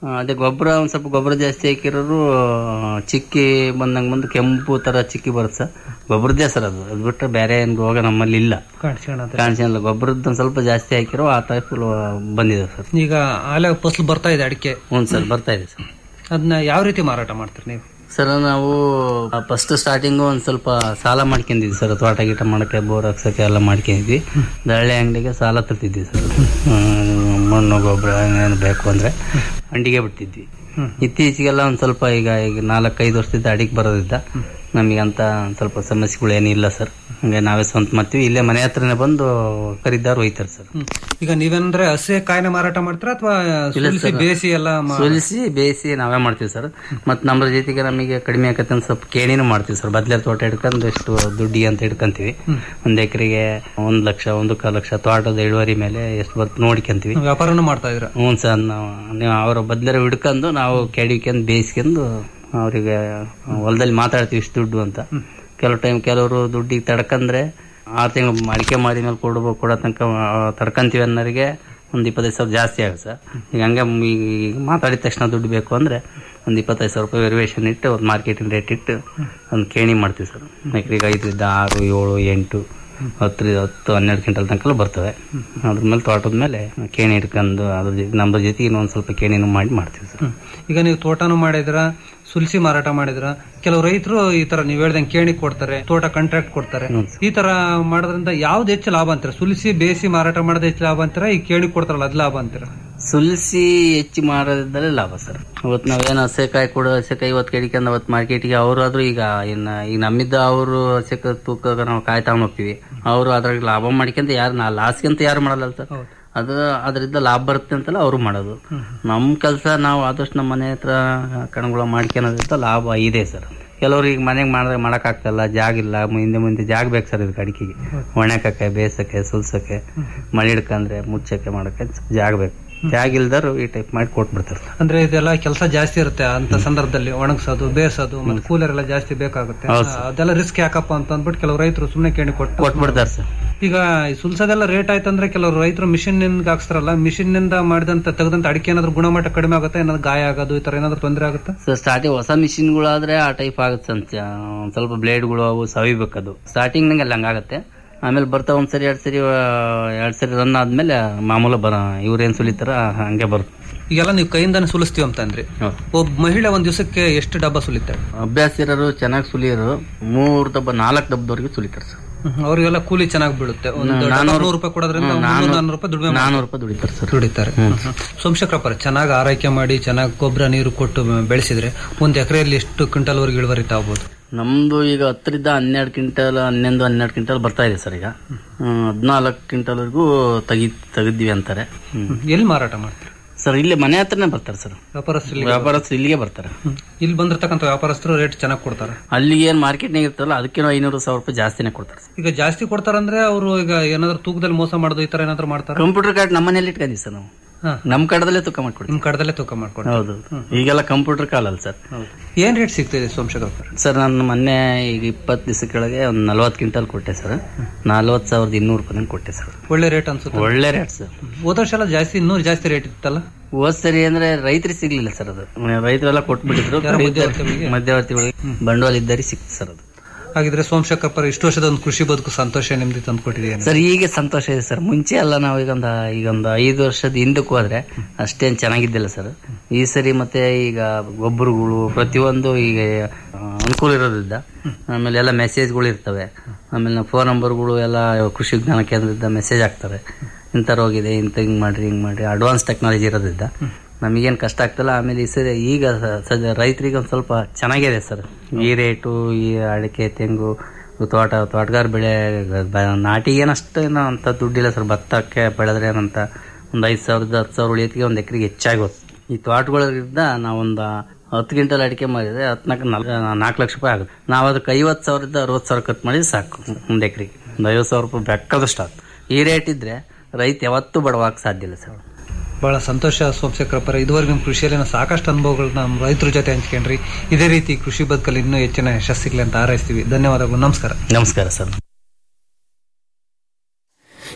ಆ, ಅದೇ ಗೊಬ್ಬರ ಒಂದ್ ಸ್ವಲ್ಪ ಗೊಬ್ಬರ ಜಾಸ್ತಿ ಹಾಕಿರೋರು ಆ, ಚಿಕ್ಕಿ ಬಂದಂಗೆ ಬಂದು ಕೆಂಪು ತರ ಚಿಕ್ಕಿ ಬರುತ್ತೆ ಸರ್ ಗೊಬ್ಬರದ್ದೇ ಸರ್ ಅದು ಅದು ಬಿಟ್ಟರೆ ಬೇರೆ ಏನು ರೋಗ ನಮ್ಮಲ್ಲಿ ಇಲ್ಲ ಕಾಣಿಸ್ಕೊಳ್ಳೋದು. ಕಾಣಿಸಿಲ್ಲ ಗೊಬ್ಬರದ್ದು ಒಂದ್ ಸ್ವಲ್ಪ ಜಾಸ್ತಿ ಹಾಕಿರೋ ಆ ಟೈಪ್ ಬಂದಿದೆ ಸರ್ ಈಗ ಆಲೆ ಫಸಲು ಬರ್ತಾ ಇದೆ ಅಡಿಕೆ ಹ್ಞೂ ಸರ್ ಬರ್ತಾ ಇದೆ ಸರ್ ಅದನ್ನ ಯಾವ ರೀತಿ ಮಾರಾಟ ಮಾಡ್ತೀರಿ ನೀವು ಸರ್ ನಾವು ಫಸ್ಟ್ ಸ್ಟಾರ್ಟಿಂಗು ಒಂದು ಸ್ವಲ್ಪ ಸಾಲ ಮಾಡ್ಕೊಂಡಿದ್ವಿ ಸರ್ ತೋಟ ಗೀಟ ಮಾಡಕ್ಕೆ ಬೋರ್ ಹಾಕ್ಸಕ್ಕೆ ಎಲ್ಲ ಮಾಡ್ಕೊಂಡಿದ್ವಿ ದಳ್ಳೆ ಅಂಗಡಿಗೆ ಸಾಲ ತರ್ತಿದ್ವಿ ಸರ್ ಹ್ಮ್, ಮಣ್ಣು ಗೊಬ್ಬರ ಏನೇನು ಬೇಕು ಅಂದರೆ ಅಂಡಿಗೆ ಬಿಡ್ತಿದ್ವಿ ಇತ್ತೀಚೆಗೆಲ್ಲ ಒಂದು ಸ್ವಲ್ಪ ಈಗ ಈಗ ನಾಲ್ಕೈದು ವರ್ಷದಿಂದ ಅಡಿಗೆ ಬರೋದಿದ್ದ ನಮಗಂತ ಒಂದ್ ಸ್ವಲ್ಪ ಸಮಸ್ಯೆಗಳು ಏನಿಲ್ಲ ಸರ್ ಹಂಗೆ ನಾವೇ ಸ್ವಂತ ಮಾಡ್ತೀವಿ ಇಲ್ಲೇ ಮನೆ ಹತ್ರನೇ ಬಂದು ಖರೀದಾರು ಒಯ್ತಾರೆ ಸರ್ ಈಗ ನೀವೇಂದ್ರೆ ಹಸಿ ಕಾಯಿನ ಮಾರಾಟ ಮಾಡ್ತೀರಾ ಅಥವಾ ಇಲ್ಲ ಸುಲಿಸಿ ಸರ್. ಬೇಯಿಸಿ ಎಲ್ಲ ಮಾ- ಸುಲಿಸಿ ಬೇಯಿಸಿ ನಾವೇ ಮಾಡ್ತೀವಿ ಸರ್ ಮತ್ತು ನಮ್ಮ ಜೊತೆಗೆ ನಮಗೆ ಕಡಿಮೆ ಆಕತ್ತೆ ಅಂತ ಸ್ವಲ್ಪ ಕೇಣಿನೂ ಮಾಡ್ತೀವಿ ಸರ್ ಬದ್ಲೇರ್ ತೋಟ ಹಿಡ್ಕೊಂಡು ಎಷ್ಟು ದುಡ್ಡಿಗೆ ಅಂತ ಹಿಡ್ಕೊಂತೀವಿ ಒಂದ್ ಎಕರೆಗೆ ಒಂದ್ ಲಕ್ಷ ಒಂದು ಕಾಲು ಲಕ್ಷ ತೋಟದ ಇಳುವರಿ ಮೇಲೆ ಎಷ್ಟು ಬರ್ತು ನೋಡ್ಕೊಂತೀವಿ ವ್ಯಾಪಾರನೂ ಮಾಡ್ತಾ ಇದ್ರ ಹ್ಞೂ ಸರ್ ನಾವು ನೀವು ಅವರ ಬದ್ಲರ ಹಿಡ್ಕೊಂಡು ನಾವು ಕೆಡಿಕೊಂಡು ಬೇಯಿಸ್ಕೊಂಡು ಅವರಿಗೆ ಹೊಲದಲ್ಲಿ ಮಾತಾಡ್ತೀವಿ ಇಷ್ಟು ದುಡ್ಡು ಅಂತ ಕೆಲವು ಟೈಮ್ ಕೆಲವರು ದುಡ್ಡಿಗೆ ತಡ್ಕಂದ್ರೆ ಆರು ತಿಂಗಳು ಅಡಿಕೆ ಮಾಡಿ ಮೇಲೆ ಕೊಡ್ಬೇಕು ಕೊಡೋ ತನಕ ಆ, ತಡ್ಕಂತೀವಿ ಅನ್ನೋರಿಗೆ ಒಂದು ಇಪ್ಪತ್ತೈದು ಸಾವಿರ ಜಾಸ್ತಿ ಆಗುತ್ತೆ ಸರ್ ಈಗ ಹಂಗೆ ಮ್- ಈಗ ಮಾತಾಡಿದ ತಕ್ಷಣ ದುಡ್ಡು ಬೇಕು ಅಂದರೆ ಒಂದು ಇಪ್ಪತ್ತೈದು ಸಾವಿರ ರೂಪಾಯಿ ವೆರಿವೇಷನ್ ಇಟ್ಟು ಒಂದು ಮಾರ್ಕೆಟಿಂಗ್ ರೇಟ್ ಇಟ್ಟು ಒಂದು ಕೇಣಿ ಮಾಡ್ತೀವಿ ಸರ್ ಎಕರೆಗೆ ಐದರಿಂದ ಆರು ಏಳು ಎಂಟು ಹತ್ತರಿಂದ ಹತ್ತು ಹನ್ನೆರಡು ಕ್ವಿಂಟಲ್ ತನಕ ಬರ್ತವೆ ಅದ್ರ ಮೇಲೆ ತೋಟದ ಮೇಲೆ ಕೇಣಿ ಹಿಡ್ಕೊಂಡು ಅದ್ರ ಜೊತೆ ನಮ್ಮ ಜೊತೆಗೆ ಇನ್ನೊಂದು ಸ್ವಲ್ಪ ಕೇಣಿನೂ ಮಾಡಿ ಮಾಡ್ತೀವಿ ಸರ್ ಈಗ ನೀವು ತೋಟನೂ ಮಾಡಿದ್ರ ಸುಲಿಸಿ ಮಾರಾಟ ಮಾಡಿದ್ರ ಕೆಲವು ರೈತರು ಈ ತರ ನೀವ್ ಹೇಳ್ದಂಗೆ ಕೇಣಿ ಕೊಡ್ತಾರೆ ತೋಟ ಕಾಂಟ್ರಾಕ್ಟ್ ಕೊಡ್ತಾರೆ ಈ ತರ ಮಾಡೋದ್ರಿಂದ ಯಾವ್ದು ಹೆಚ್ಚು ಲಾಭ ಅಂತೀರ ಸುಲಿಸಿ ಬೇಯಿಸಿ ಮಾರಾಟ ಮಾಡೋದು ಹೆಚ್ಚು ಲಾಭ ಅಂತೀರ ಈ ಕೇಣಿ ಕೊಡ್ತಾರಲ್ಲ ಅದ್ ಲಾಭ ಅಂತೀರ ಸುಲಿಸಿ ಹೆಚ್ಚು ಮಾರೋದಿದ್ದರೆ ಲಾಭ ಸರ್ ಅವತ್ತು ನಾವೇನು ಹಸೆಕಾಯಿ ಕೊಡೋ ಹಸೆಕಾಯಿ ಇವತ್ತು ಕೆಡಿಕೊಂಡು ಅವತ್ತು ಮಾರ್ಕೆಟಿಗೆ ಅವರಾದ್ರೂ ಈಗ ಇನ್ನು ಈಗ ನಮ್ಮಿದ್ದ ಅವರು ಹಸೆಕಾಯಿ ತೂಕ ನಾವು ಕಾಯಿ ತಗೊಂಡ್ ಹೋಗ್ತೀವಿ ಅವರು ಅದ್ರಾಗ ಲಾಭ ಮಾಡ್ಕೊಂತ ಯಾರು ನಾ ಲಾಸ್ಗಂತ ಯಾರು ಮಾಡಲ್ಲ ಸರ್ ಅದು ಅದರಿಂದ ಲಾಭ ಬರುತ್ತೆ ಅಂತಲ್ಲ ಅವರು ಮಾಡೋದು ನಮ್ಮ ಕೆಲಸ ನಾವು ಆದಷ್ಟು ನಮ್ಮ ಮನೆ ಹತ್ರ ಕಣಗಳ ಮಾಡ್ಕೊಳೋದ್ರಿಂದ ಲಾಭ ಇದೆ ಸರ್ ಕೆಲವ್ರು ಈಗ ಮನೆಗೆ ಮಾಡಿದ್ರೆ ಮಾಡೋಕ್ಕಾಗ್ತಲ್ಲ ಜಾಗ ಇಲ್ಲ ಮುಂದೆ ಮುಂದೆ ಜಾಗ ಬೇಕು ಸರ್ ಇದಕ್ಕೆ ಅಡಿಕೆಗೆ ಒಣಕಕ್ಕೆ ಬೇಸಕ್ಕೆ ಸುಲ್ಸಕ್ಕೆ ಮಳೆ ಹಿಡ್ಕಂದ್ರೆ ಮುಚ್ಚಕ್ಕೆ ಮಾಡಕ್ಕೆ ಜಾಗ ಬೇಕು ಜಾಗ ಇಲ್ದರು ಈ ಟೈಪ್ ಮಾಡಿ ಕೊಟ್ಬಿಡ್ತಾರೆ ಅಂದ್ರೆ ಇದೆಲ್ಲ ಕೆಲಸ ಜಾಸ್ತಿ ಇರುತ್ತೆ ಅಂತ ಸಂದರ್ಭದಲ್ಲಿ ಒಣಗಿಸೋದು ಬೇಯಿಸೋದು ಮತ್ತೆ ಕೂಲರ್ ಎಲ್ಲ ಜಾಸ್ತಿ ಬೇಕಾಗುತ್ತೆ ಹೌದು ಸರ್. ಅದೆಲ್ಲ ರಿಸ್ಕ್ ಯಾಕಪ್ಪ ಅಂತ ಅಂದ್ಬಿಟ್ಟು ಕೆಲವು ರೈತರು ಸುಮ್ಮನೆ ಕೇಣಿ ಕೊಟ್ಟು ಕೊಟ್ಬಿಡ್ತಾರೆ ಸರ್ ಈಗ ಈ ಸುಲ್ಸೋದೆಲ್ಲ ರೇಟ್ ಆಯ್ತಂದ್ರೆ ಕೆಲವರು ರೈತರು ಮಿಷಿನ್ ನಿಂದ ಹಾಕ್ಸ್ತಾರಲ್ಲ ಮಿಷಿನ್ ನಿಂದ ಮಾಡಿದಂತ ತೆಗೆದಂತ ಅಡಿಕೆ ಏನಾದ್ರು ಗುಣಮಟ್ಟ ಕಡಿಮೆ ಆಗುತ್ತೆ ಏನಾದ್ರು ಗಾಯ ಆಗೋದು ಈ ತರ ಏನಾದ್ರು ತೊಂದರೆ ಆಗುತ್ತೆ ಸೊ ಸ್ಟಾರ್ಟಿಂಗ್ ಹೊಸ ಮಿಷಿನ್ಗಳಾದ್ರೆ ಆ ಟೈಪ್ ಆಗುತ್ತೆ ಅಂತ ಒಂದ್ ಸ್ವಲ್ಪ ಬ್ಲೇಡ್ಗಳು ಅವು ಸವಿಬೇಕದು ಸ್ಟಾರ್ಟಿಂಗ್ ನಂಗೆ ಅಲ್ಲಿ ಹಂಗಾಗತ್ತೆ ಆಮೇಲೆ ಬರ್ತಾ ಒಂದ್ಸರಿ ಎರಡ್ ಸರಿ ಆ, ಎರಡ್ ಸರಿ ರನ್ ಆದ್ಮೇಲೆ ಮಾಮೂಲು ಬರ ಇವ್ರೇನ್ ಸುಲಿತಾರ ಹಂಗೆ ಬರುತ್ತೆ ಈಗೆಲ್ಲ ನೀವು ಕೈಯಿಂದಾನೆ ಸುಲಿಸ್ತೀವಿ ಅಂತ ಅಂದ್ರಿ ಒಬ್ಬ ಮಹಿಳೆ ಒಂದ್ ದಿವಸಕ್ಕೆ ಎಷ್ಟು ಡಬ್ಬ ಸುಲಿತಾಳೆ ಅಭ್ಯಾಸ ಇರೋರು ಚೆನ್ನಾಗಿ ಸುಲಿಯೋರು ಮೂರ್ ದಬ್ಬ ನಾಲ್ಕು ಡಬ್ಬದವರೆಗೆ ಸುಲಿತಾರೆ ಸರ್ ಅವರಿಗೆಲ್ಲ ಕೂಲಿ ಚೆನ್ನಾಗಿ ಬೀಳುತ್ತೆ ಒಂದು ಡಬ್ಬ ನಾನೂರು- ನೂರು ರೂಪಾಯಿ ಕೊಡೋದ್ರಿಂದ ಹ್ಮ್, ಮುನ್ನೂರು ನಾನೂರು- ನಾನ್ನೂರು ರೂಪಾಯಿ ದುಡಿಮೆ ಮಾಡ್ತಾರೆ. ನಾನೂರು ರೂಪಾಯಿ ದುಡಿತಾರೆ ಸರ್ ದುಡಿತಾರೆ ಸೋಮಶೇಖರಪ್ಪ ಚೆನ್ನಾಗಿ ಆರೈಕೆ ಮಾಡಿ ಚೆನ್ನಾಗಿ ಗೊಬ್ಬರ ನೀರು ಕೊಟ್ಟು ಬೆಳೆಸಿದ್ರೆ ಒಂದ್ ಎಕರೆಯಲ್ಲಿ ಎಷ್ಟು ಕ್ವಿಂಟಲ್ ವರೆಗೆ ಇಳುವರಿ ತಾಗ್ಬೋದು ನಮ್ದು ಈಗ ಹತ್ತರಿಂದ ಹನ್ನೆರಡು ಕ್ವಿಂಟಲ್ ಹನ್ನೊಂದು ಹನ್ನೆರಡು ಕ್ವಿಂಟಲ್ ಬರ್ತಾ ಇದೆ ಸರ್ ಈಗ ಹದಿನಾಲ್ಕು ಕ್ವಿಂಟಲ್ವರೆಗೂ ತೆಗಿ ತೆಗೆದ್ವಿ ಅಂತಾರೆ ಹ್ಮ್. ಎಲ್ಲಿ ಮಾರಾಟ ಮಾಡ್ತಾರೆ ಸರ್ ಇಲ್ಲಿ ಮನೆ ಹತ್ರನೇ ಬರ್ತಾರೆ ಸರ್ ವ್ಯಾಪಾರಸ್ಥರು ವ್ಯಾಪಾರಸ್ಥರು ಇಲ್ಲಿಗೆ ಬರ್ತಾರೆ ಇಲ್ಲಿ ಬಂದಿರ್ತಕ್ಕಂಥ ವ್ಯಾಪಾರಸ್ಥರು ರೇಟ್ ಚೆನ್ನಾಗಿ ಕೊಡ್ತಾರೆ ಅಲ್ಲಿಗೆ ಏನ್ ಮಾರ್ಕೆಟ್ನಾಗ ಇರ್ತಲ್ಲ ಅದಕ್ಕೇನೋ ಐನೂರು ಸಾವಿರ ರೂಪಾಯಿ ಜಾಸ್ತಿನೇ ಕೊಡ್ತಾರೆ ಈಗ ಜಾಸ್ತಿ ಕೊಡ್ತಾರಂದ್ರೆ ಅವರು ಈಗ ಏನಾದ್ರು ತೂಕದಲ್ಲಿ ಮೋಸ ಮಾಡೋದು ಈ ತರ ಏನಾದ್ರು ಮಾಡ್ತಾರೆ ಕಂಪ್ಯೂಟರ್ ಕಾರ್ಡ್ ನಮ್ಮ ಮನೇಲಿ ಇಟ್ಕೊಂಡಿವಿ ಸರ್ ನಾವು ಹಾ. ನಮ್ಮ ಕಡದಲ್ಲೇ ತೂಕ ಮಾಡ್ಕೊಡ್ತೀವಿ ನಿಮ್ ಕಡದಲ್ಲೇ ತೂಕ ಮಾಡ್ಕೊಂಡು ಹೌದು ಈಗೆಲ್ಲ ಕಂಪ್ಯೂಟರ್ ಕಾಲಲ್ಲ ಸರ್ ಏನ್ ರೇಟ್ ಸಿಗ್ತಿದೆ ಸೋಮಶೇಖರ್ ಸರ್ ನಾನು ಮೊನ್ನೆ ಈಗ ಇಪ್ಪತ್ತು ದಿವಸ ಕೆಳಗೆ ಒಂದು ನಲ್ವತ್ತು ಕ್ವಿಂಟಲ್ ಕೊಟ್ಟೆ ಸರ್ ನಲ್ವತ್ತು ಸಾವಿರದ ಇನ್ನೂರು ರೂಪಾಯಿ ಕೊಟ್ಟೆ ಸರ್ ಒಳ್ಳೆ ರೇಟ್ ಅನ್ಸುತ್ತೆ ಒಳ್ಳೆ ರೇಟ್ ಸರ್ ಹೋದ ವರ್ಷ ಎಲ್ಲ ಜಾಸ್ತಿ ಇನ್ನೂರು ಜಾಸ್ತಿ ರೇಟ್ ಇತ್ತಲ್ಲ ಹೋದ್ ಸರಿ ಅಂದ್ರೆ ರೈತರಿಗೆ ಸಿಗ್ಲಿಲ್ಲ ಸರ್ ಅದು ರೈತರೆಲ್ಲ ಕೊಟ್ಬಿಟ್ಟಿದ್ರು ಯಾರೋ ಖರೀದಾರ- ಮಧ್ಯವರ್ತಿಗಳಿಗೆ ಬಂಡವಾಳ ಇದ್ದರಿಗೆ ಸಿಕ್ತು ಸರ್ ಅದು ಹಾಗಿದ್ರೆ ಸೋಮಶೇಖರ್ ಪರ ಇಷ್ಟು ವರ್ಷದ ಒಂದು ಕೃಷಿ ಬದುಕು ಸಂತೋಷ ನಿಮ್ದು ತಂದ್ಕೊಟ್ಟಿದೆಯೇನು ಸರ್ ಈಗ ಸಂತೋಷ ಇದೆ ಸರ್ ಮುಂಚೆ ಎಲ್ಲ ನಾವು ಈಗ ಒಂದು ಈಗ ಒಂದು ಐದು ವರ್ಷದ ಹಿಂದಕ್ಕೂ ಹೋದ್ರೆ ಅಷ್ಟೇನು ಚೆನ್ನಾಗಿದ್ದಿಲ್ಲ ಸರ್ ಈ ಸರಿ ಮತ್ತೆ ಈಗ ಗೊಬ್ಬರಗಳು ಪ್ರತಿಯೊಂದು ಈಗ ಆ, ಅನುಕೂಲ ಇರೋದ್ರಿಂದ ಆಮೇಲೆ ಎಲ್ಲ ಮೆಸೇಜ್ಗಳು ಇರ್ತವೆ ಆಮೇಲೆ ಫೋನ್ ನಂಬರ್ಗಳು ಎಲ್ಲ ಕೃಷಿ ವಿಜ್ಞಾನ ಕೇಂದ್ರದಿಂದ ಮೆಸೇಜ್ ಹಾಕ್ತಾರೆ ಇಂಥ ರೋಗ ಇದೆ ಇಂಥ ಹಿಂಗೆ ಮಾಡ್ರಿ ಹಿಂಗೆ ಮಾಡ್ರಿ ಅಡ್ವಾನ್ಸ್ ಟೆಕ್ನಾಲಜಿ ಇರೋದ್ರಿಂದ ನಮಗೇನು ಕಷ್ಟ ಆಗ್ತಲ್ಲ ಆಮೇಲೆ ಈ ಸರಿ ಈಗ ಸ- ಸದ್ಯ ರೈತರಿಗೆ ಒಂದು ಸ್ವಲ್ಪ ಚೆನ್ನಾಗಿದೆ ಸರ್ ಈ ರೇಟು ಈ ಅಡಿಕೆ ತೆಂಗು ತೋಟ ತೋಟಗಾರ ಬೆಳೆ ಬ- ನಾಟಿ ಏನಷ್ಟು ಏನೋ ಅಂತ ದುಡ್ಡಿಲ್ಲ ಸರ್ ಭತ್ತಕ್ಕೆ ಬೆಳೆದ್ರೆ ಏನಂತ ಒಂದು ಐದು ಸಾವಿರದ ಹತ್ತು ಸಾವಿರ ಉಳಿಯೋತ್ತಿಗೆ ಒಂದು ಎಕರೆಗೆ ಹೆಚ್ಚಾಗಿ ಹೋಗುತ್ತೆ ಈ ತೋಟಗಳಿಂದ ನಾವೊಂದು ಹತ್ತು ಕ್ವಿಂಟಲ್ ಅಡಿಕೆ ಮಾಡಿದ್ರೆ ಹತ್ನಾಲ್ಕು ನಾಲ್ಕು ಲಕ್ಷ ರೂಪಾಯಿ ಆಗುತ್ತೆ ನಾವು ಅದಕ್ಕೆ ಐವತ್ತು ಸಾವಿರದಿಂದ ಅರವತ್ತು ಸಾವಿರ ಖರ್ಚು ಮಾಡಿದ್ರೆ ಸಾಕು ಒಂದು ಎಕರೆಗೆ ಒಂದು ಐವತ್ತು ಸಾವಿರ ರೂಪಾಯಿ ಬೇಕಾದಷ್ಟು ಆಗುತ್ತೆ ಈ ರೇಟ್ ಇದ್ರೆ ರೈತ ಯಾವತ್ತೂ ಬಡವಾಗಕ್ಕೆ ಸಾಧ್ಯ ಇಲ್ಲ ಸರ್ ಬಹಳ ಸಂತೋಷ ಸೋಮಶೇಖರಪ್ಪರ ಇದುವರೆಗೆ ನಿಮ್ಮ ಕೃಷಿಯಲ್ಲಿನ ಸಾಕಷ್ಟು ಅನುಭವಗಳನ್ನ ನಮ್ಮ ರೈತರ ಜೊತೆ ಹಂಚ್ಕೊಂಡ್ರಿ ಇದೇ ರೀತಿ ಕೃಷಿ ಬದುಕಲ್ಲಿ ಇನ್ನೂ ಹೆಚ್ಚಿನ ಯಶಸ್ಸಿಗ್ಲಿ ಅಂತ ಹಾರೈಸ್ತೀವಿ ಧನ್ಯವಾದಗಳು ನಮಸ್ಕಾರ ನಮಸ್ಕಾರ ಸರ್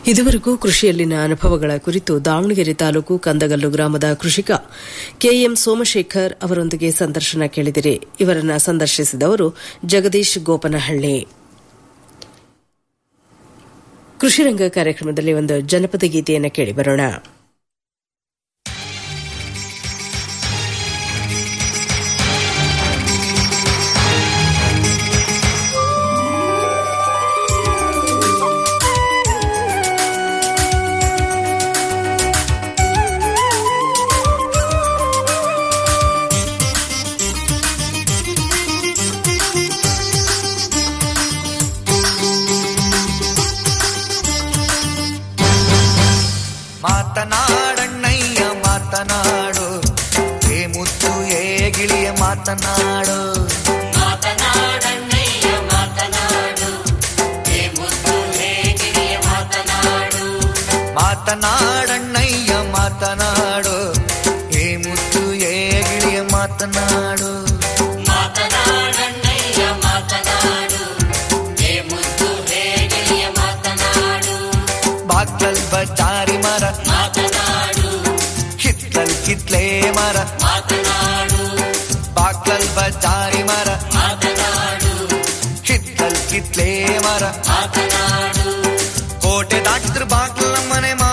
ಇದುವರೆಗೂ ಕೃಷಿಯಲ್ಲಿನ ಅನುಭವಗಳ ಕುರಿತು ದಾವಣಗೆರೆ ತಾಲೂಕು ಕಂದಗಲ್ಲು ಗ್ರಾಮದ ಕೃಷಿಕ ಕೆಎಂ ಸೋಮಶೇಖರ್ ಅವರೊಂದಿಗೆ ಸಂದರ್ಶನ ಕೇಳಿದಿರಿ ಇವರನ್ನ ಸಂದರ್ಶಿಸಿದವರು ಜಗದೀಶ್ ಗೋಪನಹಳ್ಳಿ ಕೃಷಿರಂಗ ಕಾರ್ಯಕ್ರಮದಲ್ಲಿ ಒಂದು ಜನಪದ ಗೀತೆಯನ್ನು ಕೇಳಿಬರೋಣ ಮಾತನಾಡಣ್ಣಯ್ಯ ಮಾತನಾಡು ಏ ಮುತ್ತು ಏ ಗಿಳಿಯ ಮಾತನಾಡು ಮಾತನಾಡಣ್ಣಯ್ಯ ಮಾತನಾಡು ಹೇ ಮುತ್ತು ಹೇ ಗಿರಿಯ ಮಾತನಾಡು ಮಾತನಾಡಣ್ಣಯ್ಯ ಮಾತನಾಡು ಏ ಮುತ್ತು ಏ ಗಿಳಿಯ ಮಾತನಾಡು ಮಾತನಾಡಣ್ಣಯ್ಯ ಮಾತನಾಡು ಹೇ ಮುತ್ತು ಹೇ ಗಿರಿಯ ಮಾತನಾಡು ಬಾಗ್ಲಲ್ ಬಚಾರಿ ಮರ ಮಾತನಾಡು ಹಿತ್ತಲ್ ಕಿತ್ಲೆ ಮರ ಮಾತನಾಡು ಬಾಗ್ಲಲ್ ಬಚಾರಿ ಮರ ಮಾತನಾಡು ಹಿತ್ತಲ್ ಕಿತ್ಲೆ ಮರ ಮಾತನಾಡು ಕೋಟೆ ದಾಟಿದ್ರ ಬಾಗ್ಲ ಮನೆ